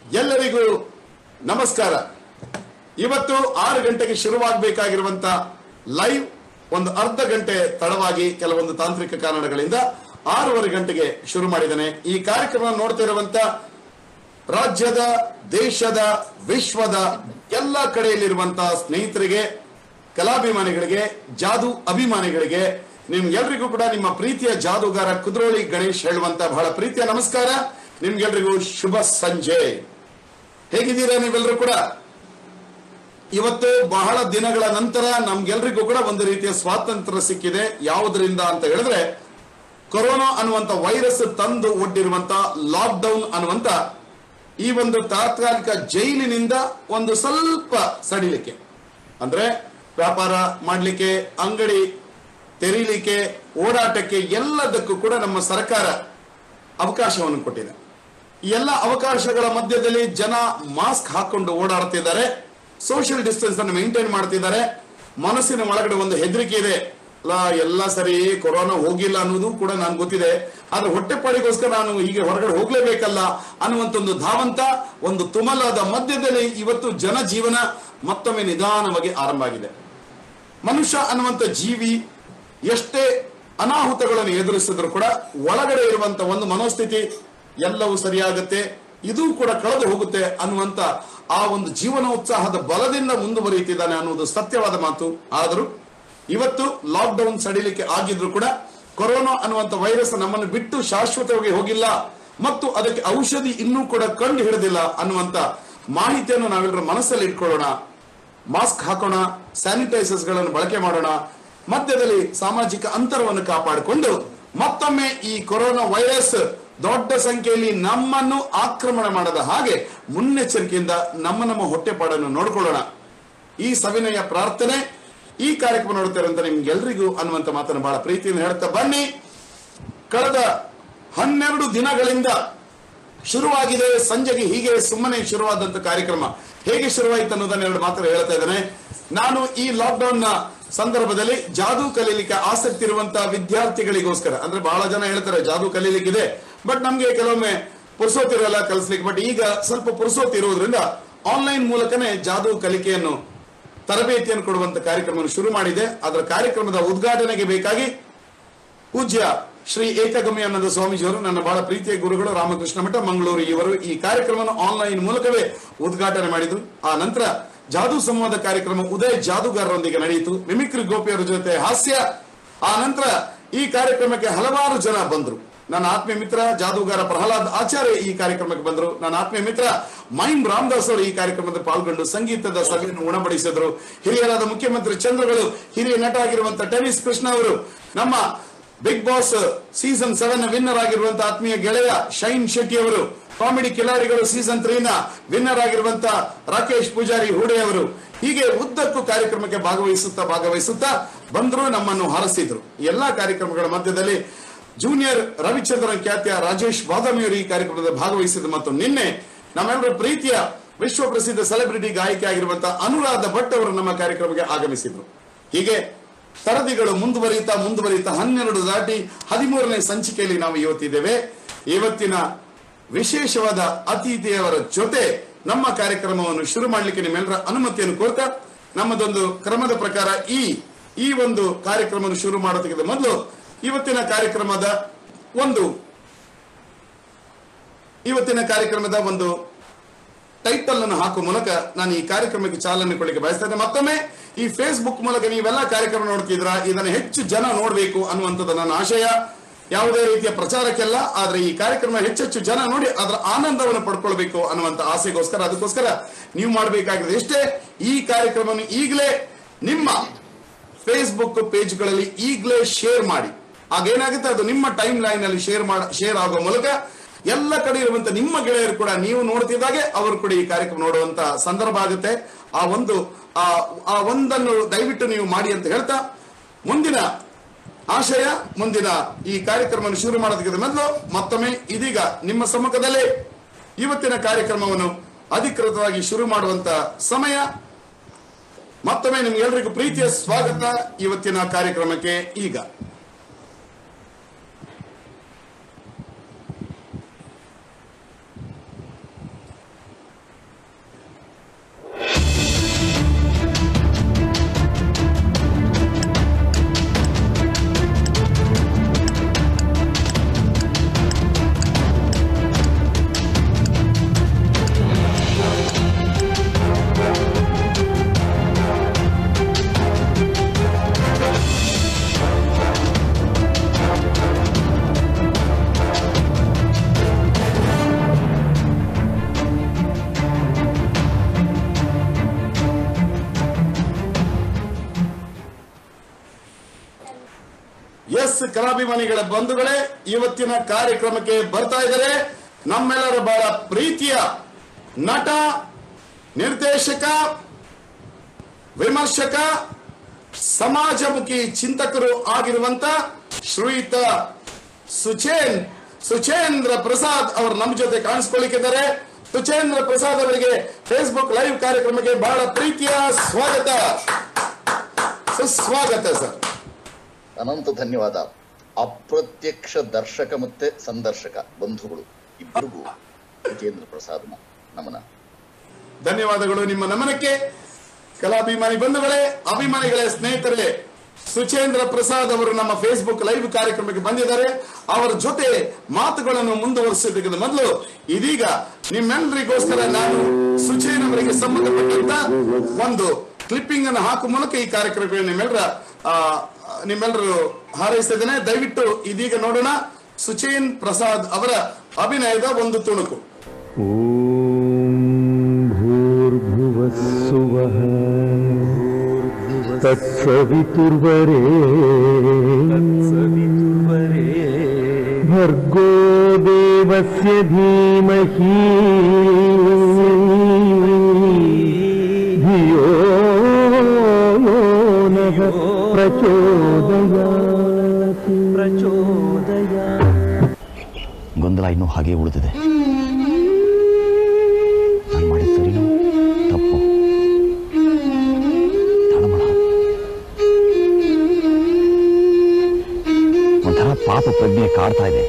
ಎಲ್ಲರಿಗೂ ನಮಸ್ಕಾರ ಇವತ್ತು ಆರು ಗಂಟೆಗೆ ಶುರುವಾಗಬೇಕಾಗಿರುವಂತ ಲೈವ್ ಒಂದು ಅರ್ಧ ಗಂಟೆ ತಡವಾಗಿ ಕೆಲವೊಂದು ತಾಂತ್ರಿಕ ಕಾರಣಗಳಿಂದ ಆರೂವರೆ ಗಂಟೆಗೆ ಶುರು ಮಾಡಿದ್ದೇನೆ ಈ ಕಾರ್ಯಕ್ರಮ ನೋಡ್ತಾ ಇರುವಂತ ರಾಜ್ಯದ ದೇಶದ ವಿಶ್ವದ ಎಲ್ಲ ಕಡೆಯಲ್ಲಿರುವಂತಹ ಸ್ನೇಹಿತರಿಗೆ ಕಲಾಭಿಮಾನಿಗಳಿಗೆ ಜಾದು ಅಭಿಮಾನಿಗಳಿಗೆ ನಿಮ್ಗೆಲ್ರಿಗೂ ಕೂಡ ನಿಮ್ಮ ಪ್ರೀತಿಯ ಜಾದೂಗಾರ ಕುದ್ರೋಳಿ ಗಣೇಶ್ ಹೇಳುವಂತ ಬಹಳ ಪ್ರೀತಿಯ ನಮಸ್ಕಾರ ನಿಮ್ಗೆಲ್ರಿಗೂ ಶುಭ ಸಂಜೆ ಹೇಗಿದ್ದೀರಾ ನೀವೆಲ್ಲರೂ ಕೂಡ ಇವತ್ತು ಬಹಳ ದಿನಗಳ ನಂತರ ನಮ್ಗೆಲ್ರಿಗೂ ಕೂಡ ಒಂದು ರೀತಿಯ ಸ್ವಾತಂತ್ರ್ಯ ಸಿಕ್ಕಿದೆ ಯಾವುದರಿಂದ ಅಂತ ಹೇಳಿದ್ರೆ ಕೊರೋನಾ ಅನ್ನುವಂತ ವೈರಸ್ ತಂದು ಒಡ್ಡಿರುವಂತ ಲಾಕ್ಡೌನ್ ಅನ್ನುವಂತ ಈ ಒಂದು ತಾತ್ಕಾಲಿಕ ಜೈಲಿನಿಂದ ಒಂದು ಸ್ವಲ್ಪ ಸಡಿಲಿಕ್ಕೆ ಅಂದ್ರೆ ವ್ಯಾಪಾರ ಮಾಡಲಿಕ್ಕೆ ಅಂಗಡಿ ತೆರೀಲಿಕ್ಕೆ ಓಡಾಟಕ್ಕೆ ಎಲ್ಲದಕ್ಕೂ ಕೂಡ ನಮ್ಮ ಸರ್ಕಾರ ಅವಕಾಶವನ್ನು ಕೊಟ್ಟಿದೆ ಈ ಎಲ್ಲ ಅವಕಾಶಗಳ ಮಧ್ಯದಲ್ಲಿ ಜನ ಮಾಸ್ಕ್ ಹಾಕೊಂಡು ಓಡಾಡ್ತಿದ್ದಾರೆ ಸೋಷಿಯಲ್ ಡಿಸ್ಟೆನ್ಸ್ ಅನ್ನು ಮೇಂಟೈನ್ ಮಾಡ್ತಿದ್ದಾರೆ ಮನಸ್ಸಿನ ಒಳಗಡೆ ಒಂದು ಹೆದರಿಕೆ ಇದೆ ಅಲ್ಲ ಎಲ್ಲ ಸರಿ ಕೊರೋನಾ ಹೋಗಿಲ್ಲ ಅನ್ನೋದು ಕೂಡ ನಾನು ಗೊತ್ತಿದೆ ಆದ್ರೆ ಹೊಟ್ಟೆಪಾಡಿಗೋಸ್ಕರ ನಾನು ಹೀಗೆ ಹೊರಗಡೆ ಹೋಗ್ಲೇಬೇಕಲ್ಲ ಅನ್ನುವಂತ ಒಂದು ಧಾವಂತ ಒಂದು ತುಮಲದ ಮಧ್ಯದಲ್ಲಿ ಇವತ್ತು ಜನಜೀವನ ಮತ್ತೊಮ್ಮೆ ನಿಧಾನವಾಗಿ ಆರಂಭ ಆಗಿದೆ ಮನುಷ್ಯ ಅನ್ನುವಂತ ಜೀವಿ ಎಷ್ಟೇ ಅನಾಹುತಗಳನ್ನು ಎದುರಿಸಿದ್ರು ಕೂಡ ಒಳಗಡೆ ಇರುವಂತ ಒಂದು ಮನೋಸ್ಥಿತಿ ಎಲ್ಲವೂ ಸರಿಯಾಗುತ್ತೆ ಇದು ಕೂಡ ಕಳೆದು ಹೋಗುತ್ತೆ ಅನ್ನುವಂತ ಆ ಒಂದು ಜೀವನ ಉತ್ಸಾಹದ ಬಲದಿಂದ ಮುಂದುವರಿಯುತ್ತಿದ್ದಾನೆ ಅನ್ನುವುದು ಸತ್ಯವಾದ ಮಾತು ಆದರೂ ಇವತ್ತು ಲಾಕ್ಡೌನ್ ಸಡಿಲಿಕ್ಕೆ ಆಗಿದ್ರು ಕೂಡ ಕೊರೋನಾ ಅನ್ನುವಂತ ವೈರಸ್ ನಮ್ಮನ್ನು ಬಿಟ್ಟು ಶಾಶ್ವತವಾಗಿ ಹೋಗಿಲ್ಲ ಮತ್ತು ಅದಕ್ಕೆ ಔಷಧಿ ಇನ್ನೂ ಕೂಡ ಕಂಡು ಹಿಡಿದಿಲ್ಲ ಅನ್ನುವಂತ ಮಾಹಿತಿಯನ್ನು ನಾವೆಲ್ಲರೂ ಮನಸ್ಸಲ್ಲಿ ಇಟ್ಕೊಳ್ಳೋಣ ಮಾಸ್ಕ್ ಹಾಕೋಣ ಸ್ಯಾನಿಟೈಸರ್ಸ್ ಗಳನ್ನು ಬಳಕೆ ಮಾಡೋಣ ಮಧ್ಯದಲ್ಲಿ ಸಾಮಾಜಿಕ ಅಂತರವನ್ನು ಕಾಪಾಡಿಕೊಂಡು ಮತ್ತೊಮ್ಮೆ ಈ ಕೊರೋನಾ ವೈರಸ್ ದೊಡ್ಡ ಸಂಖ್ಯೆಯಲ್ಲಿ ನಮ್ಮನ್ನು ಆಕ್ರಮಣ ಮಾಡದ ಹಾಗೆ ಮುನ್ನೆಚ್ಚರಿಕೆಯಿಂದ ನಮ್ಮ ನಮ್ಮ ಹೊಟ್ಟೆಪಾಡನ್ನು ನೋಡಿಕೊಳ್ಳೋಣ ಈ ಸವಿನಯ ಪ್ರಾರ್ಥನೆ ಈ ಕಾರ್ಯಕ್ರಮ ನೋಡ್ತಿರಂತ ನಿಮ್ಗೆಲ್ರಿಗೂ ಅನ್ನುವಂತ ಮಾತನ್ನು ಬಹಳ ಪ್ರೀತಿಯಿಂದ ಹೇಳ್ತಾ ಬನ್ನಿ ಕಳೆದ ಹನ್ನೆರಡು ದಿನಗಳಿಂದ ಶುರುವಾಗಿದೆ ಸಂಜೆಗೆ ಹೀಗೆ ಸುಮ್ಮನೆ ಶುರುವಾದಂತ ಕಾರ್ಯಕ್ರಮ ಹೇಗೆ ಶುರುವಾಯಿತು ಅನ್ನೋದನ್ನ ಎರಡು ಮಾತ್ರ ಹೇಳ್ತಾ ಇದ್ದೇನೆ ನಾನು ಈ ಲಾಕ್ಡೌನ್ ನ ಸಂದರ್ಭದಲ್ಲಿ ಜಾದೂ ಕಲೀಲಿಕ್ಕೆ ಆಸಕ್ತಿ ಇರುವಂತಹ ವಿದ್ಯಾರ್ಥಿಗಳಿಗೋಸ್ಕರ ಅಂದ್ರೆ ಬಹಳ ಜನ ಹೇಳ್ತಾರೆ ಜಾದೂ ಕಲೀಲಿಕ್ಕಿದೆ ಬಟ್ ನಮ್ಗೆ ಕೆಲವೊಮ್ಮೆ ಪುರುಸೋತಿರಲ್ಲ ಕಲಿಸ್ಲಿಕ್ಕೆ ಬಟ್ ಈಗ ಸ್ವಲ್ಪ ಪುರುಸೋತಿ ಇರುವುದರಿಂದ ಆನ್ಲೈನ್ ಮೂಲಕನೇ ಜಾದೂ ಕಲಿಕೆಯನ್ನು ತರಬೇತಿಯನ್ನು ಕೊಡುವಂತ ಕಾರ್ಯಕ್ರಮವನ್ನು ಶುರು ಮಾಡಿದೆ ಅದರ ಕಾರ್ಯಕ್ರಮದ ಉದ್ಘಾಟನೆಗೆ ಬೇಕಾಗಿ ಪೂಜ್ಯ ಶ್ರೀ ಏಕಗಮ್ಯಾನಂದ ಸ್ವಾಮೀಜಿಯವರು ನನ್ನ ಬಹಳ ಪ್ರೀತಿಯ ಗುರುಗಳು ರಾಮಕೃಷ್ಣ ಮಠ ಮಂಗಳೂರು ಇವರು ಈ ಕಾರ್ಯಕ್ರಮವನ್ನು ಆನ್ಲೈನ್ ಮೂಲಕವೇ ಉದ್ಘಾಟನೆ ಮಾಡಿದ್ರು ಆ ನಂತರ ಜಾದೂ ಸಂವಾದ ಕಾರ್ಯಕ್ರಮ ಉದಯ್ ಜಾದೂಗಾರರೊಂದಿಗೆ ನಡೆಯಿತು ಮಿಮಿಕ್ರಿ ಗೋಪಿಯವರ ಜೊತೆ ಹಾಸ್ಯ ಆ ನಂತರ ಈ ಕಾರ್ಯಕ್ರಮಕ್ಕೆ ಹಲವಾರು ಜನ ಬಂದ್ರು ನನ್ನ ಆತ್ಮೀಯ ಮಿತ್ರ ಜಾದೂಗಾರ ಪ್ರಹ್ಲಾದ್ ಆಚಾರ್ಯ ಈ ಕಾರ್ಯಕ್ರಮಕ್ಕೆ ಬಂದರು ನನ್ನ ಆತ್ಮೀಯ ಮಿತ್ರ ಮೈಮ್ ರಾಮದಾಸ್ ಅವರು ಈ ಕಾರ್ಯಕ್ರಮದಲ್ಲಿ ಪಾಲ್ಗೊಂಡು ಸಂಗೀತದ ಸಭೆಯನ್ನು ಉಣಬಡಿಸಿದ್ರು ಹಿರಿಯರಾದ ಮುಖ್ಯಮಂತ್ರಿ ಚಂದ್ರಗಳು ಹಿರಿಯ ನಟ ಆಗಿರುವಂತಹ ಟೆನಿಸ್ ಕೃಷ್ಣ ಅವರು ನಮ್ಮ Bigg Boss season seven winner ಆಗಿರುವಂತಹ ಆತ್ಮೀಯ ಗೆಳೆಯ ಶೈನ್ ಶೆಟ್ಟಿ ಅವರು ಕಾಮಿಡಿ ಕಿಲಾಡಿಗಳು ಸೀಸನ್ ತ್ರೀ ನ ವಿನ್ನರ್ ಆಗಿರುವಂತಹ ರಾಕೇಶ್ ಪೂಜಾರಿ ಹೂಡೆ ಅವರು ಹೀಗೆ ಉದ್ದಕ್ಕೂ ಕಾರ್ಯಕ್ರಮಕ್ಕೆ ಭಾಗವಹಿಸುತ್ತಾ ಭಾಗವಹಿಸುತ್ತಾ ಬಂದ್ರು ನಮ್ಮನ್ನು ಹಾರಸಿದ್ರು ಎಲ್ಲಾ ಕಾರ್ಯಕ್ರಮಗಳ ಮಧ್ಯದಲ್ಲಿ ಜೂನಿಯರ್ ರವಿಚಂದ್ರನ್ ಖ್ಯಾತಿಯ ರಾಜೇಶ್ ಬಾದಾಮಿಯವರು ಈ ಕಾರ್ಯಕ್ರಮದಲ್ಲಿ ಭಾಗವಹಿಸಿದ್ರು ಮತ್ತು ನಿನ್ನೆ ನಮ್ಮೆಲ್ಲರ ಪ್ರೀತಿಯ ವಿಶ್ವ ಪ್ರಸಿದ್ಧ ಸೆಲೆಬ್ರಿಟಿ ಗಾಯಕಿ ಆಗಿರುವಂತಹ ಅನುರಾಧ ಭಟ್ ಅವರು ನಮ್ಮ ಕಾರ್ಯಕ್ರಮಕ್ಕೆ ಆಗಮಿಸಿದ್ರು ಹೀಗೆ ಸರದಿಗಳು ಮುಂದುವರಿಯುತ್ತಾ ಮುಂದುವರಿಯುತ್ತಾ ಹನ್ನೆರಡು ದಾಟಿ ಹದಿಮೂರನೇ ಸಂಚಿಕೆಯಲ್ಲಿ ನಾವು ಇವತ್ತಿದ್ದೇವೆ ಇವತ್ತಿನ ವಿಶೇಷವಾದ ಅತಿಥಿಯವರ ಜೊತೆ ನಮ್ಮ ಕಾರ್ಯಕ್ರಮವನ್ನು ಶುರು ಮಾಡಲಿಕ್ಕೆ ನಿಮ್ಮೆಲ್ಲರ ಅನುಮತಿಯನ್ನು ಕೋರ್ತಾ ನಮ್ಮದೊಂದು ಕ್ರಮದ ಪ್ರಕಾರ ಈ ಈ ಒಂದು ಕಾರ್ಯಕ್ರಮವನ್ನು ಶುರು ಮಾಡೋದಕ್ಕಿಂತ ಮೊದಲು ಇವತ್ತಿನ ಕಾರ್ಯಕ್ರಮದ ಒಂದು ಇವತ್ತಿನ ಕಾರ್ಯಕ್ರಮದ ಒಂದು ಟೈಟಲ್ ಅನ್ನು ಹಾಕುವ ಮೂಲಕ ನಾನು ಈ ಕಾರ್ಯಕ್ರಮಕ್ಕೆ ಚಾಲನೆ ಕೊಡಲಿಕ್ಕೆ ಬಯಸ್ತೇನೆ ಮತ್ತೊಮ್ಮೆ ಈ ಫೇಸ್ಬುಕ್ ಮೂಲಕ ನೀವೆಲ್ಲ ಕಾರ್ಯಕ್ರಮ ನೋಡ್ತಿದ್ರ ಇದನ್ನು ಹೆಚ್ಚು ಜನ ನೋಡಬೇಕು ಅನ್ನುವಂಥದ್ದು ನನ್ನ ಆಶಯ ಯಾವುದೇ ರೀತಿಯ ಪ್ರಚಾರಕ್ಕೆಲ್ಲ ಆದ್ರೆ ಈ ಕಾರ್ಯಕ್ರಮ ಹೆಚ್ಚೆಚ್ಚು ಜನ ನೋಡಿ ಅದರ ಆನಂದವನ್ನು ಪಡ್ಕೊಳ್ಬೇಕು ಅನ್ನುವಂತ ಆಸೆಗೋಸ್ಕರ ಅದಕ್ಕೋಸ್ಕರ ನೀವು ಮಾಡಬೇಕಾಗಿದೆ ಎಷ್ಟೇ ಈ ಕಾರ್ಯಕ್ರಮವನ್ನು ಈಗಲೇ ನಿಮ್ಮ ಫೇಸ್ಬುಕ್ ಪೇಜ್ಗಳಲ್ಲಿ ಈಗಲೇ ಶೇರ್ ಮಾಡಿ ಆಗೇನಾಗುತ್ತೆ ಅದು ನಿಮ್ಮ ಟೈಮ್ ಲೈನ್ ಅಲ್ಲಿ ಶೇರ್ ಮಾಡ ಶೇರ್ ಆಗುವ ಮೂಲಕ ಎಲ್ಲ ಕಡೆ ಇರುವಂತ ನಿಮ್ಮ ಗೆಳೆಯರು ಕೂಡ ನೀವು ನೋಡ್ತಿದ್ದಾಗೆ ಅವರು ಕೂಡ ಈ ಕಾರ್ಯಕ್ರಮ ನೋಡುವಂತ ಸಂದರ್ಭ ಆಗುತ್ತೆ ಆ ಒಂದು ಆ ಆ ಒಂದನ್ನು ದಯವಿಟ್ಟು ನೀವು ಮಾಡಿ ಅಂತ ಹೇಳ್ತಾ ಮುಂದಿನ ಆಶಯ ಮುಂದಿನ ಈ ಕಾರ್ಯಕ್ರಮವನ್ನು ಶುರು ಮಾಡೋದಕ್ಕಿಂತ ಮೊದಲು ಮತ್ತೊಮ್ಮೆ ಇದೀಗ ನಿಮ್ಮ ಸಮ್ಮುಖದಲ್ಲೇ ಇವತ್ತಿನ ಕಾರ್ಯಕ್ರಮವನ್ನು ಅಧಿಕೃತವಾಗಿ ಶುರು ಮಾಡುವಂತ ಸಮಯ ಮತ್ತೊಮ್ಮೆ ನಿಮ್ಗೆಲ್ರಿಗೂ ಪ್ರೀತಿಯ ಸ್ವಾಗತ ಇವತ್ತಿನ ಕಾರ್ಯಕ್ರಮಕ್ಕೆ ಈಗ ಕಲಾಭಿಮಾನಿಗಳ ಬಂಧುಗಳೇ ಇವತ್ತಿನ ಕಾರ್ಯಕ್ರಮಕ್ಕೆ ಬರ್ತಾ ಇದ್ದಾರೆ ನಮ್ಮೆಲ್ಲರ ಬಹಳ ಪ್ರೀತಿಯ ನಟ ನಿರ್ದೇಶಕ ವಿಮರ್ಶಕ ಸಮಾಜಮುಖಿ ಚಿಂತಕರು ಆಗಿರುವಂತ ಶ್ರೀಯುತ ಸುಚೇನ್ ಸುಚೇಂದ್ರ ಪ್ರಸಾದ್ ಅವರು ನಮ್ಮ ಜೊತೆ ಕಾಣಿಸ್ಕೊಳ್ಳಿಕ್ಕಿದ್ದಾರೆ ಸುಚೇಂದ್ರ ಪ್ರಸಾದ್ ಅವರಿಗೆ ಫೇಸ್ಬುಕ್ ಲೈವ್ ಕಾರ್ಯಕ್ರಮಕ್ಕೆ ಬಹಳ ಪ್ರೀತಿಯ ಸ್ವಾಗತ ಸುಸ್ವಾಗತ ಸರ್ ಅನಂತ ಧನ್ಯವಾದ ಅಪ್ರತ್ಯಕ್ಷ ದರ್ಶಕ ಮತ್ತೆ ಸಂದರ್ಶಕ ಬಂಧುಗಳು ಇಬ್ಬರಿಗೂ ವಿಜೇಂದ್ರ ಪ್ರಸಾದ್ನ ನಮನ ಧನ್ಯವಾದಗಳು ನಿಮ್ಮ ನಮನಕ್ಕೆ ಕಲಾಭಿಮಾನಿ ಬಂಧುಗಳೇ ಅಭಿಮಾನಿಗಳೇ ಸ್ನೇಹಿತರೇ ಸುಚೇಂದ್ರ ಪ್ರಸಾದ್ ಅವರು ನಮ್ಮ ಫೇಸ್ಬುಕ್ ಲೈವ್ ಕಾರ್ಯಕ್ರಮಕ್ಕೆ ಬಂದಿದ್ದಾರೆ ಅವರ ಜೊತೆ ಮಾತುಗಳನ್ನು ಮುಂದುವರಿಸೋದಕ್ಕಿಂತ ಮೊದಲು ಇದೀಗ ನಿಮ್ಮೆಲ್ಲರಿಗೋಸ್ಕರ ನಾನು ಸುಚೇನ್ ಅವರಿಗೆ ಸಂಬಂಧಪಟ್ಟಂತ ಒಂದು ಕ್ಲಿಪ್ಪಿಂಗ್ ಅನ್ನು ಹಾಕುವ ಮೂಲಕ ಈ ಕಾರ್ಯಕ್ರಮಕ್ಕೆ ನಿಮ್ಮೆಲ್ಲರ ಆ, ನಿಮ್ಮೆಲ್ಲರೂ ಹಾರೈಸಿದ್ದೇನೆ ದಯವಿಟ್ಟು ಇದೀಗ ನೋಡೋಣ ಸುಚೇನ್ ಪ್ರಸಾದ್ ಅವರ ಅಭಿನಯದ ಒಂದು ತುಣುಕು ॐ भूर्भुवः सुवः तत्सवितुर्वरे भर्गो देवस्य धीमहि धियो यो नः प्रचोदयात् प्रचोदयात् ಗೊಂದಲ ಇನ್ನೂ ಹಾಗೆ ಉಳಿದಿದೆ ನಾನು ಮಾಡಿದ ಸರಿನೋ ತಪ್ಪು ತಡಮಳ ಒಂಥರ ಪಾಪ ಪ್ರಜ್ಞೆ ಕಾಡ್ತಾ ಇದೆ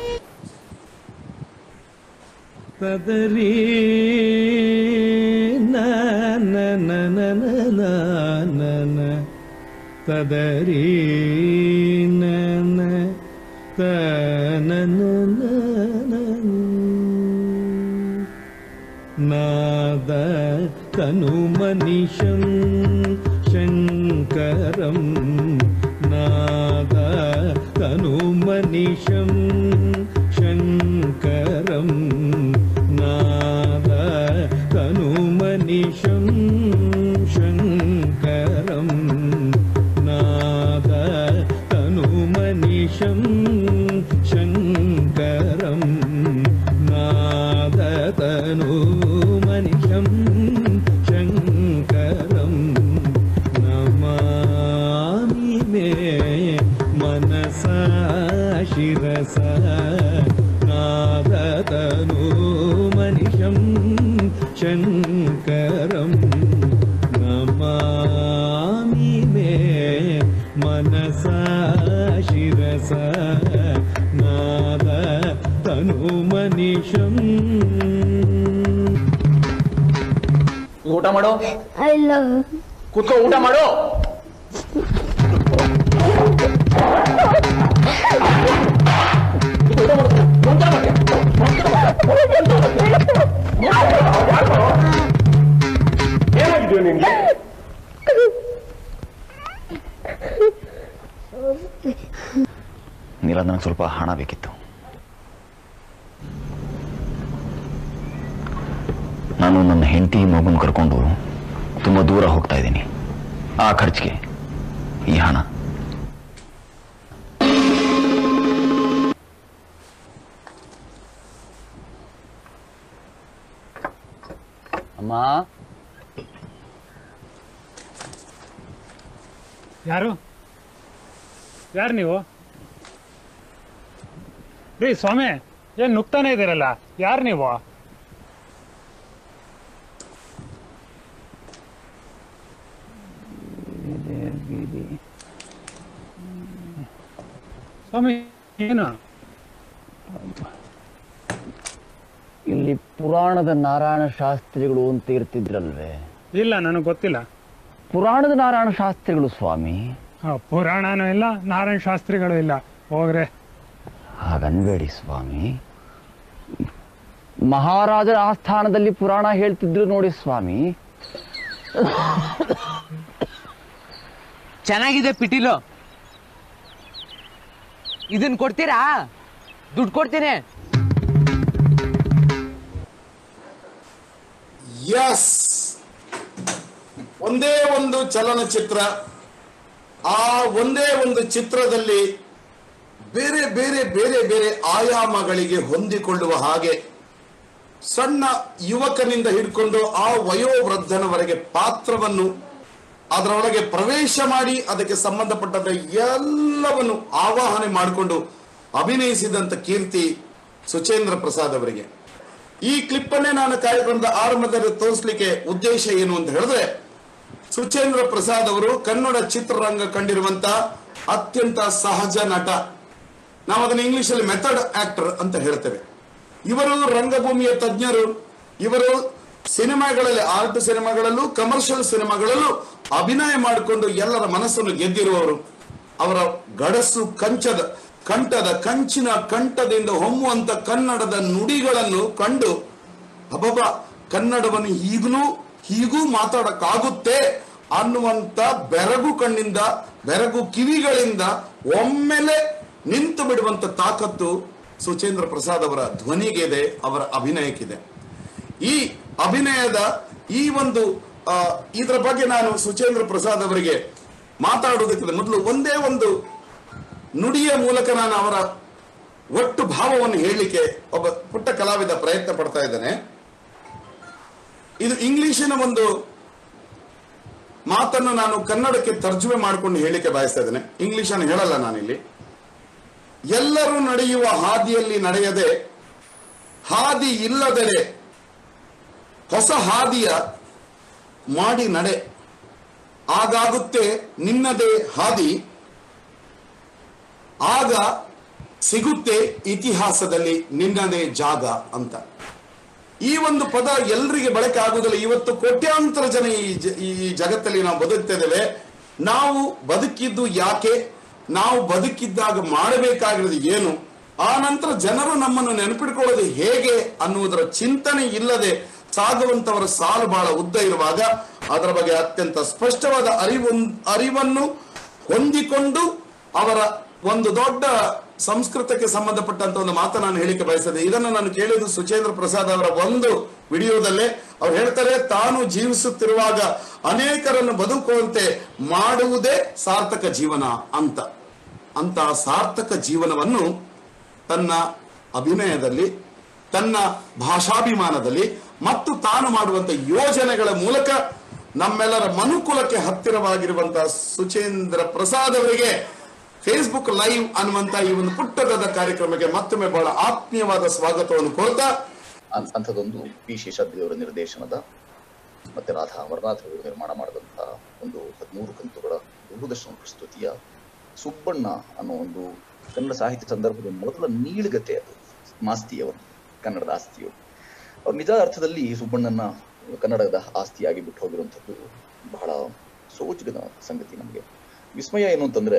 ತದರಿ ನ ನ ನ ನ ನ ನ ನ ನ. ತದರಿ ನ ನ ತ ನ ನ ನ ನ. ನಾದ ತನುಮನಿಶಂ ಶಂಕರಂ ನಾದ ತನುಮನಿಶಂ ಶಂಕರಂ ನಾದ ತನುಮನಿಶಂ ಶಂಕರಂ ನಾದ ತನುಮನಿಶಂ ಶಂಕರಂ नादतनुमनिशं शङ्करं नमामि मे मनसा शिरसा नादतनुमनिशं शङ्करं नमामि मे मनसा शिरसा नाद तनुमनिशम् ಊಟ ಮಾಡು I love ಕೂತ್ಕೋ ಊಟ ಮಾಡು ಏನಾಗಿದೆಯೋ ನಿನ್ಗೆ ನೀಲ ನನಗೆ ಸ್ವಲ್ಪ ಹಣ ಬೇಕಿತ್ತು ನಾನು ನನ್ನ ಹೆಂಡತಿ ಮಗುನ ಕರ್ಕೊಂಡು ತುಂಬ ದೂರ ಹೋಗ್ತಾ ಇದ್ದೀನಿ ಆ ಖರ್ಚಿಗೆ ಈ ಹಣ ಅಮ್ಮ ಯಾರು ಯಾರು ನೀವು ರೀ ಸ್ವಾಮಿ ಏನ್ ನುಗ್ತಾನೆ ಇದ್ದೀರಲ್ಲ ಯಾರು ನೀವು ಸ್ವಾಮಿ ಏನು ಇಲ್ಲಿ ಪುರಾಣದ ನಾರಾಯಣ ಶಾಸ್ತ್ರಿಗಳು ಅಂತ ಇರ್ತಿದ್ರಲ್ವೇ ಇಲ್ಲ ನನಗೆ ಗೊತ್ತಿಲ್ಲ ಪುರಾಣದ ನಾರಾಯಣ ಶಾಸ್ತ್ರಿಗಳು ಸ್ವಾಮಿ ಆ, ಪುರಾಣನೂ ಇಲ್ಲ ನಾರಾಯಣ ಶಾಸ್ತ್ರಿಗಳು ಇಲ್ಲ ಹೋಗ್ರೆ ಹಾಗನ್ಬೇಡಿ ಸ್ವಾಮಿ ಮಹಾರಾಜರ ಆಸ್ಥಾನದಲ್ಲಿ ಪುರಾಣ ಹೇಳ್ತಿದ್ರು ನೋಡಿ ಸ್ವಾಮಿ ಚೆನ್ನಾಗಿದೆ ಪಿಟೀಲು ಇದನ್ ಕೊಡ್ತೀರಾ ದುಡ್ಡು ಕೊಡ್ತೀನಿ ಎಸ್ ಒಂದೇ ಒಂದು ಚಲನಚಿತ್ರ ಆ ಒಂದೇ ಒಂದು ಚಿತ್ರದಲ್ಲಿ ಬೇರೆ ಬೇರೆ ಬೇರೆ ಬೇರೆ ಆಯಾಮಗಳಿಗೆ ಹೊಂದಿಕೊಳ್ಳುವ ಹಾಗೆ ಸಣ್ಣ ಯುವಕನಿಂದ ಹಿಡ್ಕೊಂಡು ಆ ವಯೋವೃದ್ಧನವರೆಗೆ ಪಾತ್ರವನ್ನು ಅದರೊಳಗೆ ಪ್ರವೇಶ ಮಾಡಿ ಅದಕ್ಕೆ ಸಂಬಂಧಪಟ್ಟಂತ ಎಲ್ಲವನ್ನು ಆವಾಹನೆ ಮಾಡಿಕೊಂಡು ಅಭಿನಯಿಸಿದಂತ ಕೀರ್ತಿ ಸುಚೇಂದ್ರ ಪ್ರಸಾದ್ ಅವರಿಗೆ ಈ ಕ್ಲಿಪ್ ಅನ್ನೇ ನಾನು ಕಾರ್ಯಕ್ರಮದ ಆರಂಭದಲ್ಲಿ ತೋರಿಸಲಿಕ್ಕೆ ಉದ್ದೇಶ ಏನು ಅಂತ ಹೇಳಿದ್ರೆ ಸುಚೇಂದ್ರ ಪ್ರಸಾದ್ ಅವರು ಕನ್ನಡ ಚಿತ್ರರಂಗ ಕಂಡಿರುವಂತ ಅತ್ಯಂತ ಸಹಜ ನಟ ನಾವು ಅದನ್ನ ಇಂಗ್ಲಿಷ್ ಅಲ್ಲಿ ಮೆಥಡ್ ಆಕ್ಟರ್ ಅಂತ ಹೇಳ್ತೇವೆ ಇವರು ರಂಗಭೂಮಿಯ ತಜ್ಞರು ಇವರು ಸಿನಿಮಾಗಳಲ್ಲಿ ಆರ್ಟ್ ಸಿನಿಮಾಗಳಲ್ಲೂ ಕಮರ್ಷಿಯಲ್ ಸಿನಿಮಾಗಳಲ್ಲೂ ಅಭಿನಯ ಮಾಡಿಕೊಂಡು ಎಲ್ಲರ ಮನಸ್ಸನ್ನು ಗೆದ್ದಿರುವವರು ಅವರ ಗಡಸು ಕಂಚದ ಕಂಠದ ಕಂಚಿನ ಕಂಠದಿಂದ ಹೊಮ್ಮುವಂತ ಕನ್ನಡದ ನುಡಿಗಳನ್ನು ಕಂಡು ಅಬ್ಬಬ್ಬ ಕನ್ನಡವನ್ನು ಈಗಲೂ ಹೀಗೂ ಮಾತಾಡಕ್ಕಾಗುತ್ತೆ ಅನ್ನುವಂತ ಬೆರಗು ಕಣ್ಣಿಂದ ಬೆರಗು ಕಿವಿಗಳಿಂದ ಒಮ್ಮೆಲೆ ನಿಂತು ಬಿಡುವಂತ ತಾಕತ್ತು ಸುಚೇಂದ್ರ ಪ್ರಸಾದ್ ಅವರ ಧ್ವನಿಗಿದೆ ಅವರ ಅಭಿನಯಕ್ಕಿದೆ ಈ ಅಭಿನಯದ ಈ ಒಂದು ಆ, ಇದರ ಬಗ್ಗೆ ನಾನು ಸುಚೇಂದ್ರ ಪ್ರಸಾದ್ ಅವರಿಗೆ ಮಾತಾಡುವುದಕ್ಕಿಂತ ಮೊದಲು ಒಂದೇ ಒಂದು ನುಡಿಯ ಮೂಲಕ ನಾನು ಅವರ ಒಟ್ಟು ಭಾವವನ್ನು ಹೇಳಲಿಕ್ಕೆ ಒಬ್ಬ ಪುಟ್ಟ ಕಲಾವಿದ ಪ್ರಯತ್ನ ಪಡ್ತಾ ಇದ್ದಾನೆ ಇದು ಇಂಗ್ಲಿಶಿನ ಒಂದು ಮಾತನ್ನು ನಾನು ಕನ್ನಡಕ್ಕೆ ತರ್ಜುಮೆ ಮಾಡಿಕೊಂಡು ಹೇಳಲಿಕ್ಕೆ ಬಯಸ್ತಾ ಇದ್ದೇನೆ ಇಂಗ್ಲಿಷ್ ಅನ್ನು ಹೇಳಲ್ಲ ನಾನಿಲ್ಲಿ ಎಲ್ಲರೂ ನಡೆಯುವ ಹಾದಿಯಲ್ಲಿ ನಡೆಯದೆ ಹಾದಿ ಇಲ್ಲದೆಡೆ ಹೊಸ ಹಾದಿಯ ಮಾಡಿ ನಡೆ ಆಗಾಗುತ್ತೆ ನಿನ್ನದೇ ಹಾದಿ ಆಗ ಸಿಗುತ್ತೆ ಇತಿಹಾಸದಲ್ಲಿ ನಿನ್ನದೇ ಜಾಗ ಅಂತ ಈ ಒಂದು ಪದ ಎಲ್ರಿಗೆ ಬಳಕೆ ಆಗುವುದಿಲ್ಲ ಇವತ್ತು ಕೋಟ್ಯಾಂತರ ಜನ ಈ ಜ- ಈ ಜಗತ್ತಲ್ಲಿ ನಾವು ಬದುಕ್ತಿದ್ದೇವೆ ನಾವು ಬದುಕಿದ್ದು ಯಾಕೆ ನಾವು ಬದುಕಿದ್ದಾಗ ಮಾಡಬೇಕಾಗಿರೋದು ಏನು ಆ ನಂತರ ಜನರು ನಮ್ಮನ್ನು ನೆನಪಿಟ್ಕೊಳ್ಳೋದು ಹೇಗೆ ಅನ್ನುವುದರ ಚಿಂತನೆ ಇಲ್ಲದೆ ಸಾಗುವಂತವರ ಸಾಲು ಬಹಳ ಉದ್ದ ಇರುವಾಗ ಅದರ ಬಗ್ಗೆ ಅತ್ಯಂತ ಸ್ಪಷ್ಟವಾದ ಅರಿವು ಅರಿವನ್ನು ಹೊಂದಿಕೊಂಡು ಅವರ ಒಂದು ದೊಡ್ಡ ಸಂಸ್ಕೃತಕ್ಕೆ ಸಂಬಂಧಪಟ್ಟಂತ ಒಂದು ಮಾತು ನಾನು ಹೇಳಿಕೆ ಬಯಸ್ತದೆ ಇದನ್ನು ನಾನು ಕೇಳಿದ್ದು ಸುಚೇಂದ್ರ ಪ್ರಸಾದ್ ಅವರ ಒಂದು ವಿಡಿಯೋದಲ್ಲೇ ಅವ್ರು ಹೇಳ್ತಾರೆ ತಾನು ಜೀವಿಸುತ್ತಿರುವಾಗ ಅನೇಕರನ್ನು ಬದುಕುವಂತೆ ಮಾಡುವುದೇ ಸಾರ್ಥಕ ಜೀವನ ಅಂತ ಅಂತ ಸಾರ್ಥಕ ಜೀವನವನ್ನು ತನ್ನ ಅಭಿನಯದಲ್ಲಿ ತನ್ನ ಭಾಷಾಭಿಮಾನದಲ್ಲಿ ಮತ್ತು ತಾನು ಮಾಡುವಂತ ಯೋಜನೆಗಳ ಮೂಲಕ ನಮ್ಮೆಲ್ಲರ ಮನುಕುಲಕ್ಕೆ ಹತ್ತಿರವಾಗಿರುವಂತಹ ಸುಚೇಂದ್ರ ಪ್ರಸಾದ್ ಅವರಿಗೆ ಫೇಸ್ಬುಕ್ ಲೈವ್ ಅನ್ನುವಂತ ಈ ಒಂದು ಪುಟ್ಟದಾದ ಕಾರ್ಯಕ್ರಮಕ್ಕೆ ಮತ್ತೊಮ್ಮೆ ಬಹಳ ಆತ್ಮೀಯವಾದ ಸ್ವಾಗತವನ್ನು ಕೋರ್ತಾ ಅಂ- ಅಂಥದ್ದೊಂದು ಪಿ ಶೇಷಾದ್ರಿ ಅವರ ನಿರ್ದೇಶನದ ಮತ್ತೆ ರಾಧಾ ಅಮರನಾಥ್ ಅವರು ನಿರ್ಮಾಣ ಮಾಡಿದಂತಹ ಒಂದು ಹದಿಮೂರು ಕಂತುಗಳ ದೂರದರ್ಶನ ಪ್ರಸ್ತುತಿಯ ಸುಬ್ಬಣ್ಣ ಅನ್ನೋ ಒಂದು ಕನ್ನಡ ಸಾಹಿತ್ಯ ಸಂದರ್ಭದ ಮೊದಲ ನೀಳ್ಗತೆ ಅದು ಮಾಸ್ತಿಯವರು ಕನ್ನಡದ ಆಸ್ತಿಯು ಅವ್ರು ನಿಜ ಅರ್ಥದಲ್ಲಿ ಸುಬ್ಬಣ್ಣನ ಕನ್ನಡದ ಆಸ್ತಿಯಾಗಿ ಬಿಟ್ಟು ಹೋಗಿರುವಂಥದ್ದು ಬಹಳ ಸೋಜಿಗದ ಸಂಗತಿ ನಮಗೆ ವಿಸ್ಮಯ ಏನು ಅಂತಂದ್ರೆ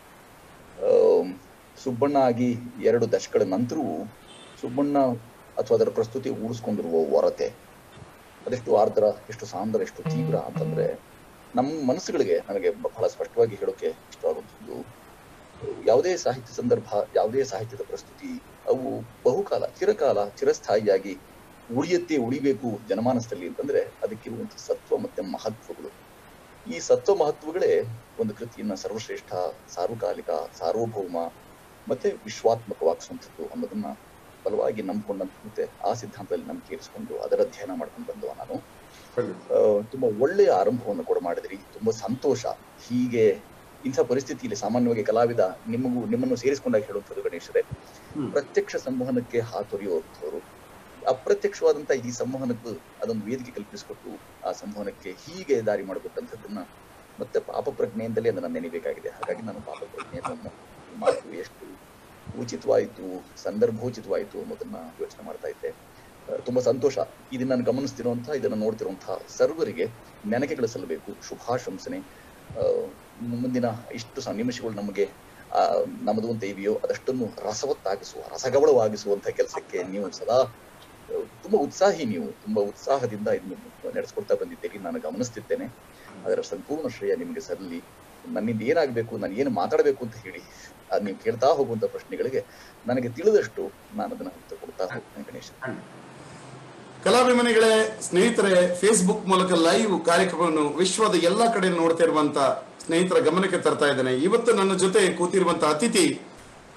ಆಮ್, ಸುಬ್ಬಣ್ಣ ಆಗಿ ಎರಡು ದಶಕಗಳ ನಂತರವೂ ಸುಬ್ಬಣ್ಣ ಅಥವಾ ಅದರ ಪ್ರಸ್ತುತಿ ಉಳಿಸ್ಕೊಂಡಿರುವ ಹೊರತೆ ಅದೆಷ್ಟು ಆರ್ದ್ರ ಎಷ್ಟು ಸಾಂದ್ರ ಎಷ್ಟು ತೀವ್ರ ಅಂತಂದ್ರೆ ನಮ್ಮ ಮನಸ್ಸುಗಳಿಗೆ ನನಗೆ ಬಹಳ ಸ್ಪಷ್ಟವಾಗಿ ಹೇಳೋಕೆ ಇಷ್ಟವಾಗುವಂಥದ್ದು ಯಾವುದೇ ಸಾಹಿತ್ಯ ಸಂದರ್ಭ ಯಾವುದೇ ಸಾಹಿತ್ಯದ ಪ್ರಸ್ತುತಿ ಅವು ಬಹುಕಾಲ ಚಿರಕಾಲ ಚಿರಸ್ಥಾಯಿಯಾಗಿ ಉಳಿಯತ್ತೆ ಉಳಿಬೇಕು ಜನಮಾನಸದಲ್ಲಿ ಅಂತಂದ್ರೆ ಅದಕ್ಕಿರುವಂಥ ಸತ್ವ ಮತ್ತೆ ಮಹತ್ವಗಳು ಈ ಸತ್ವ ಮಹತ್ವಗಳೇ ಒಂದು ಕೃತಿಯನ್ನ ಸರ್ವಶ್ರೇಷ್ಠ ಸಾರ್ವಕಾಲಿಕ ಸಾರ್ವಭೌಮ ಮತ್ತೆ ವಿಶ್ವಾತ್ಮಕವಾಗಿಸುವಂಥದ್ದು ಅನ್ನೋದನ್ನ ಬಲವಾಗಿ ನಂಬಿಕೊಂಡಂತ ಮತ್ತೆ ಆ ಸಿದ್ಧಾಂತದಲ್ಲಿ ನಂಬಿಕೆ ಇರಿಸ್ಕೊಂಡು ಅದರ ಅಧ್ಯಯನ ಮಾಡ್ಕೊಂಡು ಬಂದವ ನಾನು ಆ, ತುಂಬಾ ಒಳ್ಳೆಯ ಆರಂಭವನ್ನು ಕೂಡ ಮಾಡಿದ್ರಿ ತುಂಬಾ ಸಂತೋಷ ಹೀಗೆ ಇಂಥ ಪರಿಸ್ಥಿತಿಯಲ್ಲಿ ಸಾಮಾನ್ಯವಾಗಿ ಕಲಾವಿದ ನಿಮಗೂ ನಿಮ್ಮನ್ನು ಸೇರಿಸಿಕೊಂಡಾಗ ಹೇಳುವಂಥದ್ದು ಗಣೇಶರೇ ಪ್ರತ್ಯಕ್ಷ ಸಂವಹನಕ್ಕೆ ಹಾತೊರೆಯುವಂಥವ್ರು ಅಪ್ರತ್ಯಕ್ಷವಾದಂತ ಈ ಸಂವಹನಕ್ಕೂ ಅದೊಂದು ವೇದಿಕೆ ಕಲ್ಪಿಸಿಕೊಟ್ಟು ಆ ಸಂವಹನಕ್ಕೆ ಹೀಗೆ ದಾರಿ ಮಾಡಿಕೊಟ್ಟಂಥದ್ದನ್ನ ಮತ್ತೆ ಪಾಪ ಪ್ರಜ್ಞೆಯಿಂದಲೇ ಅದನ್ನ ನೆನೆಬೇಕಾಗಿದೆ ಹಾಗಾಗಿ ನಾನು ಪಾಪ ಪ್ರಜ್ಞೆಯನ್ನು ಮಾತು ಎಷ್ಟು ಉಚಿತವಾಯಿತು ಸಂದರ್ಭೋಚಿತವಾಯಿತು ಅನ್ನೋದನ್ನ ಯೋಚನೆ ಮಾಡ್ತಾ ಇದ್ದೆ ಆ, ತುಂಬಾ ಸಂತೋಷ ಇದನ್ನ ನಾನು ಗಮನಿಸ್ತಿರುವಂತ ಇದನ್ನ ನೋಡ್ತಿರುವಂತಹ ಸರ್ವರಿಗೆ ನೆನಕೆಗಳು ಸಲ್ಲಬೇಕು ಶುಭಾಶಂಸನೆ ಆ, ಮುಂದಿನ ಇಷ್ಟು ಸ ನಿಮಿಷಗಳು ನಮಗೆ ಆ, ನಮ್ಮದು ಅಂತ ಇವೆಯೋ ಅದಷ್ಟನ್ನು ರಸವತ್ತಾಗಿಸುವ ರಸಗವಳವಾಗಿಸುವಂತ ಕೆಲಸಕ್ಕೆ ನೀವು ಸದಾ ಆ, ತುಂಬಾ ಉತ್ಸಾಹಿ ನೀವು ತುಂಬಾ ಉತ್ಸಾಹದಿಂದ ಇದನ್ನು ನಡೆಸ್ಕೊಡ್ತಾ ಬಂದಿದ್ದೀರಿ ನಾನು ಗಮನಿಸ್ತಿದ್ದೇನೆ ಅದರ ಸಂಪೂರ್ಣ ಶ್ರೇಯ ನಿಮಗೆ ಸರಲಿ ನನ್ನಿಂದ ಏನಾಗಬೇಕು ನಾನು ಏನು ಮಾತಾಡಬೇಕು ಅಂತ ಹೇಳಿ ಅದು ನೀವು ಕೇಳ್ತಾ ಹೋಗುವಂತ ಪ್ರಶ್ನೆಗಳಿಗೆ ನನಗೆ ತಿಳಿದಷ್ಟು ನಾನು ಅದನ್ನ ಉತ್ತರ ಕೊಡ್ತಾ ಹೋಗ್ತೇನೆ ಗಣೇಶ ಕಲಾಭಿಮಾನಿಗಳೇ ಸ್ನೇಹಿತರೆ ಫೇಸ್ಬುಕ್ ಮೂಲಕ ಲೈವ್ ಕಾರ್ಯಕ್ರಮವನ್ನು ವಿಶ್ವದ ಎಲ್ಲಾ ಕಡೆ ನೋಡ್ತಾ ಇರುವಂತ ಸ್ನೇಹಿತರ ಗಮನಕ್ಕೆ ತರ್ತಾ ಇದ್ದೇನೆ ಇವತ್ತು ನನ್ನ ಜೊತೆ ಕೂತಿರುವಂತ ಅತಿಥಿ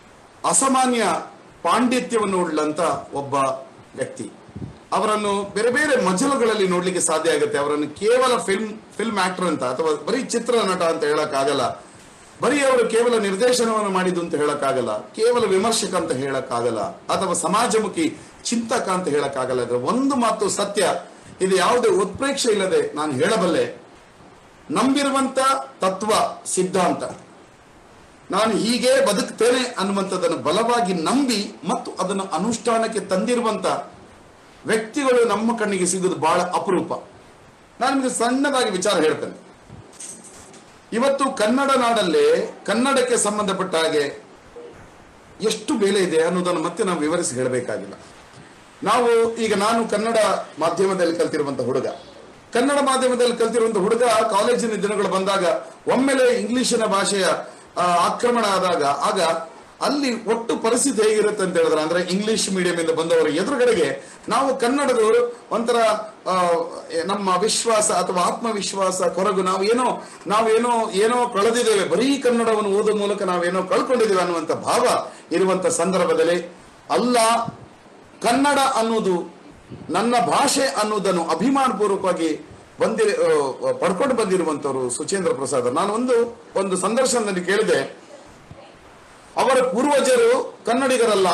ಅಸಾಮಾನ್ಯ ಪಾಂಡಿತ್ಯವನ್ನು ಉಳ್ಳಂತ ಒಬ್ಬ ವ್ಯಕ್ತಿ ಅವರನ್ನು ಬೇರೆ ಬೇರೆ ಮಜಲುಗಳಲ್ಲಿ ನೋಡ್ಲಿಕ್ಕೆ ಸಾಧ್ಯ ಆಗುತ್ತೆ ಅವರನ್ನು ಕೇವಲ ಫಿಲ್ಮ್ ಫಿಲ್ಮ್ ಆಕ್ಟರ್ ಅಂತ ಅಥವಾ ಬರೀ ಚಿತ್ರ ನಟ ಅಂತ ಹೇಳಕ್ಕಾಗಲ್ಲ ಬರೀ ಅವರು ಕೇವಲ ನಿರ್ದೇಶನವನ್ನು ಮಾಡಿದ್ದು ಅಂತ ಹೇಳಕ್ಕಾಗಲ್ಲ ಕೇವಲ ವಿಮರ್ಶಕ ಅಂತ ಹೇಳಕ್ಕಾಗಲ್ಲ ಅಥವಾ ಸಮಾಜಮುಖಿ ಚಿಂತಕ ಅಂತ ಹೇಳಕ್ಕಾಗಲ್ಲ ಇದ್ರೆ ಒಂದು ಮಾತು ಸತ್ಯ ಇದು ಯಾವುದೇ ಉತ್ಪ್ರೇಕ್ಷೆ ಇಲ್ಲದೆ ನಾನು ಹೇಳಬಲ್ಲೆ ನಂಬಿರುವಂತ ತತ್ವ ಸಿದ್ಧಾಂತ ನಾನು ಹೀಗೆ ಬದುಕ್ತೇನೆ ಅನ್ನುವಂಥದ್ದನ್ನು ಬಲವಾಗಿ ನಂಬಿ ಮತ್ತು ಅದನ್ನು ಅನುಷ್ಠಾನಕ್ಕೆ ತಂದಿರುವಂತ ವ್ಯಕ್ತಿಗಳು ನಮ್ಮ ಕಣ್ಣಿಗೆ ಸಿಗುವುದು ಬಹಳ ಅಪರೂಪ ನಾನು ನಿಮಗೆ ಸಣ್ಣದಾಗಿ ವಿಚಾರ ಹೇಳ್ತೇನೆ ಇವತ್ತು ಕನ್ನಡ ನಾಡಲ್ಲೇ ಕನ್ನಡಕ್ಕೆ ಸಂಬಂಧಪಟ್ಟ ಹಾಗೆ ಎಷ್ಟು ಬೆಲೆ ಇದೆ ಅನ್ನೋದನ್ನು ಮತ್ತೆ ನಾವು ವಿವರಿಸಿ ಹೇಳಬೇಕಾಗಿಲ್ಲ ನಾವು ಈಗ ನಾನು ಕನ್ನಡ ಮಾಧ್ಯಮದಲ್ಲಿ ಕಲ್ತಿರುವಂತ ಹುಡುಗ ಕನ್ನಡ ಮಾಧ್ಯಮದಲ್ಲಿ ಕಲ್ತಿರುವಂತ ಹುಡುಗ ಕಾಲೇಜಿನ ದಿನಗಳು ಬಂದಾಗ ಒಮ್ಮೆಲೆ ಇಂಗ್ಲಿಶಿನ ಭಾಷೆಯ ಆ, ಆಕ್ರಮಣ ಆದಾಗ ಆಗ ಅಲ್ಲಿ ಒಟ್ಟು ಪರಿಸ್ಥಿತಿ ಹೇಗಿರುತ್ತೆ ಅಂತ ಹೇಳಿದ್ರೆ ಅಂದ್ರೆ ಇಂಗ್ಲಿಷ್ ಮೀಡಿಯಂ ಇಂದ ಬಂದವರ ಎದುರುಗಡೆಗೆ ನಾವು ಕನ್ನಡದವರು ಒಂಥರ ಆ, ನಮ್ಮ ವಿಶ್ವಾಸ ಅಥವಾ ಆತ್ಮವಿಶ್ವಾಸ ಕೊರಗು ನಾವು ಏನೋ ನಾವೇನೋ ಏನೋ ಕಳೆದಿದ್ದೇವೆ ಬರೀ ಕನ್ನಡವನ್ನು ಓದೋ ಮೂಲಕ ನಾವೇನೋ ಕಳ್ಕೊಂಡಿದ್ದೇವೆ ಅನ್ನುವಂಥ ಭಾವ ಇರುವಂತ ಸಂದರ್ಭದಲ್ಲಿ ಅಲ್ಲ ಕನ್ನಡ ಅನ್ನೋದು ನನ್ನ ಭಾಷೆ ಅನ್ನೋದನ್ನು ಅಭಿಮಾನಪೂರ್ವಕವಾಗಿ ಬಂದಿರ ಆ, ಪಡ್ಕೊಂಡು ಬಂದಿರುವಂತವರು ಸುಚೇಂದ್ರ ಪ್ರಸಾದ್ ನಾನು ಒಂದು ಒಂದು ಸಂದರ್ಶನದಲ್ಲಿ ಕೇಳಿದೆ ಅವರ ಪೂರ್ವಜರು ಕನ್ನಡಿಗರಲ್ಲ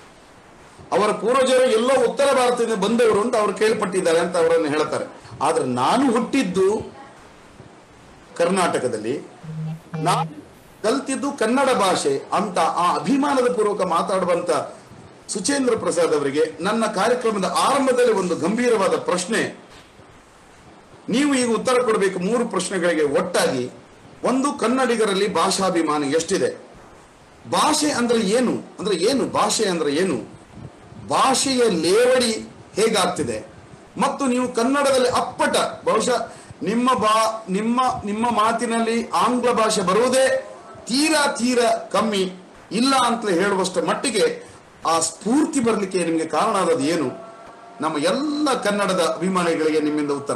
ಅವರ ಪೂರ್ವಜರು ಎಲ್ಲೋ ಉತ್ತರ ಭಾರತದಿಂದ ಬಂದವರು ಅಂತ ಅವರು ಕೇಳ್ಪಟ್ಟಿದ್ದಾರೆ ಅಂತ ಅವರನ್ನು ಹೇಳ್ತಾರೆ ಆದ್ರೆ ನಾನು ಹುಟ್ಟಿದ್ದು ಕರ್ನಾಟಕದಲ್ಲಿ ನಾನು ಕಲ್ತಿದ್ದು ಕನ್ನಡ ಭಾಷೆ ಅಂತ ಆ ಅಭಿಮಾನದ ಪೂರ್ವಕ ಮಾತಾಡುವಂತ ಸುಚೇಂದ್ರ ಪ್ರಸಾದ್ ಅವರಿಗೆ ನನ್ನ ಕಾರ್ಯಕ್ರಮದ ಆರಂಭದಲ್ಲಿ ಒಂದು ಗಂಭೀರವಾದ ಪ್ರಶ್ನೆ ನೀವು ಈಗ ಉತ್ತರ ಕೊಡಬೇಕು ಮೂರು ಪ್ರಶ್ನೆಗಳಿಗೆ ಒಟ್ಟಾಗಿ ಒಂದು ಕನ್ನಡಿಗರಲ್ಲಿ ಭಾಷಾಭಿಮಾನ ಎಷ್ಟಿದೆ ಭಾಷೆ ಅಂದ್ರೆ ಏನು ಅಂದ್ರೆ ಏನು ಭಾಷೆ ಅಂದ್ರೆ ಏನು ಭಾಷೆಯ ಲೇವಡಿ ಹೇಗಾಗ್ತಿದೆ ಮತ್ತು ನೀವು ಕನ್ನಡದಲ್ಲಿ ಅಪ್ಪಟ ಬಹುಶಃ ನಿಮ್ಮ ಬಾ ನಿಮ್ಮ ನಿಮ್ಮ ಮಾತಿನಲ್ಲಿ ಆಂಗ್ಲ ಭಾಷೆ ಬರುವುದೇ ತೀರಾ ತೀರಾ ಕಮ್ಮಿ ಇಲ್ಲ ಅಂತ ಹೇಳುವಷ್ಟರ ಮಟ್ಟಿಗೆ ಆ ಸ್ಫೂರ್ತಿ ಬರಲಿಕ್ಕೆ ನಿಮಗೆ ಕಾರಣ ಆದದ್ದು ಏನು ನಮ್ಮ ಎಲ್ಲ ಕನ್ನಡದ ಅಭಿಮಾನಿಗಳಿಗೆ ನಿಮ್ಮಿಂದ ಉತ್ತರ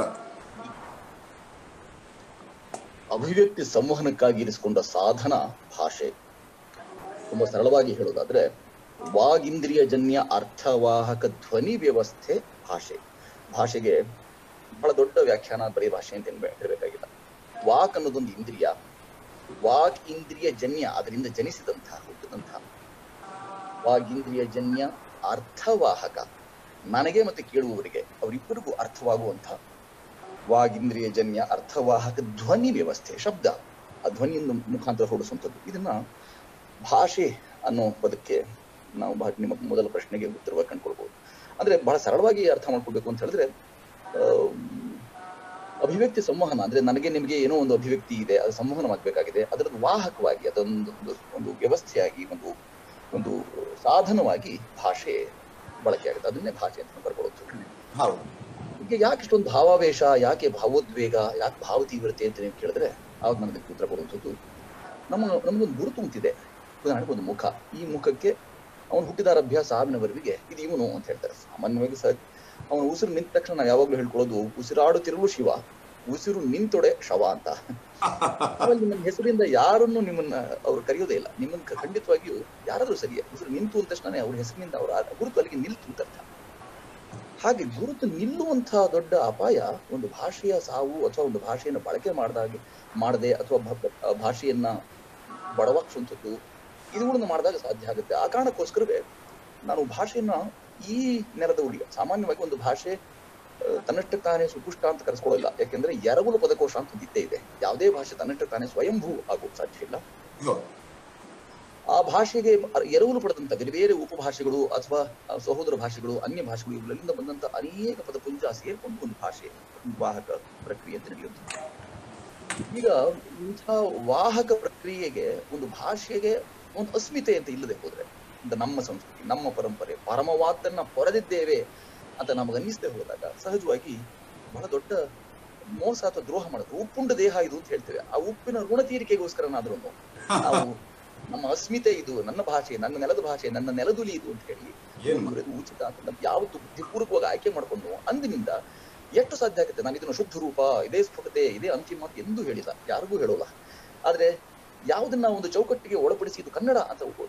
ಅಭಿವ್ಯಕ್ತಿ ಸಂವಹನಕ್ಕಾಗಿ ಇರಿಸಿಕೊಂಡ ಸಾಧನ ಭಾಷೆ ತುಂಬಾ ಸರಳವಾಗಿ ಹೇಳೋದಾದ್ರೆ ವಾಗೀಂದ್ರಿಯ ಜನ್ಯ ಅರ್ಥವಾಹಕ ಧ್ವನಿ ವ್ಯವಸ್ಥೆ ಭಾಷೆ ಭಾಷೆಗೆ ಬಹಳ ದೊಡ್ಡ ವ್ಯಾಖ್ಯಾನ ಬರೀ ಭಾಷೆ ಅಂತ ಏನ್ ಬೇ- ಹೇಳ್ಬೇಕಾಗಿಲ್ಲ ವಾಕ್ ಅನ್ನೋದೊಂದು ಇಂದ್ರಿಯ ವಾಕ್ ಇಂದ್ರಿಯ ಜನ್ಯ ಅದರಿಂದ ಜನಿಸಿದಂತಹ ಹುಟ್ಟಿದಂತಹ ವಾಗೀಂದ್ರಿಯ ಜನ್ಯ ಅರ್ಥವಾಹಕ ನನಗೆ ಮತ್ತೆ ಕೇಳುವವರಿಗೆ ಅವರಿಬ್ಬರಿಗೂ ಅರ್ಥವಾಗುವಂತಹ ವಾಗೀಂದ್ರಿಯ ಜನ್ಯ ಅರ್ಥವಾಹಕ ಧ್ವನಿ ವ್ಯವಸ್ಥೆ ಶಬ್ದ ಆ ಧ್ವನಿಯಿಂದ ಮುಖಾಂತರ ಹೊಡಿಸುವಂಥದ್ದು ಇದನ್ನ ಭಾಷೆ ಅನ್ನೋ ಪದಕ್ಕೆ ನಾವು ಬಹಳ ನಿಮ್ಮ ಮೊದಲ ಪ್ರಶ್ನೆಗೆ ಉತ್ತರವಾಗಿ ಕಂಡುಕೊಳ್ಬಹುದು ಅಂದ್ರೆ ಬಹಳ ಸರಳವಾಗಿ ಅರ್ಥ ಮಾಡ್ಕೊಳ್ಬೇಕು ಅಂತ ಹೇಳಿದ್ರೆ ಆ, ಅಭಿವ್ಯಕ್ತಿ ಸಂವಹನ ಅಂದ್ರೆ ನನಗೆ ನಿಮಗೆ ಏನೋ ಒಂದು ಅಭಿವ್ಯಕ್ತಿ ಇದೆ ಅದು ಸಂವಹನವಾಗಬೇಕಾಗಿದೆ ಅದರದ್ದು ವಾಹಕವಾಗಿ ಅದೊಂದು ಒಂದು- ಒಂದು ವ್ಯವಸ್ಥೆಯಾಗಿ ಒಂದು ಒಂದು ಸಾಧನವಾಗಿ ಭಾಷೆ ಬಳಕೆ ಆಗುತ್ತೆ ಅದನ್ನೇ ಭಾಷೆ ಅಂತ ಬರ್ಕೊಳ್ಳೋದು ಹೌದು ಈಗ ಯಾಕೆ ಇಷ್ಟೊಂದು ಭಾವಾವೇಶ ಯಾಕೆ ಭಾವೋದ್ವೇಗ ಯಾಕೆ ಭಾವ ತೀವ್ರತೆ ಅಂತ ನೀವು ಕೇಳಿದ್ರೆ ಆವಾಗ ನನಗೆ ಉತ್ತರ ಕೊಡುವಂಥದ್ದು ನಮ್ಮ ನಮಗೊಂದು ಗುರುತು ಅಂತಿದೆ ಉದಾಹರಣೆಗೆ ಒಂದು ಮುಖ ಈ ಮುಖಕ್ಕೆ ಅವನು ಹುಟ್ಟಿದಾರಭ್ಯ ಸಾವಿನವರೆಗೆ ಇದು ಇವನು ಅಂತ ಹೇಳ್ತಾರೆ ಸಾಮಾನ್ಯವಾಗಿ ಸಹ ಅವನ ಉಸಿರು ನಿಂತ ತಕ್ಷಣ ನಾವು ಯಾವಾಗಲೂ ಹೇಳ್ಕೊಳ್ಳೋದು ಉಸಿರಾಡುತ್ತಿರುವ ಶಿವ ಉಸಿರು ನಿಂತೊಡೆ ಶವ ಅಂತ ಆಮೇಲೆ ನಿಮ್ಮ ಹೆಸರಿಂದ ಯಾರನ್ನು ನಿಮ್ಮನ್ನ ಅವ್ರು ಕರೆಯೋದೇ ಇಲ್ಲ ನಿಮ್ಮನ್ನ ಕ- ಖಂಡಿತವಾಗಿಯೂ ಯಾರಾದ್ರೂ ಸರಿಯೇ ಉಸಿರು ನಿಂತು ಅಂದ ತಕ್ಷಣ ಅವ್ರ ಹೆಸರಿನಿಂದ ಅವರ ಗುರುತು ಅಲ್ಲಿಗೆ ನಿಲ್ತು ಅಂತ ಅರ್ಥ ಹಾಗೆ ಗುರುತು ನಿಲ್ಲುವಂತಹ ದೊಡ್ಡ ಅಪಾಯ ಒಂದು ಭಾಷೆಯ ಸಾವು ಅಥವಾ ಒಂದು ಭಾಷೆಯನ್ನು ಬಳಕೆ ಮಾಡಿದಾಗೆ ಮಾಡದೆ ಅಥವಾ ಭ- ಆ ಭಾಷೆಯನ್ನ ಬಡವಾಗ್ಸುವಂಥದ್ದು ಇವುಗಳನ್ನು ಮಾಡಿದಾಗ ಸಾಧ್ಯ ಆಗುತ್ತೆ ಆ ಕಾರಣಕ್ಕೋಸ್ಕರವೇ ನಾನು ಭಾಷೆಯನ್ನ ಈ ನೆಲದ ಉಳಿಯ ಸಾಮಾನ್ಯವಾಗಿ ಒಂದು ಭಾಷೆ ಆ, ತನ್ನಷ್ಟಕ್ಕೆ ತಾನೇ ಸುಪುಷ್ಟ ಅಂತ ಕರೆಸ್ಕೊಳ್ಳಲ್ಲ ಯಾಕೆಂದ್ರೆ ಎರಗುಲು ಪದಕೋಶ ಅಂತ ಒಂದ್ ಇದ್ದೇ ಇದೆ ಯಾವುದೇ ಭಾಷೆ ತನ್ನಷ್ಟಕ್ಕೆ ತಾನೇ ಸ್ವಯಂಭೂ ಆಗೋದು ಸಾಧ್ಯ ಇಲ್ಲ ಹೌದು. ಆ ಭಾಷೆಗೆ ಎರವಲು ಪಡೆದಂತ ಬೇರೆ ಬೇರೆ ಉಪಭಾಷೆಗಳು ಅಥವಾ ಆ, ಸಹೋದರ ಭಾಷೆಗಳು ಅನ್ಯ ಭಾಷೆಗಳು ಇವುಗಳಿಂದ ಬಂದಂತ ಅನೇಕ ಪದಪುಂಜ ಸೇರ್ಕೊಂಡು ಒಂದು ಭಾಷೆ ವಾಹಕ ಪ್ರಕ್ರಿಯೆ ಅಂತ ನಡೆಯುತ್ತೆ ಈಗ ಇಂಥ ವಾಹಕ ಪ್ರಕ್ರಿಯೆಗೆ ಒಂದು ಭಾಷೆಗೆ ಒಂದು ಅಸ್ಮಿತೆ ಅಂತ ಇಲ್ಲದೆ ಹೋದ್ರೆ ಅಂತ ನಮ್ಮ ಸಂಸ್ಕೃತಿ ನಮ್ಮ ಪರಂಪರೆ ಪರಮವಾದನ್ನ ಪೊರೆದಿದ್ದೇವೆ ಅಂತ ನಮಗೆ ಅನ್ನಿಸದೆ ಹೋದಾಗ ಸಹಜವಾಗಿ ಬಹಳ ದೊಡ್ಡ ಮೋಸ ಅಥವಾ ದ್ರೋಹ ಮಾಡೋದು ಉಪ್ಪುಂಡ ದೇಹ ಇದು ಅಂತ ಹೇಳ್ತೇವೆ ಆ ಉಪ್ಪಿನ ಋಣ ತೀರಿಕೆಗೋಸ್ಕರನಾದ್ರೂ ನಾವು ನಮ್ಮ ಅಸ್ಮಿತೆ ಇದು ನನ್ನ ಭಾಷೆ ನನ್ನ ನೆಲದ ಭಾಷೆ ನನ್ನ ನೆಲದುಲಿ ಇದು ಅಂತ ಹೇಳಿ ಏನ್ ಮುಂದುವರೆದು ಉಚಿತ ಅಂತ ನಾವು ಯಾವತ್ತು ಬುದ್ಧಿಪೂರ್ವಕವಾಗಿ ಆಯ್ಕೆ ಮಾಡ್ಕೊಂಡು ಅಂದಿನಿಂದ ಎಷ್ಟು ಸಾಧ್ಯ ಆಗುತ್ತೆ ನಾನು ಇದನ್ನು ಶುದ್ಧ ರೂಪ ಇದೇ ಸ್ಫುಟತೆ ಇದೇ ಅಂತಿಮ ಅಂತ ಎಂದೂ ಹೇಳಿಲ್ಲ ಯಾರಿಗೂ ಹೇಳೋಲ್ಲ ಆದ್ರೆ ಯಾವುದನ್ನ ಒಂದು ಚೌಕಟ್ಟಿಗೆ ಒಳಪಡಿಸಿ ಇದು ಕನ್ನಡ ಅಂತ ಒಬ್ಬನು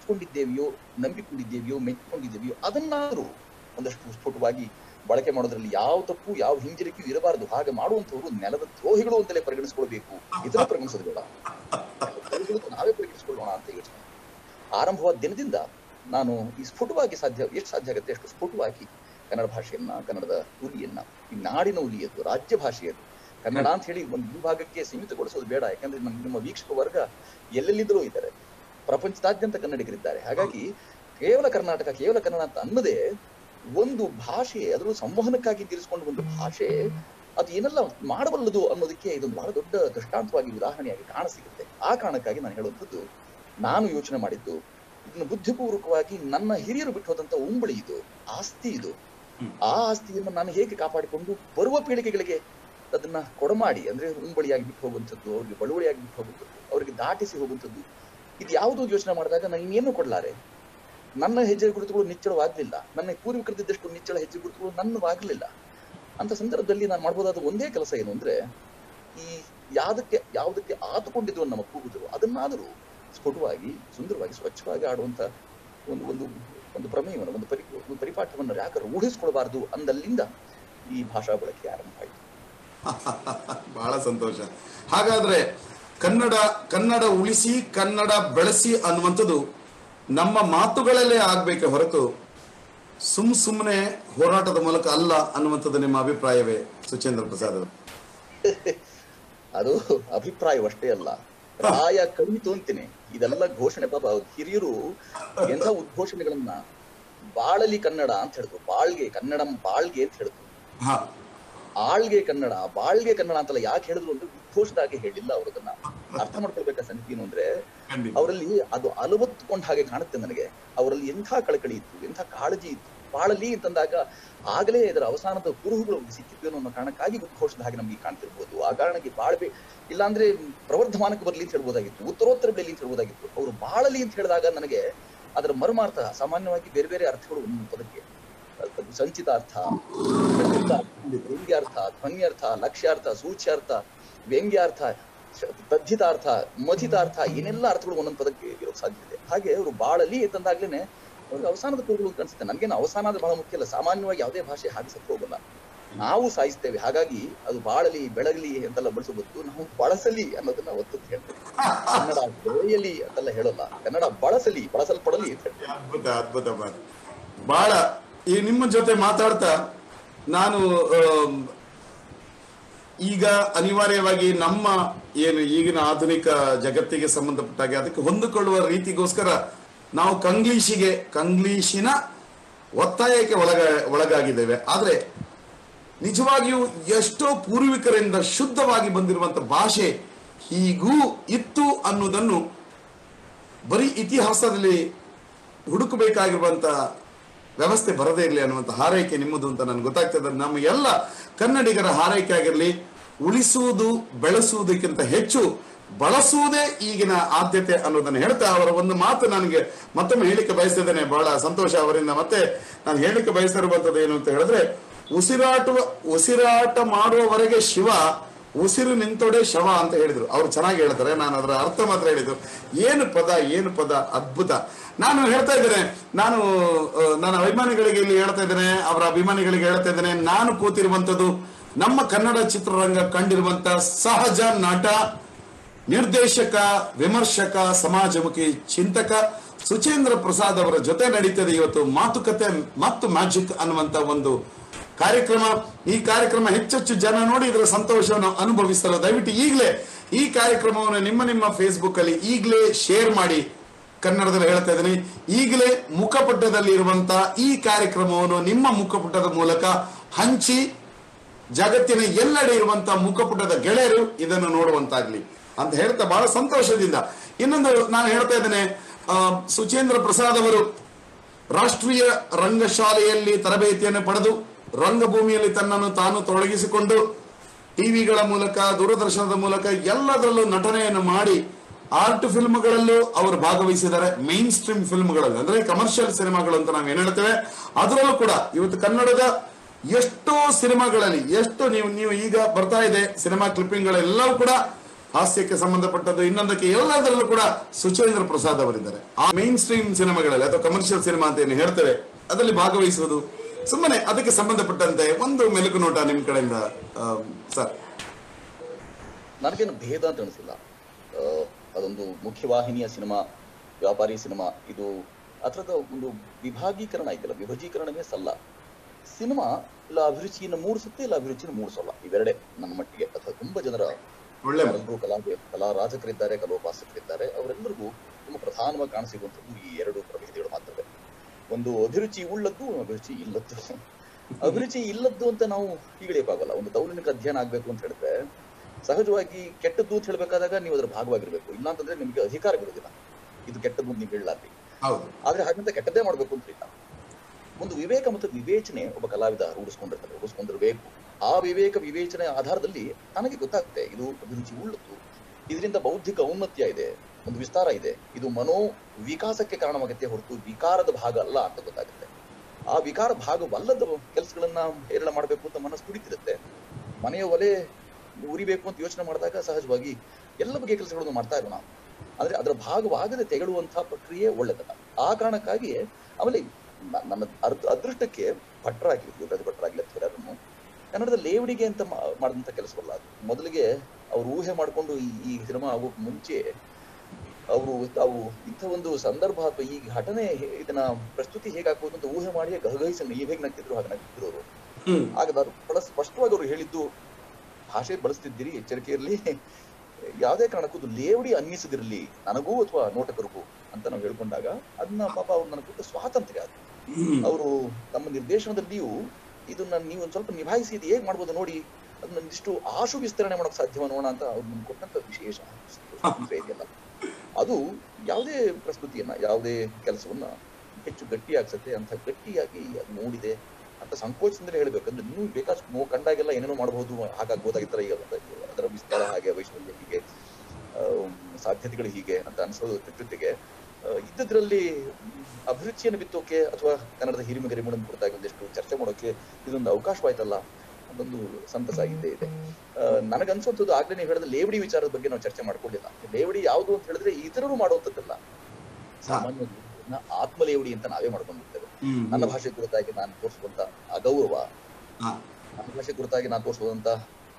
ಅರಿತುಕೊಂಡಿದ್ದೇವೆಯೋ ನಂಬಿಕೊಂಡಿದ್ದೇವೆಯೋ ಮೆಚ್ಚಿಕೊಂಡಿದ್ದೇವೆಯೋ ಅದನ್ನಾದರೂ ಒಂದಷ್ಟು ಸ್ಫುಟವಾಗಿ ಬಳಕೆ ಮಾಡೋದ್ರಲ್ಲಿ ಯಾವ ತಪ್ಪು ಯಾವ ಹಿಂಜರಿಕೆಯೂ ಇರಬಾರದು ಹಾಗೆ ಮಾಡುವಂತವರು ನೆಲದ ದ್ರೋಹಿಗಳು ಅಂತಲೇ ಪರಿಗಣಿಸ್ಕೊಳ್ಬೇಕು ಇತರ ಪರಿಗಣಿಸೋದು ಬೇಡ ದ್ರೋಹಿಗಳು ಅಂತ ನಾವೇ ಪರಿಗಣಿಸ್ಕೊಳ್ಳೋಣ ಅಂತ ಯೋಚನೆ ಆರಂಭವಾದ ದಿನದಿಂದ ನಾನು ಈ ಸ್ಫುಟವಾಗಿ ಸಾಧ್ಯ ಎಷ್ಟು ಸಾಧ್ಯ ಆಗುತ್ತೆ ಅಷ್ಟು ಸ್ಫುಟವಾಗಿ ಕನ್ನಡ ಭಾಷೆಯನ್ನ ಕನ್ನಡದ ಹುಲಿಯನ್ನ ಈ ನಾಡಿನ ಹುಲಿಯದು ರಾಜ್ಯ ಭಾಷೆಯದು ಕನ್ನಡ ಅಂತ ಹೇಳಿ ಒಂದು ವಿಭಾಗಕ್ಕೆ ಸೀಮಿತಗೊಳಿಸೋದು ಬೇಡ ಯಾಕಂದ್ರೆ ನಮ್ಮ ನಿಮ್ಮ ವೀಕ್ಷಕ ವರ್ಗ ಎಲ್ಲೆಲ್ಲಿದ್ದರೂ ಇದ್ದಾರೆ ಪ್ರಪಂಚದಾದ್ಯಂತ ಕನ್ನಡಿಗರಿದ್ದಾರೆ ಹಾಗಾಗಿ ಕೇವಲ ಕರ್ನಾಟಕ ಕೇವಲ ಕನ್ನಡ ಅಂತ ಅನ್ನದೇ ಒಂದು ಭಾಷೆ ಅದರಲ್ಲೂ ಸಂವಹನಕ್ಕಾಗಿ ತಿಳಿಸ್ಕೊಂಡು ಒಂದು ಭಾಷೆ ಅದು ಏನೆಲ್ಲ ಮಾಡಬಲ್ಲದು ಅನ್ನೋದಕ್ಕೆ ಇದೊಂದು ಬಹಳ ದೊಡ್ಡ ದೃಷ್ಟಾಂತವಾಗಿ ಉದಾಹರಣೆಯಾಗಿ ಕಾಣಸಿಗುತ್ತೆ ಆ ಕಾರಣಕ್ಕಾಗಿ ನಾನು ಹೇಳುವಂಥದ್ದು ನಾನು ಯೋಚನೆ ಮಾಡಿದ್ದು ಇದನ್ನು ಬುದ್ಧಿಪೂರ್ವಕವಾಗಿ ನನ್ನ ಹಿರಿಯರು ಬಿಟ್ಟು ಹೋದಂತ ಉಂಬಳಿ ಇದು ಆಸ್ತಿ ಇದು ಆ ಆಸ್ತಿಯನ್ನು ನಾನು ಹೇಗೆ ಕಾಪಾಡಿಕೊಂಡು ಬರುವ ಪೀಳಿಗೆಗಳಿಗೆ ಅದನ್ನ ಕೊಡಮಾಡಿ ಅಂದ್ರೆ ಉಂಬಳಿಯಾಗಿ ಬಿಟ್ಟು ಹೋಗುವಂಥದ್ದು ಅವ್ರಿಗೆ ಬಳುವಳಿಯಾಗಿ ಬಿಟ್ಟು ಹೋಗುವಂಥದ್ದು ಅವರಿಗೆ ದಾಟಿಸಿ ಹೋಗುವಂಥದ್ದು ಇದು ಯಾವುದೋ ಯೋಚನೆ ಮಾಡಿದಾಗ ನಾನು ಇನ್ನೇನು ಕೊಡ್ಲಾರೆ ನನ್ನ ಹೆಜ್ಜೆ ಗುರುತುಗಳು ನಿಚ್ಚಳವಾಗ್ಲಿಲ್ಲ ನನ್ನ ಪೂರ್ವಿಕರದಿದ್ದಷ್ಟು ನಿಚ್ಚಳ ಹೆಜ್ಜೆ ಗುರುತುಗಳು ನನ್ನವಾಗ್ಲಿಲ್ಲ ಅಂತ ಸಂದರ್ಭದಲ್ಲಿ ನಾನು ಮಾಡ್ಬೋದಾದ ಒಂದೇ ಕೆಲಸ ಏನು ಅಂದ್ರೆ ಈ ಯಾವ್ದಕ್ಕೆ ಯಾವುದಕ್ಕೆ ಆತುಕೊಂಡಿದ್ದು ನಮ್ಮ ಕೂಗುದು ಅದನ್ನಾದರೂ ಸ್ಫುಟವಾಗಿ ಸುಂದರವಾಗಿ ಸ್ವಚ್ಛವಾಗಿ ಆಡುವಂತ ಒಂದು ಒಂದು ಒಂದು ಪ್ರಮೇಯವನ್ನು ಒಂದು ಪರಿ ಒಂದು ಪರಿಪಾಠವನ್ನು ಯಾಕೆ ರೂಢಿಸ್ಕೊಳ್ಬಾರ್ದು ಅಂದಲ್ಲಿಂದ ಈ ಭಾಷಾ ಬಳಕೆ ಆರಂಭ ಆಯಿತು ಬಹಳ ಸಂತೋಷ ಹಾಗಾದ್ರೆ ಕನ್ನಡ ಕನ್ನಡ ಉಳಿಸಿ ಕನ್ನಡ ಬೆಳೆಸಿ ಅನ್ನುವಂಥದ್ದು ನಮ್ಮ ಮಾತುಗಳಲ್ಲೇ ಆಗ್ಬೇಕೆ ಹೊರತು ಸುಮ್ ಸುಮ್ಮನೆ ಹೋರಾಟದ ಮೂಲಕ ಅಲ್ಲ ಅನ್ನುವಂಥದ್ದು ನಿಮ್ಮ ಅಭಿಪ್ರಾಯವೇ ಸುಚೇಂದ್ರ ಪ್ರಸಾದ್ ಅವರು ಅದು ಅಭಿಪ್ರಾಯವಷ್ಟೇ ಅಲ್ಲ ಪ್ರಾಯ ಕಲಿತು ಅಂತೀನಿ ಇದೆಲ್ಲ ಘೋಷಣೆ ಪಾಪ ಹಿರಿಯರು ಎಂಥ ಉದ್ಘೋಷಣೆಗಳನ್ನ ಬಾಳಲಿ ಕನ್ನಡ ಅಂತ ಹೇಳಿದ್ರು ಬಾಳ್ಗೆ ಕನ್ನಡ ಬಾಳ್ಗೆ ಅಂತ ಹೇಳಿದ್ರು ಹಾ ಆಳ್ಗೆ ಕನ್ನಡ ಬಾಳ್ಗೆ ಕನ್ನಡ ಅಂತಲ್ಲ ಯಾಕೆ ಹೇಳಿದ್ರು ಅಂದ್ರೆ ಉದ್ಘೋಷದಾಗೆ ಹೇಳಿಲ್ಲ ಅವರು ಅದನ್ನ ಅರ್ಥ ಮಾಡ್ಕೊಳ್ಬೇಕಾ ಸಂಗತಿ ಏನು ಅಂದ್ರೆ ಖಂಡಿತ. ಅವರಲ್ಲಿ ಅದು ಅಲವತ್ಕೊಂಡ ಹಾಗೆ ಕಾಣುತ್ತೆ ನನಗೆ ಅವರಲ್ಲಿ ಎಂಥ ಕಳಕಳಿ ಇತ್ತು ಎಂಥ ಕಾಳಜಿ ಇತ್ತು ಬಾಳಲಿ ಅಂತಂದಾಗ ಆಗಲೇ ಇದರ ಅವಸಾನದ ಕುರುಹುಗಳು ಅವ್ರಿಗೆ ಸಿಕ್ಕಿದ್ವೇನೋ ಅನ್ನೋ ಕಾರಣಕ್ಕಾಗಿ ಉದ್ಘೋಷದ ಹಾಗೆ ನಮಗೆ ಕಾಣ್ತಿರ್ಬೋದು ಆ ಕಾರಣಕ್ಕೆ ಬಾಳ್ಬೆ ಇಲ್ಲಾಂದ್ರೆ ಪ್ರವರ್ಧಮಾನಕ್ಕೆ ಬರ್ಲಿ ಅಂತ ಹೇಳ್ಬೋದಾಗಿತ್ತು ಉತ್ತರೋತ್ತರ ಬೆಳಿ ಅಂತ ಹೇಳ್ಬೋದಾಗಿತ್ತು ಅವರು ಬಾಳಲಿ ಅಂತ ಹೇಳಿದಾಗ ನನಗೆ ಅದರ ಮರ್ಮಾರ್ಥ ಸಾಮಾನ್ಯವಾಗಿ ಬೇರೆ ಬೇರೆ ಅರ್ಥಗಳು ಒಂದೊಂದು ಪದಕ್ಕೆ ಅದು ಸಂಚಿತಾರ್ಥ ವ್ಯಂಗ್ಯಾರ್ಥ ಧ್ವನ್ಯಾರ್ಥ ಲಕ್ಷ್ಯಾರ್ಥ ಸೂಚ್ಯಾರ್ಥ ವ್ಯಂಗ್ಯಾರ್ಥ ಶ- ತದ್ಧಿತಾರ್ಥ ಮಥಿತಾರ್ಥ ಏನೆಲ್ಲ ಅರ್ಥಗಳು ಒಂದೊಂದು ಪದಕ್ಕೆ ಇರೋಕ್ ಸಾಧ್ಯ ಇದೆ ಹಾಗೆ ಅವರು ಬಾಳಲಿ ಅಂತಂದಾಗ್ಲೇನೆ ಅವ್ರಿಗೆ ಅವಸಾನದ ಕುರುಗಳು ಅಂತ ಅನ್ಸುತ್ತೆ ನನಗೇನು ಅವಸಾನ ಅಂದ್ರೆ ಬಹಳ ಮುಖ್ಯ ಅಲ್ಲ ಸಾಮಾನ್ಯವಾಗಿ ಯಾವುದೇ ಭಾಷೆ ಹಾಗೆ ಸತ್ತು ಹೋಗಲ್ಲ ನಾವು ಸಾಯಿಸ್ತೇವೆ ಹಾಗಾಗಿ ಅದು ಬಾಳಲಿ ಬೆಳಗಲಿ ಅಂತೆಲ್ಲ ಬಳಸೋ ಬದಲು ನಾವು ಬಳಸಲಿ ಅನ್ನೋದನ್ನ ಒತ್ತು ಹೇಳ್ತೇವೆ ಕನ್ನಡ ಬೆಳೆಯಲಿ ಅಂತೆಲ್ಲ ಹೇಳಲ್ಲ ಕನ್ನಡ ಬಳಸಲಿ ಬಳಸಲ್ಪಡಲಿ ಅಂತ ಹೇಳ್ತೇವೆ ಅದ್ಭುತ ಅದ್ಭುತ ಮಾತು ಬಹಳ ಈ ನಿಮ್ಮ ಜೊತೆ ಮಾತಾಡ್ತಾ ನಾನು ಆಮ್, ಈಗ ಅನಿವಾರ್ಯವಾಗಿ ನಮ್ಮ ಏನು ಈಗಿನ ಆಧುನಿಕ ಜಗತ್ತಿಗೆ ಸಂಬಂಧಪಟ್ಟಾಗೆ ಅದಕ್ಕೆ ಹೊಂದಿಕೊಳ್ಳುವ ರೀತಿಗೋಸ್ಕರ ನಾವು ಕಂಗ್ಲೀಷಿಗೆ ಕಂಗ್ಲೀಷಿನ ಒತ್ತಾಯಕ್ಕೆ ಒಳಗ ಒಳಗಾಗಿದ್ದೇವೆ ಆದ್ರೆ ನಿಜವಾಗಿಯೂ ಎಷ್ಟೋ ಪೂರ್ವಿಕರಿಂದ ಶುದ್ಧವಾಗಿ ಬಂದಿರುವಂತ ಭಾಷೆ ಹೀಗೂ ಇತ್ತು ಅನ್ನೋದನ್ನು ಬರೀ ಇತಿಹಾಸದಲ್ಲಿ ಹುಡುಕಬೇಕಾಗಿರುವಂತ ವ್ಯವಸ್ಥೆ ಬರದೇ ಇರಲಿ ಅನ್ನುವಂಥ ಹಾರೈಕೆ ನಿಮ್ಮದು ಅಂತ ನನಗೆ ಗೊತ್ತಾಗ್ತದೆ ನಮ್ಮ ಎಲ್ಲ ಕನ್ನಡಿಗರ ಹಾರೈಕೆ ಆಗಿರಲಿ ಉಳಿಸುವುದು ಬೆಳೆಸುವುದಕ್ಕಿಂತ ಹೆಚ್ಚು ಬಳಸುವುದೇ ಈಗಿನ ಆದ್ಯತೆ ಅನ್ನೋದನ್ನು ಹೇಳ್ತಾ ಅವರ ಒಂದು ಮಾತು ನನಗೆ ಮತ್ತೊಮ್ಮೆ ಹೇಳಿಕೆ ಬಯಸ್ತಿದ್ದೇನೆ ಬಹಳ ಸಂತೋಷ ಅವರಿಂದ ಮತ್ತೆ ನಾನು ಹೇಳಿಕೆ ಬಯಸ್ತಿರುವಂತದ್ದು ಏನು ಅಂತ ಹೇಳಿದ್ರೆ ಉಸಿರಾಟುವ ಉಸಿರಾಟ ಮಾಡುವವರೆಗೆ ಶಿವ ಉಸಿರು ನಿಂತೊಡೆ ಶವ ಅಂತ ಹೇಳಿದ್ರು ಅವ್ರು ಚೆನ್ನಾಗಿ ಹೇಳ್ತಾರೆ ನಾನು ಅದರ ಅರ್ಥ ಮಾತ್ರ ಹೇಳಿದ್ದು ಏನು ಪದ ಏನು ಪದ ಅದ್ಭುತ ನಾನು ಹೇಳ್ತಾ ಇದ್ದೇನೆ ನಾನು ಆ, ನನ್ನ ಅಭಿಮಾನಿಗಳಿಗೆ ಇಲ್ಲಿ ಹೇಳ್ತಾ ಇದ್ದೇನೆ ಅವರ ಅಭಿಮಾನಿಗಳಿಗೆ ಹೇಳ್ತಾ ಇದ್ದೇನೆ ನಾನು ಕೂತಿರುವಂತದ್ದು ನಮ್ಮ ಕನ್ನಡ ಚಿತ್ರರಂಗ ಕಂಡಿರುವಂತ ಸಹಜ ನಟ ನಿರ್ದೇಶಕ ವಿಮರ್ಶಕ ಸಮಾಜಮುಖಿ ಚಿಂತಕ ಸುಚೇಂದ್ರ ಪ್ರಸಾದ್ ಅವರ ಜೊತೆ ನಡೀತದೆ ಇವತ್ತು ಮಾತುಕತೆ ಮತ್ತು ಮ್ಯಾಜಿಕ್ ಅನ್ನುವಂತ ಒಂದು ಕಾರ್ಯಕ್ರಮ ಈ ಕಾರ್ಯಕ್ರಮ ಹೆಚ್ಚೆಚ್ಚು ಜನ ನೋಡಿ ಇದರ ಸಂತೋಷವನ್ನು ಅನುಭವಿಸಲು ದಯವಿಟ್ಟು ಈಗಲೇ ಈ ಕಾರ್ಯಕ್ರಮವನ್ನು ನಿಮ್ಮ ನಿಮ್ಮ ಫೇಸ್ಬುಕ್ ಅಲ್ಲಿ ಈಗಲೇ ಶೇರ್ ಮಾಡಿ ಕನ್ನಡದಲ್ಲಿ ಹೇಳ್ತಾ ಇದ್ದೀನಿ ಈಗಲೇ ಮುಖಪುಟದಲ್ಲಿ ಇರುವಂತಹ ಈ ಕಾರ್ಯಕ್ರಮವನ್ನು ನಿಮ್ಮ ಮುಖಪುಟದ ಮೂಲಕ ಹಂಚಿ ಜಗತ್ತಿನ ಎಲ್ಲೆಡೆ ಇರುವಂತಹ ಮುಖಪುಟದ ಗೆಳೆಯರು ಇದನ್ನು ನೋಡುವಂತಾಗ್ಲಿ ಅಂತ ಹೇಳ್ತಾ ಬಹಳ ಸಂತೋಷದಿಂದ ಇನ್ನೊಂದು ನಾನು ಹೇಳ್ತಾ ಇದ್ದೇನೆ ಆ, ಸುಚೇಂದ್ರ ಪ್ರಸಾದ್ ಅವರು ರಾಷ್ಟ್ರೀಯ ರಂಗಶಾಲೆಯಲ್ಲಿ ತರಬೇತಿಯನ್ನು ಪಡೆದು ರಂಗಭೂಮಿಯಲ್ಲಿ ತನ್ನನ್ನು ತಾನು ತೊಡಗಿಸಿಕೊಂಡು ಟಿವಿಗಳ ಮೂಲಕ ದೂರದರ್ಶನದ ಮೂಲಕ ಎಲ್ಲದರಲ್ಲೂ ನಟನೆಯನ್ನು ಮಾಡಿ ಆರ್ಟ್ ಫಿಲ್ಮ್ಗಳಲ್ಲೂ ಅವರು ಭಾಗವಹಿಸಿದ್ದಾರೆ ಮೈನ್ ಸ್ಟ್ರೀಮ್ ಫಿಲ್ಮ್ಗಳಲ್ಲಿ ಅಂದ್ರೆ ಕಮರ್ಷಿಯಲ್ ಸಿನಿಮಾಗಳು ಅಂತ ನಾವು ಏನ್ ಹೇಳ್ತೇವೆ ಅದರಲ್ಲೂ ಕೂಡ ಇವತ್ತು ಕನ್ನಡದ ಎಷ್ಟೋ ಸಿನಿಮಾಗಳಲ್ಲಿ ಎಷ್ಟು ನೀವು ನೀವು ಈಗ ಬರ್ತಾ ಇದೆ ಸಿನಿಮಾ ಕ್ಲಿಪ್ಪಿಂಗ್ಗಳೆಲ್ಲವೂ ಕೂಡ ಹಾಸ್ಯಕ್ಕೆ ಸಂಬಂಧಪಟ್ಟದ್ದು ಇನ್ನೊಂದಕ್ಕೆ ಎಲ್ಲದರಲ್ಲೂ ಕೂಡ ಸುಚೇಂದ್ರ ಪ್ರಸಾದ್ ಅವರಿದ್ದಾರೆ ಆ ಮೈನ್ ಸ್ಟ್ರೀಮ್ ಸಿನಿಮಾಗಳಲ್ಲಿ ಅಥವಾ ಕಮರ್ಷಿಯಲ್ ಸಿನಿಮಾ ಅಂತ ಏನು ಹೇಳ್ತೇವೆ ಅದರಲ್ಲಿ ಭಾಗವಹಿಸುವುದು ಸುಮ್ಮನೆ ಅದಕ್ಕೆ ಸಂಬಂಧಪಟ್ಟಂತೆ ಒಂದು ಮೆಲುಕು ನೋಟ ನಿಮ್ ಕಡೆಯಿಂದ ಸರ್ ನನಗೇನು ಭೇದ ಅಂತ ಅನಿಸಿಲ್ಲ ಆ, ಅದೊಂದು ಮುಖ್ಯವಾಹಿನಿಯ ಸಿನಿಮಾ ವ್ಯಾಪಾರಿ ಸಿನಿಮಾ ಇದು ಅದರದ ಒಂದು ವಿಭಾಗೀಕರಣ ಇದೆಯಲ್ಲ ವಿಭಜೀಕರಣವೇ ಸಲ್ಲ ಸಿನಿಮಾ ಇಲ್ಲ ಅಭಿರುಚಿಯನ್ನು ಮೂಡಿಸುತ್ತೆ ಇಲ್ಲ ಅಭಿರುಚಿಯನ್ನು ಮೂಡಿಸಲ್ಲ ಇವೆರಡೇ ನನ್ನ ಮಟ್ಟಿಗೆ ಅಥವಾ ತುಂಬಾ ಜನರ ಒಳ್ಳೆ ಮಾತು. ಯಾರೆಲ್ಲರೂ ಕಲಾ ಕಲಾ ರಾಜಕರಿದ್ದಾರೆ ಕಲೋಪಾಸಕರಿದ್ದಾರೆ ಅವರೆಲ್ಲರಿಗೂ ತುಂಬಾ ಪ್ರಧಾನವಾಗಿ ಕಾಣಸಿಗುವಂಥದ್ದು ಈ ಎರಡು ಪ್ರಭೇದಗಳು ಮಾತ್ರವೇ ಒಂದು ಅಭಿರುಚಿ ಉಳ್ಳದ್ದು ಅಭಿರುಚಿ ಇಲ್ಲದ್ದು ಅಭಿರುಚಿ ಇಲ್ಲದ್ದು ಅಂತ ನಾವು ಹೀಗಳೆಯಕ್ಕಾಗಲ್ಲ ಒಂದು ದೌರ್ನಿಕ ಅಧ್ಯಯನ ಆಗ್ಬೇಕು ಅಂತ ಹೇಳಿದ್ರೆ ಸಹಜವಾಗಿ ಕೆಟ್ಟದ್ದು ಅಂತ ಹೇಳ್ಬೇಕಾದಾಗ ನೀವು ಅದರ ಭಾಗವಾಗಿರ್ಬೇಕು ಇಲ್ಲ ಅಂತಂದ್ರೆ ನಿಮಗೆ ಅಧಿಕಾರವಿರೋದಿಲ್ಲ ಇದು ಕೆಟ್ಟದ್ದು ಅಂತ ನೀವು ಹೇಳಲಾರ್ರಿ ಹೌದು ಆದ್ರೆ ಹಾಗಂತ ಕೆಟ್ಟದ್ದೇ ಮಾಡ್ಬೇಕು ಅಂತ ಇಲ್ಲ ಒಂದು ವಿವೇಕ ಮತ್ತು ವಿವೇಚನೆ ಒಬ್ಬ ಕಲಾವಿದ ರೂಢಿಸ್ಕೊಂಡಿರ್ತಾರೆ ರೂಢಿಸ್ಕೊಂಡಿರ್ಬೇಕು ಆ ವಿವೇಕ ವಿವೇಚನೆ ಆಧಾರದಲ್ಲಿ ನನಗೆ ಗೊತ್ತಾಗುತ್ತೆ ಇದು ಅಭಿರುಚಿ ಉಳ್ಳದ್ದು ಇದರಿಂದ ಬೌದ್ಧಿಕ ಔನ್ನತ್ಯ ಇದೆ ಒಂದು ವಿಸ್ತಾರ ಇದೆ ಇದು ಮನೋ ವಿಕಾಸಕ್ಕೆ ಕಾರಣವಾಗುತ್ತೆ ಹೊರತು ವಿಕಾರದ ಭಾಗ ಅಲ್ಲ ಅಂತ ಗೊತ್ತಾಗುತ್ತೆ ಆ ವಿಕಾರ ಭಾಗವಲ್ಲದ ಕೆಲಸಗಳನ್ನ ಹೇರಳ ಮಾಡಬೇಕು ಅಂತ ಮನಸ್ಸು ತುಡಿತಿರುತ್ತೆ ಮನೆಯ ಒಲೆ ಉರಿಬೇಕು ಅಂತ ಯೋಚನೆ ಮಾಡಿದಾಗ ಸಹಜವಾಗಿ ಎಲ್ಲ ಬಗೆಯ ಕೆಲಸಗಳನ್ನು ಮಾಡ್ತಾ ಇರೋಣ ಆದ್ರೆ ಅದರ ಭಾಗವಾಗದೆ ತೆಗಳುವಂತಹ ಪ್ರಕ್ರಿಯೆ ಒಳ್ಳೆದಲ್ಲ ಆ ಕಾರಣಕ್ಕಾಗಿ ಆಮೇಲೆ ನ- ನನ್ನ ಅರ್ಧ ಅದೃಷ್ಟಕ್ಕೆ ಭಟ್ರಾಗ್ಲಿ ಯುವರಾಜ್ ಭಟ್ರಾಗ್ಲಿ ಅಂತ ಯಾರನ್ನು ಕನ್ನಡದ ಲೇವಡಿಗೆ ಅಂತ ಮಾ- ಮಾಡಿದಂಥ ಕೆಲಸವಲ್ಲ ಅದು ಮೊದಲಿಗೆ ಅವ್ರು ಊಹೆ ಮಾಡಿಕೊಂಡು ಈ ಈ ಸಿನಿಮಾ ಆಗೋಕ್ ಮುಂಚೆ ಅವರು ತಾವು ಇಂಥ ಒಂದು ಸಂದರ್ಭ ಅಥವಾ ಈ ಘಟನೆ ಹೇ- ಇದನ್ನ ಪ್ರಸ್ತುತಿ ಹೇಗಾಗ್ಬೋದು ಅಂತ ಊಹೆ ಮಾಡಿ ಗಹಗಹಿಸಿ ನೀವು ಹೇಗೆ ನಗ್ತಿದ್ರು ಹಾಗೆ ನಗ್ತಿದ್ರು ಅವರು ಹ್ಮ್ ಆಗ ನಾನು ಬಹಳ ಸ್ಪಷ್ಟವಾಗಿ ಅವರು ಹೇಳಿದ್ದು ಭಾಷೆ ಬಳಸ್ತಿದ್ದೀರಿ ಎಚ್ಚರಿಕೆ ಇರಲಿ ಯಾವುದೇ ಕಾರಣಕ್ಕೂ ಇದು ಲೇವಡಿ ಅನ್ನಿಸದಿರಲಿ ನನಗೂ ಅಥವಾ ನೋಟಕರಿಗೂ ಅಂತ ನಾವು ಹೇಳ್ಕೊಂಡಾಗ ಅದನ್ನ ಪಾಪ ಅವ್ರು ನನಗೆ ಕೊಟ್ಟ ಸ್ವಾತಂತ್ರ್ಯ ಅದು ಹ್ಮ್ ಅವರು ತಮ್ಮ ನಿರ್ದೇಶನದಲ್ಲಿಯೂ ಇದನ್ನ ನೀವು ಒಂದ್ ಸ್ವಲ್ಪ ನಿಭಾಯಿಸಿ ಇದು ಹೇಗ್ ಮಾಡ್ಬೋದು ನೋಡಿ ಅದನ್ನ ಇಷ್ಟು ಆಶು ವಿಸ್ತರಣೆ ಮಾಡಕ್ ಸಾಧ್ಯವ ನೋಡೋಣ ಅಂತ ಅವ್ರು ನಮ್ಗೆ ಕೊಟ್ಟಂತ ವಿಶೇಷ ಸ್ವಾತಂತ್ರ್ಯ ಇದೆಯಲ್ಲ ಅದು ಯಾವುದೇ ಪ್ರಸ್ತುತಿಯನ್ನ ಯಾವುದೇ ಕೆಲಸವನ್ನ ಹೆಚ್ಚು ಗಟ್ಟಿಯಾಗ್ಸತ್ತೆ ಅಂತ ಗಟ್ಟಿಯಾಗಿ ಅದು ನೋಡಿದೆ ಅಂತ ಸಂಕೋಚದಿಂದಲೇ ಹೇಳ್ಬೇಕಂದ್ರೆ ನೀವು ಬೇಕಾದಷ್ಟು ನೋವು ಕಂಡಾಗೆಲ್ಲ ಏನೇನೋ ಮಾಡಬಹುದು ಹಾಗಾಗ್ಬೋದಾಗಿತ್ತರ ಈಗ ಅದರ ವಿಸ್ತಾರ ಹಾಗೆ ವೈಷ್ಣವ್ಯ ಹೀಗೆ ಆ, ಸಾಧ್ಯತೆಗಳು ಹೀಗೆ ಅಂತ ಅನ್ಸೋದ್ರ ಜೊತೆಗೆ ಆ, ಇದ್ದದ್ರಲ್ಲಿ ಅಭಿರುಚಿಯನ್ನು ಬಿತ್ತೋಕೆ ಅಥವಾ ಕನ್ನಡದ ಹಿರಿಮೆ ಗರಿಮೆಗಳನ್ನು ಕುರಿತಾಗಿ ಒಂದಿಷ್ಟು ಚರ್ಚೆ ಮಾಡೋಕೆ ಇದೊಂದು ಅವಕಾಶವಾಯ್ತಲ್ಲ ಅದೊಂದು ಸಂತಸ ಇದ್ದೇ ಇದೆ ಆ, ನನಗನ್ಸುವಂಥದ್ದು ಆಗ್ಲೇ ನೀವು ಹೇಳಿದ ಲೇವಡಿ ವಿಚಾರದ ಬಗ್ಗೆ ನಾವು ಚರ್ಚೆ ಮಾಡ್ಕೊಂಡಿಲ್ಲ ಲೇವಡಿ ಯಾವುದು ಅಂತ ಹೇಳಿದ್ರೆ ಇತರರು ಮಾಡುವಂಥದ್ದಲ್ಲ ಸಾಮಾನ್ಯವಾಗಿ ಇದನ್ನ ಆತ್ಮಲೇವಡಿ ಅಂತ ನಾವೇ ಮಾಡ್ಕೊಂಡಿರ್ತೇವೆ ಹ್ಮ್ ನನ್ನ ಭಾಷೆ ಕುರಿತಾಗಿ ನಾನು ತೋರಿಸುವಂತ ಅಗೌರವ ಹಾ. ನನ್ನ ಭಾಷೆ ಕುರಿತಾಗಿ ನಾನು ತೋರಿಸುವಂತ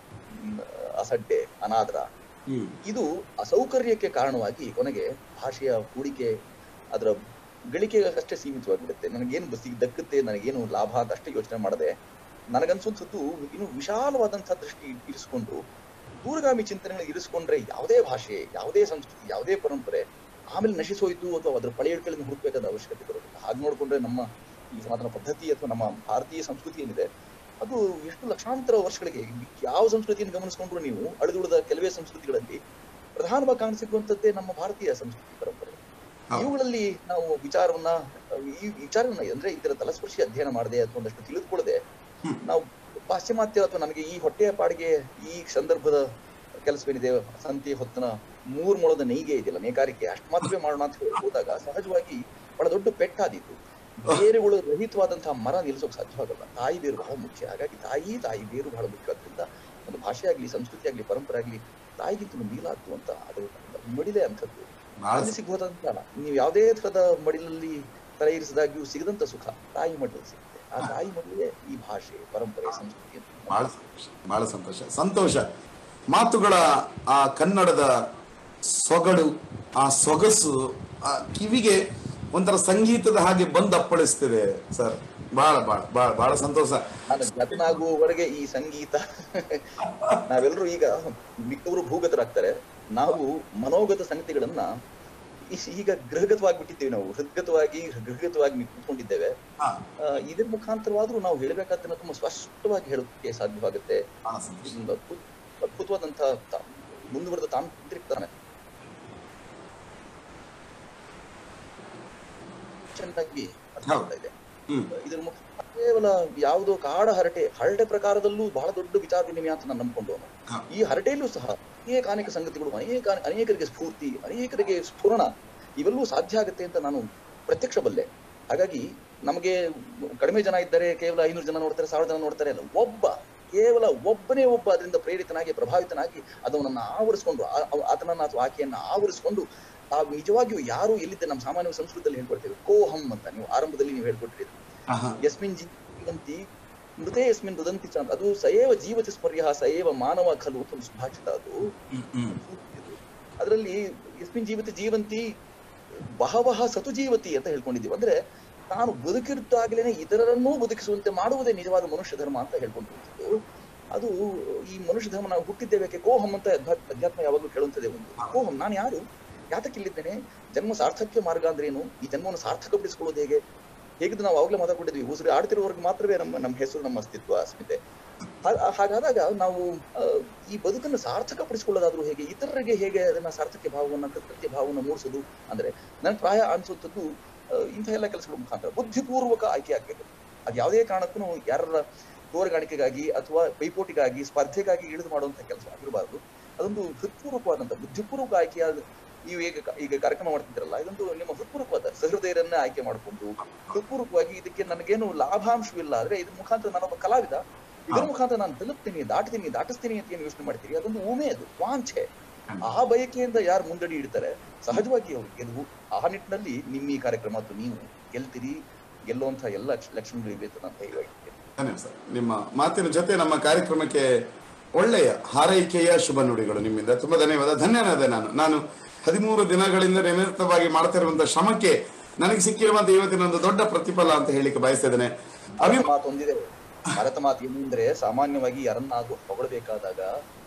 ಮ್, ಅಸಡ್ಡೆ ಅನಾದರ ಹ್ಮ್ ಇದು ಅಸೌಕರ್ಯಕ್ಕೆ ಕಾರಣವಾಗಿ ಕೊನೆಗೆ ಭಾಷೆಯ ಹೂಡಿಕೆ ಅದರ ಗಳಿಕೆಗೆ ಅಷ್ಟೇ ಸೀಮಿತವಾಗಿಬಿಡುತ್ತೆ ನನಗೇನು ಬಸ್ಸಿಗೆ ದಕ್ಕುತ್ತೆ ನನಗೇನು ಲಾಭ ಅಂತ ಅಷ್ಟೇ ಯೋಚನೆ ಮಾಡದೆ ನನಗನ್ಸುವಂಥದ್ದು ಇನ್ನು ವಿಶಾಲವಾದಂತಹ ದೃಷ್ಟಿ ಇರಿಸ್ಕೊಂಡು ದೂರಗಾಮಿ ಚಿಂತನೆಗಳು ಇರಿಸ್ಕೊಂಡ್ರೆ ಯಾವುದೇ ಭಾಷೆ ಯಾವುದೇ ಸಂಸ್ಕೃತಿ ಯಾವುದೇ ಪರಂಪರೆ ಆಮೇಲೆ ನಶಿಸೋಯ್ತು ಅಥವಾ ಅದರ ಪಳೆಯುಳಿಕೆಗಳನ್ನು ಹುಡುಕಬೇಕಾದ ಅವಶ್ಯಕತೆ ಬರೋದಿಲ್ಲ ಹಾಗೆ ನೋಡ್ಕೊಂಡ್ರೆ ನಮ್ಮ ಈ ಸನಾತನ ಪದ್ಧತಿ ಅಥವಾ ನಮ್ಮ ಭಾರತೀಯ ಸಂಸ್ಕೃತಿ ಏನಿದೆ ಅದು ಎಷ್ಟು ಲಕ್ಷಾಂತರ ವರ್ಷಗಳಿಗೆ ಯಾವ ಸಂಸ್ಕೃತಿಯನ್ನು ಗಮನಿಸ್ಕೊಂಡ್ರು ನೀವು ಅಳಿದುಳಿದ ಕೆಲವೇ ಸಂಸ್ಕೃತಿಗಳಲ್ಲಿ ಪ್ರಧಾನವಾಗಿ ಕಾಣಿಸಿರುವಂತದ್ದೇ ನಮ್ಮ ಭಾರತೀಯ ಸಂಸ್ಕೃತಿ ಪರಂಪರೆ ಹೌದು. ಇವುಗಳಲ್ಲಿ ನಾವು ವಿಚಾರವನ್ನ ಈ ವಿಚಾರವನ್ನ ಅಂದ್ರೆ ಇದರ ತಲಸ್ಪರ್ಶಿ ಅಧ್ಯಯನ ಮಾಡದೆ ಅಥವಾ ಒಂದಷ್ಟು ತಿಳಿದುಕೊಳ್ಳದೆ ನಾವು ಪಾಶ್ಚಿಮಾತ್ಯ ಅಥವಾ ನಮಗೆ ಈ ಹೊಟ್ಟೆಯ ಪಾಡಿಗೆ ಈ ಸಂದರ್ಭದ ಕೆಲಸವೇನಿದೆ ಸಂತಿ ಹೊತ್ತನ ಮೂರ್ ಮೊಳದ ನೇಯ್ಗೆ ಇದೆಯಲ್ಲ ನೇಕಾರಿಕೆ ಅಷ್ಟು ಮಾತ್ರವೇ ಮಾಡೋಣ ಅಂತ ಹೇಳಿ ಹೋದಾಗ ಸಹಜವಾಗಿ ಬಹಳ ದೊಡ್ಡ ಪೆಟ್ಟಾದೀತು ಬೇರುಗಳು ರಹಿತವಾದಂತಹ ಮರ ನಿಲ್ಲಿಸೋಕೆ ಸಾಧ್ಯವಾಗಲ್ಲ ತಾಯಿ ಬೇರು ಬಹಳ ಮುಖ್ಯ ಹಾಗಾಗಿ ತಾಯಿ ತಾಯಿ ಬೇರು ಬಹಳ ಮುಖ್ಯವಾದ್ರಿಂದ ಒಂದು ಭಾಷೆ ಆಗ್ಲಿ ಸಂಸ್ಕೃತಿ ಆಗ್ಲಿ ಪರಂಪರೆ ಆಗ್ಲಿ ತಾಯಿಗಿಂತ ಮೀಲಾದ್ದು ಅಂತ ಅದು ಮಡಿಲೆ ಅಂಥದ್ದು ಬಹಳ ಅಲ್ಲಿ ಸಿಗುವುದಂತ ನೀವು ಯಾವುದೇ ತರದ ಮಡಿಲಲ್ಲಿ ತಲೆ ಇರಿಸಿದಾಗ್ಯೂ ಸಿಗದಂತ ಸುಖ ತಾಯಿ ಮಡಿಲಲ್ಲಿ ಸಿಗುತ್ತೆ ಆ ತಾಯಿ ಮಡಿಲೇ ಈ ಭಾಷೆ ಪರಂಪರೆ ಸಂಸ್ಕೃತಿ ಅಂತ ಬಹಳ ಸಂತೋಷ ಬಹಳ ಸಂತೋಷ ಸಂತೋಷ ಮಾತುಗಳ ಆ ಕನ್ನಡದ ಸೊಗಡು ಆ ಸೊಗಸು ಆ ಕಿವಿಗೆ ಒಂಥರ ಸಂಗೀತದ ಹಾಗೆ ಬಂದು ಅಪ್ಪಳಿಸ್ತಿದೆ ಸರ್ ಬಹಳ ಬಹಳ ಬಹಳ ಬಹಳ ಸಂತೋಷ ನಾನು ಗತನಾಗುವವರೆಗೆ ಈ ಸಂಗೀತ ನಾವೆಲ್ಲರೂ ಈಗ ಮಿಕ್ಕವರು ಭೂಗತರಾಗ್ತಾರೆ ನಾವು ಮನೋಗತ ಸಂಗತಿಗಳನ್ನ ಈ- ಈಗ ಗೃಹಗತವಾಗಿ ಬಿಟ್ಟಿದ್ದೇವೆ ನಾವು ಹೃದ್ಗತವಾಗಿ ಗೃಹಗತವಾಗಿ ಕೂತ್ಕೊಂಡಿದ್ದೇವೆ ಹಾ, ಆ, ಇದ್ರ ಮುಖಾಂತರವಾದ್ರೂ ನಾವು ಹೇಳಬೇಕಾದ್ರೆ ತುಂಬಾ ಸ್ಪಷ್ಟವಾಗಿ ಹೇಳೋದಕ್ಕೆ ಸಾಧ್ಯವಾಗುತ್ತೆ ಬಹಳ ಸಂತೋಷ ಇದೊಂದು ಅದ್ಭುತ ಅದ್ಭುತವಾದಂತಹ ತಾ- ಮುಂದುವರೆದ ತಾಂತ್ರಿಕ ತಾನೆ ಚೆನ್ನಾಗಿ ಅರ್ಥ ಆಗ್ತಾ ಇದೆ ಹ್ಮ್ ಇದ್ರ ಮುಖ ಕೇವಲ ಯಾವುದೋ ಕಾಡ ಹರಟೆ ಹರಟೆ ಪ್ರಕಾರದಲ್ಲೂ ಬಹಳ ದೊಡ್ಡ ವಿಚಾರ ವಿನಿಮಯ ಅಂತ ನಾನು ನಂಬ್ಕೊಂಡವನು ಹಾ. ಈ ಹರಟೆಯಲ್ಲೂ ಸಹ ಅನೇಕ ಅನೇಕ ಸಂಗತಿಗಳು ಅನೇಕ ಅನೇಕರಿಗೆ ಸ್ಫೂರ್ತಿ ಅನೇಕರಿಗೆ ಸ್ಫುರಣ ಇವೆಲ್ಲವೂ ಸಾಧ್ಯ ಆಗುತ್ತೆ ಅಂತ ನಾನು ಪ್ರತ್ಯಕ್ಷ ಬಲ್ಲೆ ಹಾಗಾಗಿ ನಮಗೆ ಕಡಿಮೆ ಜನ ಇದ್ದರೆ ಕೇವಲ ಐನೂರು ಜನ ನೋಡ್ತಾರೆ ಸಾವಿರ ಜನ ನೋಡ್ತಾರೆ ಅಲ್ಲ ಒಬ್ಬ ಕೇವಲ ಒಬ್ಬನೇ ಒಬ್ಬ ಅದರಿಂದ ಪ್ರೇರಿತನಾಗಿ ಪ್ರಭಾವಿತನಾಗಿ ಅದನ್ನು ಆವರಿಸ್ಕೊಂಡು ಆ- ಆ- ಆತನನ್ನ ಅಥವಾ ಆಕೆಯನ್ನ ಆವರಿಸ್ಕೊಂಡು ಆ ನಿಜವಾಗಿಯೂ ಯಾರು ಎಲ್ಲಿದ್ದ ನಮ್ಮ ಸಾಮಾನ್ಯ ಸಂಸ್ಕೃತದಲ್ಲಿ ಹೇಳ್ಕೊಳ್ತೇವೆ ಕೋಹಂ ಅಂತ ನೀವು ಆರಂಭದಲ್ಲಿ ನೀವು ಹೇಳ್ಕೊಟ್ಟಿರಿ ಆಹಾ. ಯಸ್ಮಿನ್ ಜೀವಂತಿ ಮೃತೆ ಯಸ್ಮಿನ್ ರುದಂತಿ ಚ ಅಂತ. ಅದು ಸಯೇವ ಜೀವತಿ ಸ್ಮರ್ಯ ಸಯೇವ ಮಾನವ ಖಲು ಅಂತ ಒಂದು ಸುಭಾಷಿತ ಅದು ಹ್ಮ್, ಹ್ಮ್. ಅದರಲ್ಲಿ ಯಸ್ಮಿನ್ ಜೀವತಿ ಜೀವಂತಿ ಬಹವಹ ಸತು ಜೀವತಿ ಅಂತ ಹೇಳ್ಕೊಂಡಿದ್ದೀವಿ ಅಂದ್ರೆ ತಾನು ಬದುಕಿದ್ದಾಗಲೇನೆ ಇತರರನ್ನೂ ಬದುಕಿಸುವಂತೆ ಮಾಡುವುದೇ ನಿಜವಾದ ಮನುಷ್ಯ ಧರ್ಮ ಅಂತ ಹೇಳ್ಕೊಂಡಿದ್ದು ಅದು ಈ ಮನುಷ್ಯ ಧರ್ಮ ನಾವು ಹುಟ್ಟಿದ್ದೇವೆ ಕೋಹಂ ಅಂತ ಅಧ್ಯಾತ್ಮ ಅಧ್ಯಾತ್ಮ ಯಾವಾಗಲೂ ಕೇಳುವಂತದೆ ಒಂದು ಕೋಹಂ ನಾನು ಯಾರು ಯಾತಕ್ಕಿಲ್ಲಿದ್ದೇನೆ ಜನ್ಮ ಸಾರ್ಥಕ್ಯ ಮಾರ್ಗ ಅಂದ್ರೆ ಏನು ಈ ಜನ್ಮವನ್ನು ಸಾರ್ಥಕಪಡಿಸಿಕೊಳ್ಳೋದು ಹೇಗೆ ಹೇಗಿದ್ದು ನಾವು ಅವಾಗಲೇ ಮಾತಾಡ್ಕೊಂಡಿದ್ವಿ ಉಸಿರು ಆಡ್ತಿರೋವರೆಗೆ ಮಾತ್ರವೇ ನಮ್ಮ ನಮ್ಮ ಹೆಸರು ನಮ್ಮ ಅಸ್ತಿತ್ವ ಅಸ್ಮಿತೆ ಹಾ- ಹಾಗಾದಾಗ ನಾವು ಆ, ಈ ಬದುಕನ್ನು ಸಾರ್ಥಕಪಡಿಸಿಕೊಳ್ಳೋದಾದ್ರೂ ಹೇಗೆ ಇತರರಿಗೆ ಹೇಗೆ ಅದನ್ನ ಸಾರ್ಥಕ್ಯ ಭಾವವನ್ನ ಕೃತ್ಯ ಭಾವವನ್ನು ಮೂಡಿಸೋದು ಅಂದ್ರೆ ನನ್ ಪ್ರಾಯ ಅನ್ಸುವಂಥದ್ದು ಆ, ಇಂಥ ಎಲ್ಲ ಕೆಲಸಗಳ ಮುಖಾಂತರ ಬುದ್ಧಿಪೂರ್ವಕ ಆಯ್ಕೆ ಆಗ್ಬೇಕು ಅದು ಯಾವುದೇ ಕಾರಣಕ್ಕೂ ಯಾರ ತೋರಗಾಣಿಕೆಗಾಗಿ ಅಥವಾ ಪೈಪೋಟಿಗಾಗಿ ಸ್ಪರ್ಧೆಗಾಗಿ ಇಳಿದು ಮಾಡುವಂತ ಕೆಲಸ ಆಗಿರಬಾರ್ದು ಅದೊಂದು ಹೃತ್ಪೂರ್ವಕವಾದಂತ ಬುದ್ಧಿಪೂರ್ವಕ ಆಯ್ಕೆಯಾದ ನೀವು ಈಗ ಈಗ ಕಾರ್ಯಕ್ರಮ ಮಾಡ್ತಿದ್ದೀರಲ್ಲ ಇದೊಂದು ನಿಮ್ಮ ಹೃತ್ಪೂರ್ವಕವಾದ ಸಹೃದಯರನ್ನ ಆಯ್ಕೆ ಮಾಡಿಕೊಂಡು ಹೃತ್ಪೂರ್ವಕವಾಗಿ ಇದಕ್ಕೆ ನನಗೇನು ಲಾಭಾಂಶವಿಲ್ಲ ಆದ್ರೆ ಇದ್ರ ಮುಖಾಂತರ ನಾನೊಬ್ಬ ಕಲಾವಿದ ಇದ್ರ ಮುಖಾಂತರ ನಾನು ತಲುಪ್ತೀನಿ ದಾಟ್ತೀನಿ ದಾಟಿಸ್ತೀನಿ ಅಂತ ಏನು ಯೋಚನೆ ಮಾಡ್ತೀರಿ ಅದೊಂದು ಉಮೆ ಅದು ವಾಂಛೆ ಆ ಬಯಕೆಯಿಂದ ಯಾರು ಮುಂದಡಿ ಇಡ್ತಾರೆ ಸಹಜವಾಗಿ ಅವ್ರು ಗೆಲುವು ಆ ನಿಟ್ಟಿನಲ್ಲಿ ನಿಮ್ಮ ಈ ಕಾರ್ಯಕ್ರಮ ಅಥವಾ ನೀವು ಗೆಲ್ತೀರಿ ಗೆಲ್ಲುವಂತ ಎಲ್ಲ ಲಕ್ಷಣಗಳು ಇವೆ ಅಂತ ನಾನು ಧೈರ್ಯವಾಗಿದ್ದೇನೆ ಧನ್ಯವಾದ ಸರ್ ನಿಮ್ಮ ಮಾತಿನ ಜೊತೆ ನಮ್ಮ ಕಾರ್ಯಕ್ರಮಕ್ಕೆ ಒಳ್ಳೆಯ ಹಾರೈಕೆಯ ಶುಭ ನುಡಿಗಳು ನಿಮ್ಮಿಂದ ತುಂಬಾ ಧನ್ಯವಾದ ಧನ್ಯನಾದೆ ನಾನು ನಾನು ಹದಿಮೂರು ದಿನಗಳಿಂದ ನಿರಂತರವಾಗಿ ಮಾಡ್ತಿರುವಂತಹ ಶ್ರಮಕ್ಕೆ ನನಗೆ ಸಿಕ್ಕಿರುವಂತಹ ಇವತ್ತಿನ ಒಂದು ದೊಡ್ಡ ಪ್ರತಿಫಲ ಅಂತ ಹೇಳಿಕ್ಕೆ ಬಯಸ್ತಿದ್ದೇನೆ ಅಭಿ ಭಾರತ ಮಾತು ಒಂದಿದೆ ಭಾರತ ಮಾತು ಏನು ಅಂದ್ರೆ ಸಾಮಾನ್ಯವಾಗಿ ಯಾರನ್ನಾದ್ರೂ ಹೊಗಳಬೇಕಾದಾಗ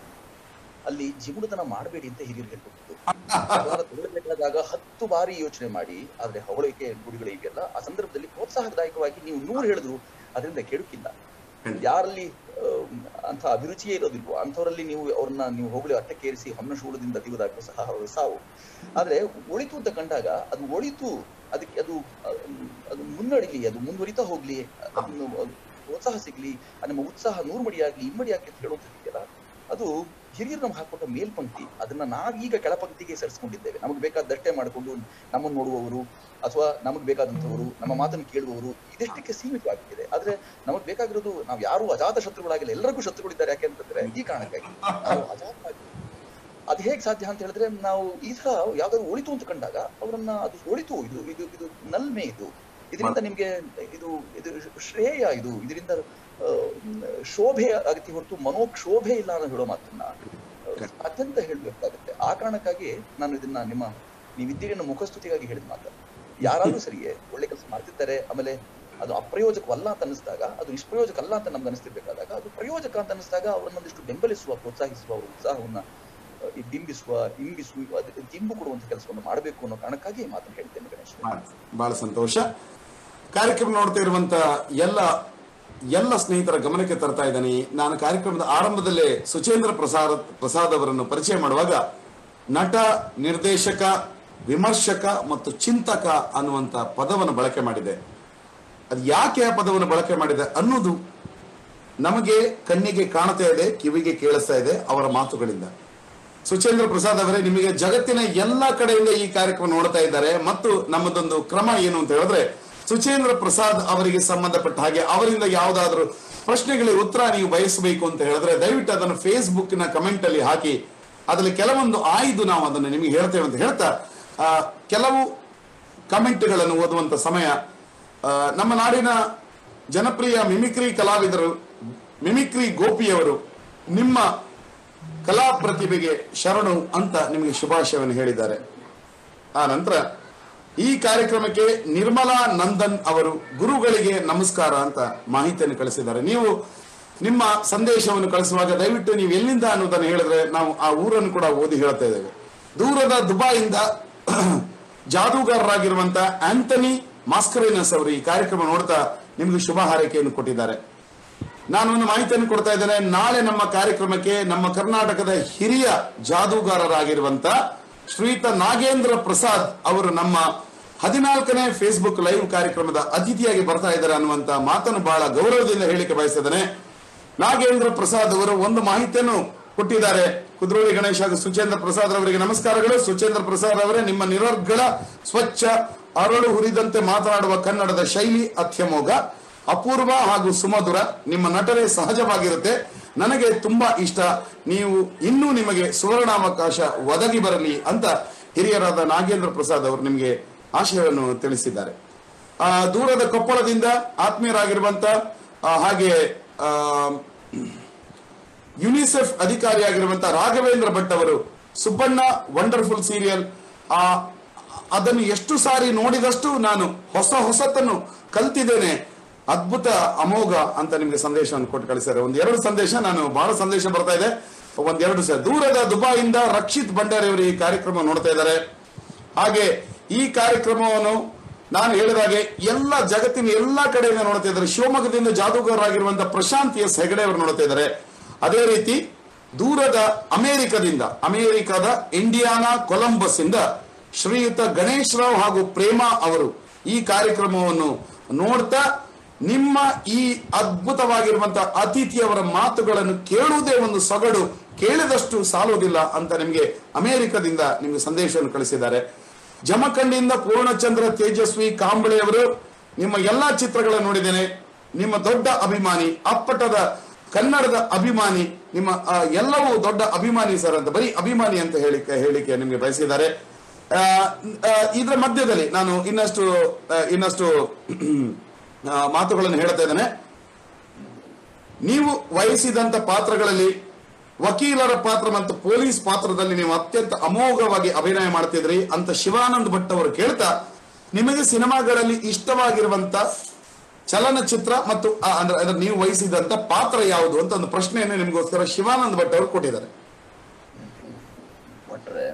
ಅಲ್ಲಿ ಜಿಗುಡುತನ ಮಾಡಬೇಡಿ ಅಂತ ಹಿರಿಯರು ಹೇಳ್ಕೊಟ್ಟಿದ್ದು ಯಾರನ್ನಾದ್ರೂ ಹೊಗಳಬೇಕಾದಾಗ ಹತ್ತು ಬಾರಿ ಯೋಚನೆ ಮಾಡಿ ಆದ್ರೆ ಹೊಗಳಿಕೆ ನುಡಿಗಳು ಇದೆಯಲ್ಲ ಆ ಸಂದರ್ಭದಲ್ಲಿ ಪ್ರೋತ್ಸಾಹದಾಯಕವಾಗಿ ನೀವು ನೂರು ಹೇಳಿದ್ರು ಅದರಿಂದ ಕೆಡುಕಿಲ್ಲ ಯಾರಲ್ಲಿ ಆಮ್, ಅಂಥ ಅಭಿರುಚಿಯೇ ಇರೋದಿಲ್ವೋ ಅಂಥವರಲ್ಲಿ ನೀವು ಅವ್ರನ್ನ ನೀವು ಹೋಗಲಿ ಅಟ್ಟಕ್ಕೇರಿಸಿ ಹೊನ್ನ ಶೂಲದಿಂದ ತೆಗೆದಾಗ ಸಹ ಅವರು ಸಾವು ಆದ್ರೆ ಒಳಿತು ಅಂತ ಕಂಡಾಗ ಅದು ಒಳಿತು ಅದಕ್ಕೆ ಅದು ಆಮ್, ಅದು ಮುನ್ನಡಿಲಿ ಅದು ಮುಂದುವರಿತಾ ಹೋಗ್ಲಿ ಅದನ್ನು ಅದು ಪ್ರೋತ್ಸಾಹ ಸಿಗ್ಲಿ ಆ ನಮ್ಮ ಉತ್ಸಾಹ ನೂರು ಮಡಿಯಾಗ್ಲಿ ಇಮ್ಮಡಿಯಾಗ್ಲಿ ಅಂತ ಹೇಳುವಂಥದ್ದಿದೆಯಲ್ಲ ಅದು ಹಿರಿಯರು ನಮ್ಗೆ ಹಾಕೊಟ್ಟ ಮೇಲ್ಪಂಕ್ತಿ ಅದನ್ನ ನಾವೀಗ ಕೆಳಪಂಕ್ತಿಗೆ ಸರಿಸ್ಕೊಂಡಿದ್ದೇವೆ ನಮಗೆ ಬೇಕಾದಷ್ಟೇ ಮಾಡಿಕೊಂಡು ನಮ್ಮನ್ನು ನೋಡುವವರು ಅಥವಾ ನಮಗೆ ಬೇಕಾದಂಥವರು ನಮ್ಮ ಮಾತನ್ನು ಕೇಳುವವರು ಇದೆಷ್ಟಕ್ಕೆ ಸೀಮಿತವಾಗಿದೆ ಆದ್ರೆ ನಮಗೆ ಬೇಕಾಗಿರೋದು ನಾವು ಯಾರು ಅಜಾತ ಶತ್ರುಗಳಾಗಿಲ್ಲ ಎಲ್ಲರಿಗೂ ಶತ್ರುಗಳಿದ್ದಾರೆ ಯಾಕೆ ಅಂತಂದ್ರೆ ಈ ಕಾರಣಕ್ಕಾಗಿ ನಾವು ಅಜಾತವಾಗಿ ಅದು ಹೇಗೆ ಸಾಧ್ಯ ಅಂತ ಹೇಳಿದ್ರೆ ನಾವು ಈ ತರ ಯಾವ್ದಾದ್ರು ಒಳಿತು ಅಂತ ಕಂಡಾಗ ಅವರನ್ನ ಅದು ಒಳಿತು ಇದು ಇದು ಇದು ನಲ್ಮೆ ಇದು ಇದರಿಂದ ನಿಮ್ಗೆ ಇದು ಇದು ಶ್ರೇಯ ಇದು ಇದರಿಂದ ಆ, ಶೋಭೆ ಆಗತಿ ಹೊರತು ಮನೋಕ್ಷೋಭೆ ಇಲ್ಲ ಅನ್ನೋ ಹೇಳೋ ಮಾತನ್ನ ಆ, ಅತ್ಯಂತ ಹೇಳಬೇಕಾಗುತ್ತೆ ಆ ಕಾರಣಕ್ಕಾಗಿ ನಾನು ಇದನ್ನ ನಿಮ್ಮ ನೀವಿದ್ದೀರಿ ಅನ್ನೋ ಮುಖಸ್ತುತಿಗಾಗಿ ಹೇಳಿದ ಮಾತು ಯಾರಾದ್ರೂ ಸರಿಯೇ ಒಳ್ಳೆ ಕೆಲಸ ಮಾಡ್ತಿರ್ತಾರೆ ಆಮೇಲೆ ಅದು ಅಪ್ರಯೋಜಕವಲ್ಲ ಅಂತ ಅನಿಸಿದಾಗ ಅದು ನಿಷ್ಪ್ರಯೋಜಕ ಅಲ್ಲ ಅಂತ ನಮ್ಗೆ ಅನಿಸ್ತಿರ್ಬೇಕಾದಾಗ ಅದು ಪ್ರಯೋಜಕ ಅಂತ ಅನಿಸಿದಾಗ ಅವರನ್ನೊಂದಿಷ್ಟು ಬೆಂಬಲಿಸುವ ಪ್ರೋತ್ಸಾಹಿಸುವ ಅವ್ರ ಉತ್ಸಾಹವನ್ನ ಆ, ಈ ಬಿಂಬಿಸುವ ಇಂಬಿಸುವ ಅದಕ್ಕೆ ದಿಂಬು ಕೊಡುವಂತ ಕೆಲಸವನ್ನು ಮಾಡಬೇಕು ಅನ್ನೋ ಕಾರಣಕ್ಕಾಗಿ ಈ ಮಾತನ್ನು ಹೇಳ್ತೇನೆ ಗಣೇಶ್ ಬಹಳ ಸಂತೋಷ ಕಾರ್ಯಕ್ರಮ ನೋಡ್ತಾ ಇರುವಂತ ಎಲ್ಲ ಎಲ್ಲ ಸ್ನೇಹಿತರ ಗಮನಕ್ಕೆ ತರ್ತಾ ಇದ್ದಾನೆ ನಾನು ಕಾರ್ಯಕ್ರಮದ ಆರಂಭದಲ್ಲೇ ಸುಚೇಂದ್ರ ಪ್ರಸಾದ್ ಪ್ರಸಾದ್ ಅವರನ್ನು ಪರಿಚಯ ಮಾಡುವಾಗ ನಟ ನಿರ್ದೇಶಕ ವಿಮರ್ಶಕ ಮತ್ತು ಚಿಂತಕ ಅನ್ನುವಂತ ಪದವನ್ನು ಬಳಕೆ ಮಾಡಿದೆ ಅದು ಯಾಕೆ ಆ ಪದವನ್ನು ಬಳಕೆ ಮಾಡಿದೆ ಅನ್ನೋದು ನಮಗೆ ಕಣ್ಣಿಗೆ ಕಾಣ್ತಾ ಇದೆ ಕಿವಿಗೆ ಕೇಳಿಸ್ತಾ ಇದೆ ಅವರ ಮಾತುಗಳಿಂದ ಸುಚೇಂದ್ರ ಪ್ರಸಾದ್ ಅವರೇ ನಿಮಗೆ ಜಗತ್ತಿನ ಎಲ್ಲಾ ಕಡೆಯಿಂದ ಈ ಕಾರ್ಯಕ್ರಮ ನೋಡ್ತಾ ಇದ್ದಾರೆ ಮತ್ತು ನಮ್ಮದೊಂದು ಕ್ರಮ ಏನು ಅಂತ ಹೇಳಿದ್ರೆ ಸುಚೇಂದ್ರ ಪ್ರಸಾದ್ ಅವರಿಗೆ ಸಂಬಂಧಪಟ್ಟ ಹಾಗೆ ಅವರಿಂದ ಯಾವುದಾದ್ರೂ ಪ್ರಶ್ನೆಗಳಿಗೆ ಉತ್ತರ ನೀವು ಬಯಸಬೇಕು ಅಂತ ಹೇಳಿದ್ರೆ ದಯವಿಟ್ಟು ಅದನ್ನು ಫೇಸ್ಬುಕ್ ನ ಕಮೆಂಟ್ ಅಲ್ಲಿ ಹಾಕಿ ಅದರಲ್ಲಿ ಕೆಲವೊಂದು ಆಯ್ದು ನಾವು ಅದನ್ನು ನಿಮಗೆ ಹೇಳ್ತೇವೆ ಅಂತ ಹೇಳ್ತಾ ಆ, ಕೆಲವು ಕಮೆಂಟ್ಗಳನ್ನು ಓದುವಂತ ಸಮಯ ಆ, ನಮ್ಮ ನಾಡಿನ ಜನಪ್ರಿಯ ಮಿಮಿಕ್ರಿ ಕಲಾವಿದರು ಮಿಮಿಕ್ರಿ ಗೋಪಿಯವರು ನಿಮ್ಮ ಕಲಾ ಪ್ರತಿಭೆಗೆ ಶರಣು ಅಂತ ನಿಮಗೆ ಶುಭಾಶಯವನ್ನು ಹೇಳಿದ್ದಾರೆ ಆ ನಂತರ ಈ ಕಾರ್ಯಕ್ರಮಕ್ಕೆ ನಿರ್ಮಲಾ ನಂದನ್ ಅವರು ಗುರುಗಳಿಗೆ ನಮಸ್ಕಾರ ಅಂತ ಮಾಹಿತಿಯನ್ನು ಕಳಿಸಿದ್ದಾರೆ ನೀವು ನಿಮ್ಮ ಸಂದೇಶವನ್ನು ಕಳಿಸುವಾಗ ದಯವಿಟ್ಟು ನೀವು ಎಲ್ಲಿಂದ ಅನ್ನೋದನ್ನು ಹೇಳಿದ್ರೆ ನಾವು ಆ ಊರನ್ನು ಕೂಡ ಓದಿ ಹೇಳ್ತಾ ಇದ್ದೇವೆ ದೂರದ ದುಬಾಯಿಂದ ಜಾದೂಗಾರರಾಗಿರುವಂತ ಆಂಟನಿ ಮಾಸ್ಕರಿನಸ್ ಅವರು ಈ ಕಾರ್ಯಕ್ರಮ ನೋಡ್ತಾ ನಿಮಗೆ ಶುಭ ಹಾರೈಕೆಯನ್ನು ಕೊಟ್ಟಿದ್ದಾರೆ ನಾನು ಒಂದು ಮಾಹಿತಿಯನ್ನು ಕೊಡ್ತಾ ಇದ್ದೇನೆ ನಾಳೆ ನಮ್ಮ ಕಾರ್ಯಕ್ರಮಕ್ಕೆ ನಮ್ಮ ಕರ್ನಾಟಕದ ಹಿರಿಯ ಜಾದೂಗಾರರಾಗಿರುವಂತ ಶ್ರೀಯುತ ನಾಗೇಂದ್ರ ಪ್ರಸಾದ್ ಅವರು ನಮ್ಮ ಹದಿನಾಲ್ಕನೇ ಫೇಸ್ಬುಕ್ ಲೈವ್ ಕಾರ್ಯಕ್ರಮದ ಅತಿಥಿಯಾಗಿ ಬರ್ತಾ ಇದ್ದಾರೆ ಅನ್ನುವಂತ ಮಾತನ್ನು ಬಹಳ ಗೌರವದಿಂದ ಹೇಳಿಕೆ ಬಯಸಿದ್ದೇನೆ ನಾಗೇಂದ್ರ ಪ್ರಸಾದ್ ಅವರು ಒಂದು ಮಾಹಿತಿಯನ್ನು ಕೊಟ್ಟಿದ್ದಾರೆ ಕುದ್ರೋಳಿ ಗಣೇಶ್ ಹಾಗೂ ಸುಚೇಂದ್ರ ಪ್ರಸಾದ್ ಅವರಿಗೆ ನಮಸ್ಕಾರಗಳು ಸುಚೇಂದ್ರ ಪ್ರಸಾದ್ ಅವರೇ ನಿಮ್ಮ ನಿರರ್ಗಳ ಸ್ವಚ್ಛ ಅರಳು ಹುರಿದಂತೆ ಮಾತನಾಡುವ ಕನ್ನಡದ ಶೈಲಿ ಅತ್ಯಮೋಘ ಅಪೂರ್ವ ಹಾಗೂ ಸುಮಧುರ ನಿಮ್ಮ ನಟನೆ ಸಹಜವಾಗಿರುತ್ತೆ ನನಗೆ ತುಂಬಾ ಇಷ್ಟ ನೀವು ಇನ್ನೂ ನಿಮಗೆ ಸುವರ್ಣಾವಕಾಶ ಒದಗಿ ಬರಲಿ ಅಂತ ಹಿರಿಯರಾದ ನಾಗೇಂದ್ರ ಪ್ರಸಾದ್ ಅವರು ನಿಮಗೆ ಆಶಯವನ್ನು ತಿಳಿಸಿದ್ದಾರೆ ಆ, ದೂರದ ಕೊಪ್ಪಳದಿಂದ ಆತ್ಮೀಯರಾಗಿರುವಂತ ಆ, ಹಾಗೆ ಆ, ಯುನಿಸೆಫ್ ಅಧಿಕಾರಿಯಾಗಿರುವಂತಹ ರಾಘವೇಂದ್ರ ಭಟ್ ಅವರು ಸುಬ್ಬಣ್ಣ ವಂಡರ್ಫುಲ್ ಸೀರಿಯಲ್ ಆ ಅದನ್ನು ಎಷ್ಟು ಸಾರಿ ನೋಡಿದಷ್ಟು ನಾನು ಹೊಸ ಹೊಸತನ್ನು ಕಲ್ತಿದ್ದೇನೆ ಅದ್ಭುತ ಅಮೋಘ ಅಂತ ನಿಮಗೆ ಸಂದೇಶವನ್ನು ಕೊಟ್ಟು ಕಳಿಸಿದ್ದಾರೆ ಒಂದ್ ಎರಡು ಸಂದೇಶ ನಾನು ಬಹಳ ಸಂದೇಶ ಬರ್ತಾ ಇದೆ ಒಂದೆರಡು ಸರ್ ದೂರದ ದುಬಾಯಿಂದ ರಕ್ಷಿತ್ ಭಂಡಾರಿ ಅವರು ಈ ಕಾರ್ಯಕ್ರಮ ನೋಡ್ತಾ ಇದ್ದಾರೆ ಹಾಗೆ ಈ ಕಾರ್ಯಕ್ರಮವನ್ನು ನಾನು ಹೇಳಿದಾಗೆ ಎಲ್ಲ ಜಗತ್ತಿನ ಎಲ್ಲಾ ಕಡೆಯಿಂದ ನೋಡ್ತಾ ಇದ್ದಾರೆ ಶಿವಮೊಗ್ಗದಿಂದ ಜಾದೂಗಾರರಾಗಿರುವಂತಹ ಪ್ರಶಾಂತ್ ಎಸ್ ಹೆಗಡೆ ಅವರು ನೋಡ್ತಾ ಇದ್ದಾರೆ ಅದೇ ರೀತಿ ದೂರದ ಅಮೆರಿಕದಿಂದ ಅಮೆರಿಕದ ಇಂಡಿಯಾನಾ ಕೊಲಂಬಸ್ ಇಂದ ಶ್ರೀಯುತ ಗಣೇಶ್ ರಾವ್ ಹಾಗೂ ಪ್ರೇಮಾ ಅವರು ಈ ಕಾರ್ಯಕ್ರಮವನ್ನು ನೋಡ್ತಾ ನಿಮ್ಮ ಈ ಅದ್ಭುತವಾಗಿರುವಂತಹ ಅತಿಥಿಯವರ ಮಾತುಗಳನ್ನು ಕೇಳುವುದೇ ಒಂದು ಸೊಗಡು ಕೇಳಿದಷ್ಟು ಸಾಲುವುದಿಲ್ಲ ಅಂತ ನಿಮಗೆ ಅಮೆರಿಕದಿಂದ ನಿಮಗೆ ಸಂದೇಶವನ್ನು ಕಳಿಸಿದ್ದಾರೆ ಜಮಖಂಡಿಯಿಂದ ಪೂರ್ಣಚಂದ್ರ ತೇಜಸ್ವಿ ಕಾಂಬಳೆ ಅವರು ನಿಮ್ಮ ಎಲ್ಲಾ ಚಿತ್ರಗಳನ್ನು ನೋಡಿದ್ದೇನೆ ನಿಮ್ಮ ದೊಡ್ಡ ಅಭಿಮಾನಿ ಅಪ್ಪಟದ ಕನ್ನಡದ ಅಭಿಮಾನಿ ನಿಮ್ಮ ಆ, ಎಲ್ಲವೂ ದೊಡ್ಡ ಅಭಿಮಾನಿ ಸರ್ ಅಂತ ಬರೀ ಅಭಿಮಾನಿ ಅಂತ ಹೇಳಿಕೆ ಹೇಳಿಕೆ ನಿಮಗೆ ಬಯಸಿದ್ದಾರೆ ಆ, ಆ, ಇದರ ಮಧ್ಯದಲ್ಲಿ ನಾನು ಇನ್ನಷ್ಟು ಆ, ಇನ್ನಷ್ಟು ಆ, ಮಾತುಗಳನ್ನು ಹೇಳ್ತಾ ಇದ್ದೇನೆ ನೀವು ವಹಿಸಿದಂತ ಪಾತ್ರಗಳಲ್ಲಿ ವಕೀಲರ ಪಾತ್ರ ಮತ್ತು ಪೊಲೀಸ್ ಪಾತ್ರದಲ್ಲಿ ನೀವು ಅತ್ಯಂತ ಅಮೋಘವಾಗಿ ಅಭಿನಯ ಮಾಡ್ತಿದ್ರಿ ಅಂತ ಶಿವಾನಂದ್ ಭಟ್ ಅವರು ಕೇಳ್ತಾ ನಿಮಗೆ ಸಿನಿಮಾಗಳಲ್ಲಿ ಇಷ್ಟವಾಗಿರುವಂತ ಚಲನಚಿತ್ರ ಮತ್ತು ಆ, ಅಂದ್ರೆ ಅಂದ್ರೆ ನೀವು ವಹಿಸಿದಂತ ಪಾತ್ರ ಯಾವುದು ಅಂತ ಒಂದು ಪ್ರಶ್ನೆಯನ್ನು ನಿಮಗೋಸ್ಕರ ಶಿವಾನಂದ್ ಭಟ್ ಅವರು ಕೊಟ್ಟಿದ್ದಾರೆ ಭಟ್ರೆ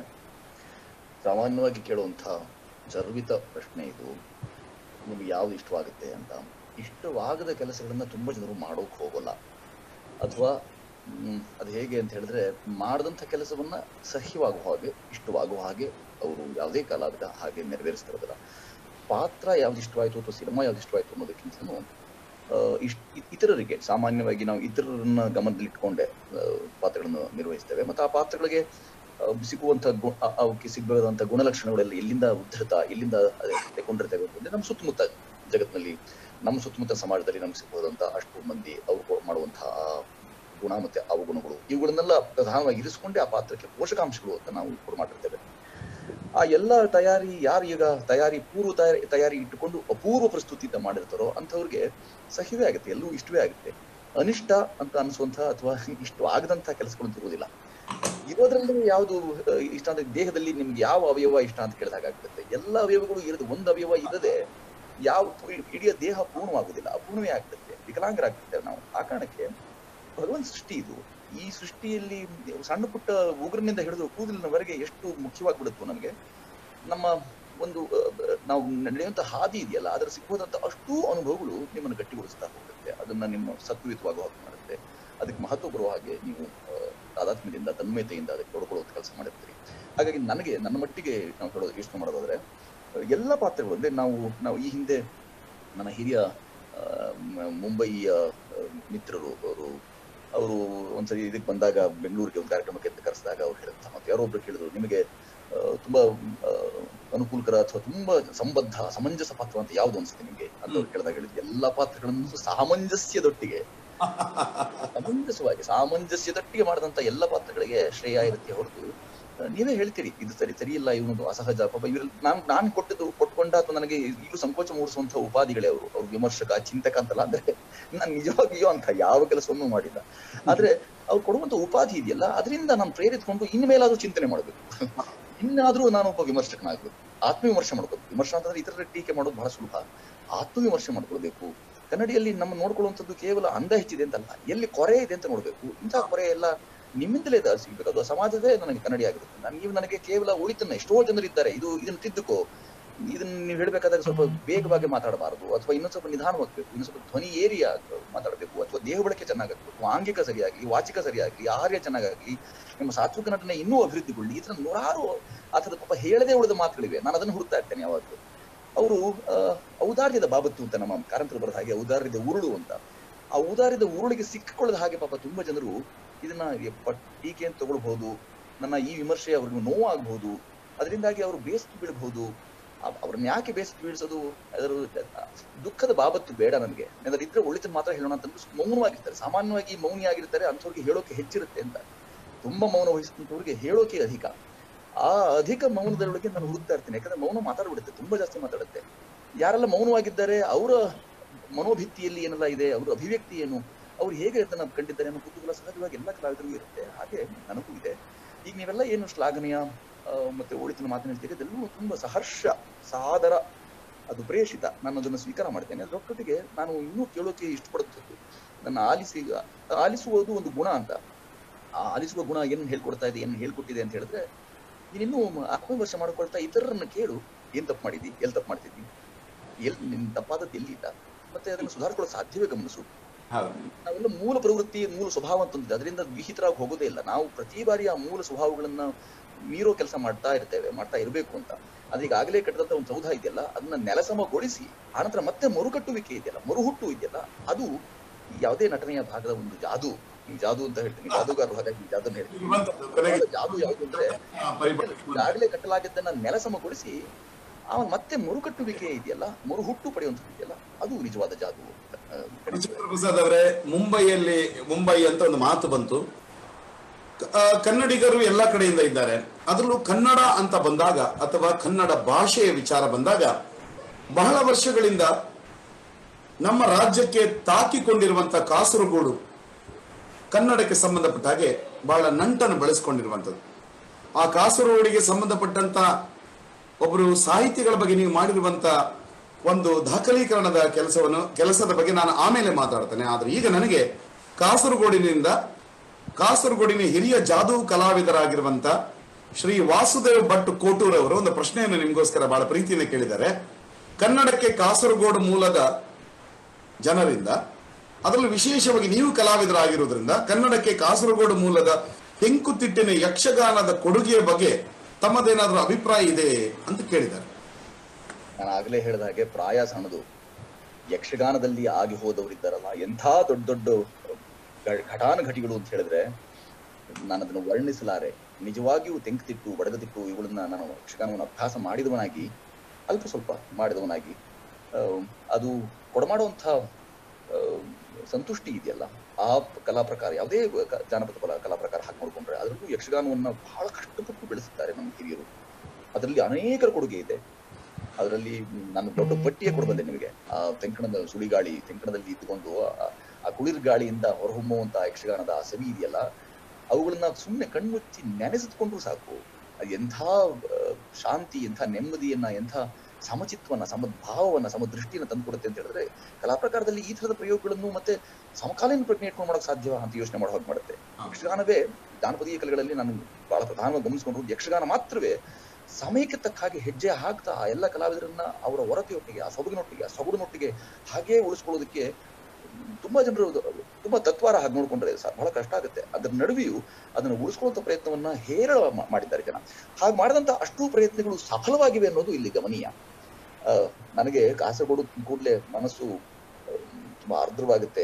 ಸಾಮಾನ್ಯವಾಗಿ ಕೇಳುವಂತಹ ಜರ್ವಿತ ಪ್ರಶ್ನೆ ಇದು ನಿಮ್ಗೆ ಯಾವ್ದು ಇಷ್ಟವಾಗುತ್ತೆ ಅಂತ ಇಷ್ಟವಾಗದ ಕೆಲಸಗಳನ್ನ ತುಂಬಾ ಜನರು ಮಾಡೋಕ್ ಹೋಗಲ್ಲ ಅಥವಾ ಹ್ಮ್, ಅದು ಹೇಗೆ ಅಂತ ಹೇಳಿದ್ರೆ ಮಾಡಿದಂಥ ಕೆಲಸವನ್ನ ಸಹ್ಯವಾಗುವ ಹಾಗೆ ಇಷ್ಟವಾಗುವ ಹಾಗೆ ಅವರು ಯಾವುದೇ ಕಾಲಾವಿದ ಹಾಗೆ ನೆರವೇರಿಸ್ತಿರೋದಿಲ್ಲ ಪಾತ್ರ ಯಾವ್ದು ಇಷ್ಟವಾಯ್ತು ಅಥವಾ ಸಿನಿಮಾ ಯಾವ್ದು ಇಷ್ಟವಾಯ್ತು ಅನ್ನೋದಕ್ಕಿಂತಲೂ ಆ, ಇಷ್ಟ್ ಇ- ಇತರರಿಗೆ ಸಾಮಾನ್ಯವಾಗಿ ನಾವು ಇತರರನ್ನ ಗಮನದಲ್ಲಿಟ್ಕೊಂಡೆ ಆ, ಪಾತ್ರಗಳನ್ನು ನಿರ್ವಹಿಸ್ತೇವೆ ಮತ್ತು ಆ ಪಾತ್ರಗಳಿಗೆ ಆ, ಸಿಗುವಂತ ಗು ಆ- ಅವಕ್ಕೆ ಸಿಗಬಹುದಂತ ಗುಣಲಕ್ಷಣಗಳೆಲ್ಲ ಎಲ್ಲಿಂದ ಉದ್ಧೃತ ಎಲ್ಲಿಂದ ಅದೇ ತೆಗೊಂಡಿರ್ತೇವೆ ಅಂತಂದ್ರೆ ನಮ್ಮ ಸುತ್ತಮುತ್ತ ಜಗತ್ತಿನಲ್ಲಿ ನಮ್ಮ ಸುತ್ತಮುತ್ತ ಸಮಾಜದಲ್ಲಿ ನಮ್ಗೆ ಸಿಗಬಹುದಂತ ಅಷ್ಟು ಮಂದಿ ಅವರು ಮಾಡುವಂತಹ ಆ ಗುಣ ಮತ್ತೆ ಅವಗುಣಗಳು ಇವುಗಳನ್ನೆಲ್ಲ ಪ್ರಧಾನವಾಗಿ ಇರಿಸಿಕೊಂಡೇ ಆ ಪಾತ್ರಕ್ಕೆ ಪೋಷಕಾಂಶಗಳು ಅಂತ ನಾವು ಕೂಡ ಮಾಡಿರ್ತೇವೆ ಆ ಎಲ್ಲ ತಯಾರಿ ಯಾರು ಈಗ ತಯಾರಿ ಪೂರ್ವ ತಯಾರಿ ತಯಾರಿ ಇಟ್ಟುಕೊಂಡು ಅಪೂರ್ವ ಪ್ರಸ್ತುತಿಯಿಂದ ಮಾಡಿರ್ತಾರೋ ಅಂಥವ್ರಿಗೆ ಸಹಿವೇ ಆಗುತ್ತೆ ಎಲ್ಲವೂ ಇಷ್ಟವೇ ಆಗುತ್ತೆ ಅನಿಷ್ಟ ಅಂತ ಅನಿಸುವಂತಹ ಅಥವಾ ಇಷ್ಟ ಆಗದಂತಹ ಕೆಲಸಗಳು ಇರುವುದಿಲ್ಲ ಇರೋದ್ರಲ್ಲಿ ಯಾವುದು ಆ, ಇಷ್ಟ ಅಂದ್ರೆ ದೇಹದಲ್ಲಿ ನಿಮ್ಗೆ ಯಾವ ಅವಯವ ಇಷ್ಟ ಅಂತ ಕೇಳಿದಾಗ ಆಗ್ತದೆ ಎಲ್ಲ ಅವಯವಗಳು ಇರೋದು ಒಂದು ಅವಯವ ಇರದೆ ಯಾವ ಇಡೀ ದೇಹ ಪೂರ್ಣವಾಗುವುದಿಲ್ಲ ಅಪೂರ್ಣವೇ ಆಗ್ತದೆ ವಿಕಲಾಂಗರಾಗ್ತದೆ ನಾವು ಆ ಕಾರಣಕ್ಕೆ ಭಗವಂತ ಸೃಷ್ಟಿ ಇದು ಈ ಸೃಷ್ಟಿಯಲ್ಲಿ ಸಣ್ಣ ಪುಟ್ಟ ಉಗುರಿನಿಂದ ಹಿಡಿದು ಕೂದಲಿನವರೆಗೆ ಎಷ್ಟು ಮುಖ್ಯವಾಗಿಬಿಡುತ್ತೋ ನಮಗೆ ನಮ್ಮ ಒಂದು ಆ, ನಾವು ನಡೆಯುವಂತ ಹಾದಿ ಇದೆಯಲ್ಲ ಅದರ ಸಿಗ್ಬೋದಂತ ಅಷ್ಟೂ ಅನುಭವಗಳು ನಿಮ್ಮನ್ನು ಗಟ್ಟಿಗೊಳಿಸ್ತಾ ಹೋಗುತ್ತೆ ಅದನ್ನ ನಿಮ್ಮ ಸತ್ವಯುತವಾಗಿ ಹಾಗೆ ಮಾಡುತ್ತೆ ಅದಕ್ಕೆ ಮಹತ್ವ ಬರುವ ಹಾಗೆ ನೀವು ಆ, ತಾದಾತ್ಮ್ಯದಿಂದ ತನ್ಮಯತೆಯಿಂದ ಅದಕ್ಕೆ ತೊಡ್ಕೊಳ್ಳೋದು ಕೆಲಸ ಮಾಡಿರ್ತೀರಿ ಹಾಗಾಗಿ ನನಗೆ ನನ್ನ ಮಟ್ಟಿಗೆ ನಾವು ಹೇಳೋದು ಯೋಚನೆ ಮಾಡೋದಾದ್ರೆ ಆ, ಎಲ್ಲ ಪಾತ್ರಗಳು ಅಂದ್ರೆ ನಾವು ನಾವು ಈ ಹಿಂದೆ ನನ್ನ ಹಿರಿಯ ಆ, ಮ- ಮುಂಬಯಿಯ ಆ, ಮಿತ್ರರು ಅವರು ಅವರು ಒಂದ್ಸರಿ ಇದಕ್ಕೆ ಬಂದಾಗ ಬೆಂಗಳೂರಿಗೆ ಒಂದು ಕಾರ್ಯಕ್ರಮಕ್ಕೆ ಅಂತ ಕರೆಸಿದಾಗ ಅವ್ರು ಹೇಳಿದಂತ ಮತ್ತೆ ಯಾರೋ ಒಬ್ರು ಕೇಳಿದ್ರು ನಿಮಗೆ ಆ, ತುಂಬಾ ಆ, ಅನುಕೂಲಕರ ಅಥವಾ ತುಂಬಾ ಸಂಬದ್ಧ ಸಮಂಜಸ ಪಾತ್ರ ಅಂತ ಯಾವ್ದು ಅನ್ಸುತ್ತೆ ನಿಮಗೆ ಅಂತ ಅವ್ರು ಕೇಳಿದಾಗ ಹೇಳಿದ್ರು ಎಲ್ಲಾ ಪಾತ್ರಗಳನ್ನು ಸಾಮಂಜಸ್ಯದೊಟ್ಟಿಗೆ ಸಮಂಜಸವಾಗಿ ಸಾಮಂಜಸ್ಯದೊಟ್ಟಿಗೆ ಮಾಡಿದಂತ ಎಲ್ಲ ಪಾತ್ರಗಳಿಗೆ ಶ್ರೇಯ ಇರುತ್ತೆ ಹೊರತು ಆ, ನೀವೇ ಹೇಳ್ತೀರಿ ಇದು ಸರಿ ಸರಿ ಇಲ್ಲ ಇವನೊಂದು ಅಸಹಜ ಪಾಪ ಇವ್ರಲ್ಲಿ ನಾನು ನಾನು ಕೊಟ್ಟದ್ದು ಕೊಟ್ಕೊಂಡ ಅಥವಾ ನನಗೆ ಈಗಲೂ ಸಂಕೋಚ ಮೂಡಿಸುವಂತ ಉಪಾಧಿಗಳೇ ಅವರು ಅವ್ರು ವಿಮರ್ಶಕ ಚಿಂತಕ ಅಂತಲ್ಲ ಅಂದ್ರೆ ನಾನು ನಿಜವಾಗಿಯೂ ಅಂತ ಯಾವ ಕೆಲಸವನ್ನು ಮಾಡಿಲ್ಲ ಆದ್ರೆ ಅವ್ರು ಕೊಡುವಂತ ಉಪಾಧಿ ಇದೆಯಲ್ಲ ಅದರಿಂದ ನಾನು ಪ್ರೇರಿತಕೊಂಡು ಇನ್ಮೇಲಾದ್ರೂ ಚಿಂತನೆ ಮಾಡಬೇಕು ಇನ್ನಾದ್ರೂ ನಾನು ಒಬ್ಬ ವಿಮರ್ಶಕನಾಗಬೇಕು ಆತ್ಮವಿಮರ್ಶೆ ಮಾಡ್ಬೇಕು ವಿಮರ್ಶೆ ಅಂತಂದ್ರೆ ಇತರರ ಟೀಕೆ ಮಾಡೋದು ಬಹಳ ಸುಲಭ ಆತ್ಮವಿಮರ್ಶೆ ಮಾಡ್ಕೊಳ್ಬೇಕು ಕನ್ನಡಿಯಲ್ಲಿ ನಮ್ಮ ನೋಡ್ಕೊಳ್ಳುವಂಥದ್ದು ಕೇವಲ ಅಂದ ಹೆಚ್ಚಿದೆ ಅಂತಲ್ಲ ಎಲ್ಲಿ ಕೊರೆ ಇದೆ ಅಂತ ನೋಡ್ಬೇಕು ಇಂತಹ ಕೊರೆ ಎಲ್ಲ ನಿಮ್ಮಿಂದಲೇ ದ- ಸಿಗ್ಬೇಕು ಅದು ಸಮಾಜದೇ ನನಗೆ ಕನ್ನಡಿ ಆಗಿರುತ್ತೆ ನಾನು ನೀವು ನನಗೆ ಕೇವಲ ಉಳಿತನ್ನ ಎಷ್ಟೋ ಜನರಿದ್ದಾರೆ ಇದು ಇದನ್ನ ತಿದ್ದುಕೋ ಇದನ್ನ ನೀವು ಹೇಳ್ಬೇಕಾದಾಗ ಸ್ವಲ್ಪ ವೇಗವಾಗಿ ಮಾತಾಡಬಾರದು ಅಥವಾ ಇನ್ನೊಂದ್ ಸ್ವಲ್ಪ ನಿಧಾನವಾಗಬೇಕು ಇನ್ನೊಂದ್ ಸ್ವಲ್ಪ ಧ್ವನಿ ಏರಿಯ ಮಾತಾಡಬೇಕು ಅಥವಾ ದೇಹ ಬಳಕೆ ಚೆನ್ನಾಗಬೇಕು ಆಂಗಿಕ ಸರಿಯಾಗಿ ವಾಚಿಕ ಸರಿಯಾಗಿ ಆಹಾರ್ಯ ಚೆನ್ನಾಗಾಗಿ ನಿಮ್ಮ ಸಾತ್ವಿಕ ನಟನೆ ಇನ್ನೂ ಅಭಿವೃದ್ಧಿಗೊಳ್ಳಿ ಈ ತರ ನೂರಾರು ಆ ಥರದ ಪಾಪ ಹೇಳದೆ ಉಳಿದ ಮಾತುಗಳಿವೆ ನಾನು ಅದನ್ನು ಹುಡುಕ್ತಾ ಇರ್ತೇನೆ ಯಾವಾಗಲೂ ಅವರು ಔದಾರ್ಯದ ಬಾಬತ್ತು ಅಂತ ನಮ್ಮ ಕಾರಂತರು ಬರೆದ ಹಾಗೆ ಔದಾರ್ಯದ ಉರುಳು ಅಂತ ಆ ಔದಾರ್ಯದ ಉರುಳಿಗೆ ಸಿಕ್ಕಿಕೊಳ್ಳದ ಹಾಗೆ ಪಾಪ ತುಂಬಾ ಜನರು ಇದನ್ನ ಪ- ಟೀಕೆ ಅಂತ ತಗೊಳ್ಬಹುದು ನನ್ನ ಈ ವಿಮರ್ಶೆ ಅವ್ರಿಗೆ ನೋವಾಗಬಹುದು ಅದರಿಂದಾಗಿ ಅವರು ಬೇಸ್ತು ಬೀಳಬಹುದು ಅವ್- ಅವ್ರನ್ನ ಯಾಕೆ ಬೇಸ್ ಬೀಳ್ಸೋದು ಅದರ ದುಃಖದ ಬಾಬತ್ತು ಬೇಡ ನನಗೆ ಯಾಕಂದ್ರೆ ಇದ್ರೆ ಒಳಿತನ್ನು ಮಾತ್ರ ಹೇಳೋಣ ಅಂತಂದ್ರೆ ಮೌನವಾಗಿರ್ತಾರೆ ಸಾಮಾನ್ಯವಾಗಿ ಮೌನಿಯಾಗಿರ್ತಾರೆ ಅಂಥವ್ರಿಗೆ ಹೇಳೋಕೆ ಹೆಚ್ಚಿರುತ್ತೆ ಅಂತ ತುಂಬಾ ಮೌನ ವಹಿಸಿದಂಥವ್ರಿಗೆ ಹೇಳೋಕೆ ಅಧಿಕ ಆ ಅಧಿಕ ಮೌನದೊಳಗೆ ನಾನು ಹುಡುಕ್ತಾ ಇರ್ತೀನಿ ಯಾಕಂದ್ರೆ ಮೌನ ಮಾತಾಡ್ಬಿಡುತ್ತೆ ತುಂಬಾ ಜಾಸ್ತಿ ಮಾತಾಡುತ್ತೆ ಯಾರೆಲ್ಲ ಮೌನವಾಗಿದ್ದಾರೆ ಅವರ ಮನೋಭಿತ್ತಿಯಲ್ಲಿ ಏನೆಲ್ಲ ಇದೆ ಅವರ ಅಭಿವ್ಯಕ್ತಿ ಏನು ಅವ್ರು ಹೇಗೆ ಅದನ್ನ ಕಂಡಿದ್ದಾರೆ ಅನ್ನೋ ಕುತೂಹಲ ಸಹಜವಾಗಿ ಎಲ್ಲ ಕಲಾವಿದರಿಗೂ ಇರುತ್ತೆ ಹಾಗೆ ನನಗೂ ಇದೆ ಈಗ ನೀವೆಲ್ಲ ಏನು ಶ್ಲಾಘನೀಯ ಆ, ಮತ್ತೆ ಒಳಿತಿನ ಮಾತನಾಡ್ತೀರಿ ಅದೆಲ್ಲವೂ ತುಂಬಾ ಸಹರ್ಷ ಸಾದರ ಅದು ಪ್ರೇಷಿತ ನಾನು ಅದನ್ನು ಸ್ವೀಕಾರ ಮಾಡ್ತೇನೆ ಅದರೊಟ್ಟಿಗೆ ನಾನು ಇನ್ನೂ ಕೇಳೋಕೆ ಇಷ್ಟಪಡುತ್ತದ್ದು ನನ್ನ ಆಲಿಸಿ ಆಲಿಸುವುದು ಒಂದು ಗುಣ ಅಂತ ಆ ಆಲಿಸುವ ಗುಣ ಏನು ಹೇಳ್ಕೊಡ್ತಾ ಇದೆ ಏನು ಹೇಳ್ಕೊಟ್ಟಿದೆ ಅಂತ ಹೇಳಿದ್ರೆ ನೀನಿನ್ನೂ ಆತ್ಮವಿಮರ್ಶೆ ಮಾಡ್ಕೊಳ್ತಾ ಇತರರನ್ನ ಕೇಳು ಏನ್ ತಪ್ಪು ಮಾಡಿದ್ದಿ ಎಲ್ಲಿ ತಪ್ಪು ಮಾಡ್ತಿದ್ದಿ ಎಲ್ಲಿ ನಿನ್ ತಪ್ಪಾದದ್ದು ಎಲ್ಲಿಲ್ಲ ಮತ್ತೆ ಅದನ್ನು ಸುಧಾರಿಸ್ಕೊಳ್ಳೋ ಸಾಧ್ಯವೇ ಗಮನಿಸು ಹೌದು ನಾವೆಲ್ಲ ಮೂಲ ಪ್ರವೃತ್ತಿ ಮೂಲ ಸ್ವಭಾವ ಅಂತ ಒಂದಿದೆ ಅದರಿಂದ ವಿಹಿತರಾಗಿ ಹೋಗೋದೇ ಇಲ್ಲ ನಾವು ಪ್ರತಿ ಬಾರಿ ಆ ಮೂಲ ಸ್ವಭಾವಗಳನ್ನ ಮೀರೋ ಕೆಲಸ ಮಾಡ್ತಾ ಇರ್ತೇವೆ ಮಾಡ್ತಾ ಇರಬೇಕು ಅಂತ ಅದು ಈಗಾಗಲೇ ಕಟ್ಟಿದಂತ ಒಂದು ಸೌಧ ಇದೆಯಲ್ಲ ಅದನ್ನ ನೆಲಸಮಗೊಳಿಸಿ ಆನಂತರ ಮತ್ತೆ ಮರುಕಟ್ಟುವಿಕೆ ಇದೆಯಲ್ಲ ಮರುಹುಟ್ಟು ಇದೆಯಲ್ಲ ಅದು ಯಾವುದೇ ನಟನೆಯ ಭಾಗದ ಒಂದು ಜಾದು ಈ ಜಾದು ಅಂತ ಹೇಳ್ತೀನಿ ಜಾದುಗಾರರು ಹಾಗಾಗಿ ಈ ಜಾದನ್ನ ಹೇಳ್ತೀನಿ ಇರುವಂತದ್ದು ಕೊನೆಗೆ ಜಾದು ಯಾವುದು ಅಂದ್ರೆ ಆ, ಪರಿಪಾಠ. ಈಗಾಗಲೇ ಕಟ್ಟಲಾಗಿದ್ದನ್ನ ನೆಲಸಮಗೊಳಿಸಿ ಅವನ್ ಮತ್ತೆ ಮರುಕಟ್ಟುವಿಕೆ ಇದೆಯಲ್ಲ ಮರುಹುಟ್ಟು ಪಡೆಯುವಂಥದ್ದು ಇದೆಯಲ್ಲ ಅದು ನಿಜವಾದ ಜಾದು ಅಂತ, ಆ, ವಿಚಿತ್ರ ಪ್ರಸಾದ್ ಅವರೇ ಮುಂಬೈಯಲ್ಲಿ ಮುಂಬೈ ಅಂತ ಒಂದು ಮಾತು ಬಂತು ಕ- ಆ, ಕನ್ನಡಿಗರು ಎಲ್ಲ ಕಡೆಯಿಂದ ಇದ್ದಾರೆ ಅದರಲ್ಲೂ ಕನ್ನಡ ಅಂತ ಬಂದಾಗ ಅಥವಾ ಕನ್ನಡ ಭಾಷೆಯ ವಿಚಾರ ಬಂದಾಗ ಬಹಳ ವರ್ಷಗಳಿಂದ ನಮ್ಮ ರಾಜ್ಯಕ್ಕೆ ತಾಕಿಕೊಂಡಿರುವಂತ ಕಾಸರಗೋಡು ಕನ್ನಡಕ್ಕೆ ಸಂಬಂಧಪಟ್ಟ ಹಾಗೆ ಬಹಳ ನಂಟನ್ನು ಬೆಳೆಸ್ಕೊಂಡಿರುವಂಥದ್ದು ಆ ಕಾಸರಗೋಡಿಗೆ ಸಂಬಂಧಪಟ್ಟಂತ ಒಬ್ಬರು ಸಾಹಿತಿಗಳ ಬಗ್ಗೆ ನೀವು ಮಾಡಿರುವಂತ ಒಂದು ದಾಖಲೀಕರಣದ ಕೆಲಸವನ್ನು ಕೆಲಸದ ಬಗ್ಗೆ ನಾನು ಆಮೇಲೆ ಮಾತಾಡ್ತೇನೆ ಆದ್ರೆ ಈಗ ನನಗೆ ಕಾಸರಗೋಡಿನಿಂದ ಕಾಸರಗೋಡಿನ ಹಿರಿಯ ಜಾದೂ ಕಲಾವಿದರಾಗಿರುವಂತ ಶ್ರೀ ವಾಸುದೇವ್ ಭಟ್ ಕೋಟೂರ್ ಅವರು ಒಂದು ಪ್ರಶ್ನೆಯನ್ನು ನಿಮಗೋಸ್ಕರ ಬಹಳ ಪ್ರೀತಿಯಿಂದ ಕೇಳಿದ್ದಾರೆ ಕನ್ನಡಕ್ಕೆ ಕಾಸರಗೋಡು ಮೂಲದ ಜನರಿಂದ ಅದರಲ್ಲೂ ವಿಶೇಷವಾಗಿ ನೀವು ಕಲಾವಿದರಾಗಿರುವುದರಿಂದ ಕನ್ನಡಕ್ಕೆ ಕಾಸರಗೋಡು ಮೂಲದ ತೆಂಕುತಿಟ್ಟಿನ ಯಕ್ಷಗಾನದ ಕೊಡುಗೆಯ ಬಗ್ಗೆ ತಮ್ಮದೇನಾದ್ರೂ ಅಭಿಪ್ರಾಯ ಇದೆ ಅಂತ ಕೇಳಿದ್ದಾರೆ ನಾನು ಆಗಲೇ ಹೇಳಿದ ಹಾಗೆ ಪ್ರಾಯ ಸಣ್ಣದು ಯಕ್ಷಗಾನದಲ್ಲಿ ಆಗಿ ಹೋದವರಿದ್ದಾರಲ್ಲ ಎಂಥ ದೊಡ್ಡ ದೊಡ್ಡ ಘ- ಘಟಾನುಘಟಿಗಳು ಅಂತ ಹೇಳಿದ್ರೆ ನಾನು ಅದನ್ನು ವರ್ಣಿಸಲಾರೆ ನಿಜವಾಗಿಯೂ ತೆಂಕುತಿಟ್ಟು ಬಡಗತಿಟ್ಟು ಇವುಗಳನ್ನ ನಾನು ಯಕ್ಷಗಾನವನ್ನು ಅಭ್ಯಾಸ ಮಾಡಿದವನಾಗಿ ಅಲ್ಪ ಸ್ವಲ್ಪ ಮಾಡಿದವನಾಗಿ ಆ, ಅದು ಕೊಡಮಾಡುವಂಥ ಆ, ಸಂತುಷ್ಟಿ ಇದೆಯಲ್ಲ ಆ ಪ- ಕಲಾ ಪ್ರಕಾರ ಯಾವುದೇ ಕ- ಜಾನಪದ ಕಲಾ ಕಲಾ ಪ್ರಕಾರ ಹಾಕಿ ನೋಡ್ಕೊಂಡ್ರೆ ಅದರಲ್ಲೂ ಯಕ್ಷಗಾನವನ್ನ ಬಹಳ ಕಷ್ಟಪಟ್ಟು ಬೆಳೆಸುತ್ತಾರೆ ನಮ್ಮ ಹಿರಿಯರು ಅದರಲ್ಲಿ ಅನೇಕರ ಕೊಡುಗೆ ಇದೆ ಅದರಲ್ಲಿ ನಾನು ದೊಡ್ಡ ಪಟ್ಟಿಯೇ ಕೊಡಬಲ್ಲೆ ನಿಮಗೆ ಆ ತೆಂಕಣದ ಸುಳಿಗಾಳಿ ತೆಂಕಣದಲ್ಲಿ ಇದ್ದುಕೊಂಡು ಆ- ಆ ಕುಳಿರ್ ಗಾಳಿಯಿಂದ ಹೊರಹೊಮ್ಮುವಂತ ಯಕ್ಷಗಾನದ ಆ ಸವಿ ಇದೆಯಲ್ಲ ಅವುಗಳನ್ನ ಸುಮ್ಮನೆ ಕಣ್ಮುಚ್ಚಿ ನೆನೆಸಿದ್ಕೊಂಡ್ರು ಸಾಕು ಅದು ಎಂಥ ಆ, ಶಾಂತಿ ಎಂಥ ನೆಮ್ಮದಿಯನ್ನ ಎಂಥ ಸಮಚಿತ್ವನ್ನ ಸಮದ್ಭಾವವನ್ನ ಸಮದೃಷ್ಟಿಯನ್ನ ತಂದುಕೊಡುತ್ತೆ ಅಂತ ಹೇಳಿದ್ರೆ ಕಲಾ ಪ್ರಕಾರದಲ್ಲಿ ಈ ತರದ ಪ್ರಯೋಗಗಳನ್ನು ಮತ್ತೆ ಸಮಕಾಲೀನ ಪ್ರಜ್ಞೆ ಇಟ್ಕೊಂಡು ಮಾಡೋಕೆ ಸಾಧ್ಯವ ಅಂತ ಯೋಚನೆ ಮಾಡೋ ಹಾಗೆ ಮಾಡುತ್ತೆ ಯಕ್ಷಗಾನವೇ ಜಾನಪದೀಯ ಕಲೆಗಳಲ್ಲಿ ನಾನು ಬಹಳ ಪ್ರಧಾನವಾಗಿ ಗಮನಿಸಿಕೊಂಡಿರೋದು ಯಕ್ಷಗಾನ ಮಾತ್ರವೇ ಸಮಯಕ್ಕೆ ತಕ್ಕ ಹಾಗೆ ಹೆಜ್ಜೆ ಹಾಕ್ತಾ ಆ ಎಲ್ಲ ಕಲಾವಿದರನ್ನ ಅವರ ಹೊರತೆಯೊಟ್ಟಿಗೆ ಆ ಸೊಬಗಿನೊಟ್ಟಿಗೆ ಆ ಸೊಗಡಿನೊಟ್ಟಿಗೆ ಹಾಗೇ ಉಳಿಸ್ಕೊಳ್ಳೋದಕ್ಕೆ ತುಂಬಾ ಜನರು ಅದು- ತುಂಬಾ ತತ್ವಾರ ಹಾಗೆ ನೋಡ್ಕೊಂಡ್ರೆ ಸ- ಬಹಳ ಕಷ್ಟ ಆಗುತ್ತೆ ಅದರ ನಡುವೆಯೂ ಅದನ್ನು ಉಳಿಸ್ಕೊಳ್ಳುವಂತ ಪ್ರಯತ್ನವನ್ನ ಹೇರಳ ಮಾ- ಮಾಡಿದ್ದಾರೆ ಜನ ಹಾಗೆ ಮಾಡಿದಂತ ಅಷ್ಟು ಪ್ರಯತ್ನಗಳು ಸಫಲವಾಗಿವೆ ಅನ್ನೋದು ಇಲ್ಲಿ ಗಮನೀಯ ಆ, ನನಗೆ ಕಾಸರಗೋಡು ಕೂಡಲೇ ಮನಸ್ಸು ಆ, ತುಂಬಾ ಆರ್ದ್ರವಾಗುತ್ತೆ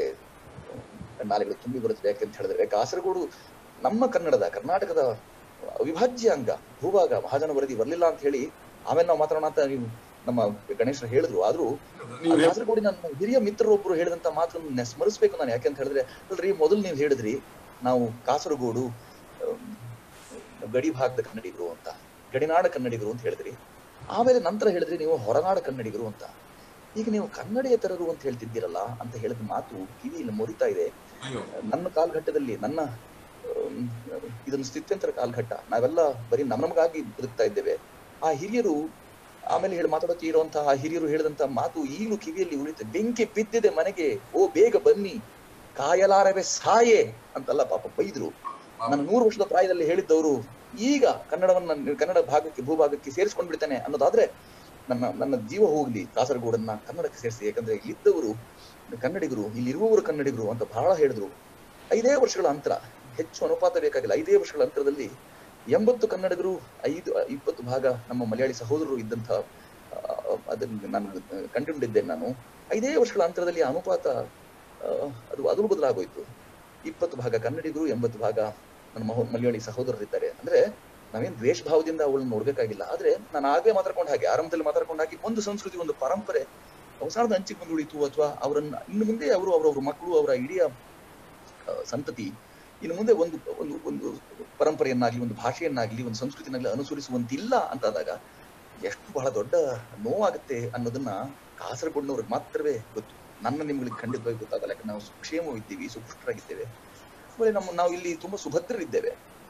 ನಾಲೆಗಳು ತುಂಬಿ ಬರುತ್ತದೆ ಯಾಕೆಂತ ಹೇಳಿದ್ರೆ ಕಾಸರಗೋಡು ನಮ್ಮ ಕನ್ನಡದ ಕರ್ನಾಟಕದ ಅವಿಭಾಜ್ಯ ಅಂಗ ಭೂಭಾಗ ಮಹಾಜನ ವರದಿ ಬರಲಿಲ್ಲ ಅಂತ ಹೇಳಿ ಆಮೇಲೆ ನಾವು ಮಾತಾಡೋಣ ಅಂತ ನೀವು ನಮ್ಮ ಗಣೇಶ ಹೇಳಿದ್ರು ಆದ್ರೂ ಆ ಕಾಸರಗೋಡಿನ ನನ್ನ ಹಿರಿಯ ಮಿತ್ರರೊಬ್ಬರು ಹೇಳಿದಂತ ಮಾತನ್ನು ನೆ- ಸ್ಮರಿಸ್ಬೇಕು ನಾನು ಯಾಕೆ ಅಂತ ಹೇಳಿದ್ರೆ ಅಲ್ರಿ ಮೊದಲು ನೀವು ಹೇಳಿದ್ರಿ ನಾವು ಕಾಸರಗೋಡು ಆಮ್, ಗಡಿ ಭಾಗದ ಕನ್ನಡಿಗರು ಅಂತ ಗಡಿನಾಡ ಕನ್ನಡಿಗರು ಅಂತ ಹೇಳಿದ್ರಿ ಆಮೇಲೆ ನಂತರ ಹೇಳಿದ್ರಿ ನೀವು ಹೊರನಾಡ ಕನ್ನಡಿಗರು ಅಂತ ಈಗ ನೀವು ಕನ್ನಡಿಯೇತರರು ಅಂತ ಹೇಳ್ತಿದ್ದೀರಲ್ಲ ಅಂತ ಹೇಳಿದ ಮಾತು ಕಿವಿಯಲ್ಲಿ ಮುರಿತಾ ಇದೆ ಅಯ್ಯೋ ನನ್ನ ಕಾಲಘಟ್ಟದಲ್ಲಿ ನನ್ನ ಆಮ್, ಇದೊಂದು ಸ್ಥಿತ್ಯಂತರ ಕಾಲಘಟ್ಟ ನಾವೆಲ್ಲ ಬರೀ ನಮ್ ನಮಗಾಗಿ ಬದುಕ್ತಾ ಇದ್ದೇವೆ ಆ ಹಿರಿಯರು ಆಮೇಲೆ ಹೇಳಿ ಮಾತಾಡೋಕೆ ಇರುವಂತಹ ಆ ಹಿರಿಯರು ಹೇಳಿದಂತ ಮಾತು ಈಗಲೂ ಕಿವಿಯಲ್ಲಿ ಉಳಿತೆ ಬೆಂಕಿ ಬಿದ್ದಿದೆ ಮನೆಗೆ ಓ ಬೇಗ ಬನ್ನಿ ಕಾಯಲಾರವೆ ಸಾಯೆ ಅಂತಲ್ಲ ಪಾಪ ಬೈದ್ರು ನನ್ನ ನೂರು ವರ್ಷದ ಪ್ರಾಯದಲ್ಲಿ ಹೇಳಿದ್ದವರು ಈಗ ಕನ್ನಡವನ್ನ ಕನ್ನಡ ಭಾಗಕ್ಕೆ ಭೂಭಾಗಕ್ಕೆ ಸೇರಿಸ್ಕೊಂಡ್ ಬಿಡ್ತೇನೆ ಅನ್ನೋದಾದ್ರೆ ನನ್ನ ನನ್ನ ಜೀವ ಹೋಗ್ಲಿ ಕಾಸರಗೋಡನ್ನ ಕನ್ನಡಕ್ಕೆ ಸೇರಿಸಿ ಯಾಕಂದ್ರೆ ಇಲ್ಲಿದ್ದವರು ಕನ್ನಡಿಗರು ಇಲ್ಲಿರುವವರು ಕನ್ನಡಿಗರು ಅಂತ ಬಹಳ ಹೇಳಿದ್ರು ಐದೇ ವರ್ಷಗಳ ಅಂತರ ಹೆಚ್ಚು ಅನುಪಾತ ಬೇಕಾಗಿಲ್ಲ ಐದೇ ವರ್ಷಗಳ ಅಂತರದಲ್ಲಿ ಎಂಬತ್ತು ಕನ್ನಡಿಗರು ಐದು ಇಪ್ಪತ್ತು ಭಾಗ ನಮ್ಮ ಮಲಯಾಳಿ ಸಹೋದರರು ಇದ್ದಂಥ ಆ, ಅದನ್ನ ನಾನು ಕಂಡುಕೊಂಡಿದ್ದೇನೆ ನಾನು ಐದೇ ವರ್ಷಗಳ ಅಂತರದಲ್ಲಿ ಆ ಅನುಪಾತ ಆ, ಅದು ಅದಲು ಬದಲಾಗೋಯ್ತು ಇಪ್ಪತ್ತು ಭಾಗ ಕನ್ನಡಿಗರು ಎಂಬತ್ತು ಭಾಗ ನನ್ನ ಮಹೋ ಮಲಯಾಳಿ ಸಹೋದರರಿದ್ದಾರೆ ಅಂದ್ರೆ ನಾವೇನ್ ದ್ವೇಷ ಭಾವದಿಂದ ಅವಳನ್ನ ನೋಡ್ಬೇಕಾಗಿಲ್ಲ ಆದ್ರೆ ನಾನು ಆಗಲೇ ಮಾತಾಡ್ಕೊಂಡ ಹಾಗೆ ಆರಂಭದಲ್ಲಿ ಮಾತಾಡ್ಕೊಂಡ ಹಾಗೆ ಒಂದು ಸಂಸ್ಕೃತಿ ಒಂದು ಪರಂಪರೆ ಅವಸಾನದ ಅಂಚಿಗೆ ಬಂದು ಉಳಿತು ಅಥವಾ ಅವರನ್ನ ಇನ್ನು ಮುಂದೆ ಅವರು ಅವರವ್ರ ಮಕ್ಕಳು ಅವರ ಇಡೀ ಆ, ಸಂತತಿ ಇನ್ನು ಮುಂದೆ ಒಂದು ಒಂದು ಒಂದು ಪರಂಪರೆಯನ್ನಾಗ್ಲಿ ಒಂದು ಭಾಷೆಯನ್ನಾಗ್ಲಿ ಒಂದು ಸಂಸ್ಕೃತಿನಾಗ್ಲಿ ಅನುಸರಿಸುವಂತಿಲ್ಲ ಅಂತಾದಾಗ ಎಷ್ಟು ಬಹಳ ದೊಡ್ಡ ನೋವಾಗುತ್ತೆ ಅನ್ನೋದನ್ನ ಕಾಸರಗೊಂಡವ್ರಿಗೆ ಮಾತ್ರವೇ ಗೊತ್ತು ನನ್ನ ನಿಮ್ಗಳಿಗೆ ಖಂಡಿತವಾಗಿ ಗೊತ್ತಾಗಲ್ಲ ಯಾಕಂದ್ರೆ ನಾವು ಸುಕ್ಷೇಮವಿದ್ದೀವಿ ಸುಪುಷ್ಟರಾಗಿದ್ದೇವೆ ಆಮೇಲೆ ನಮ್ಮ ನಾವು ಇಲ್ಲಿ ತುಂಬಾ ಸುಭದ್ರರಿದ್ದೇವೆ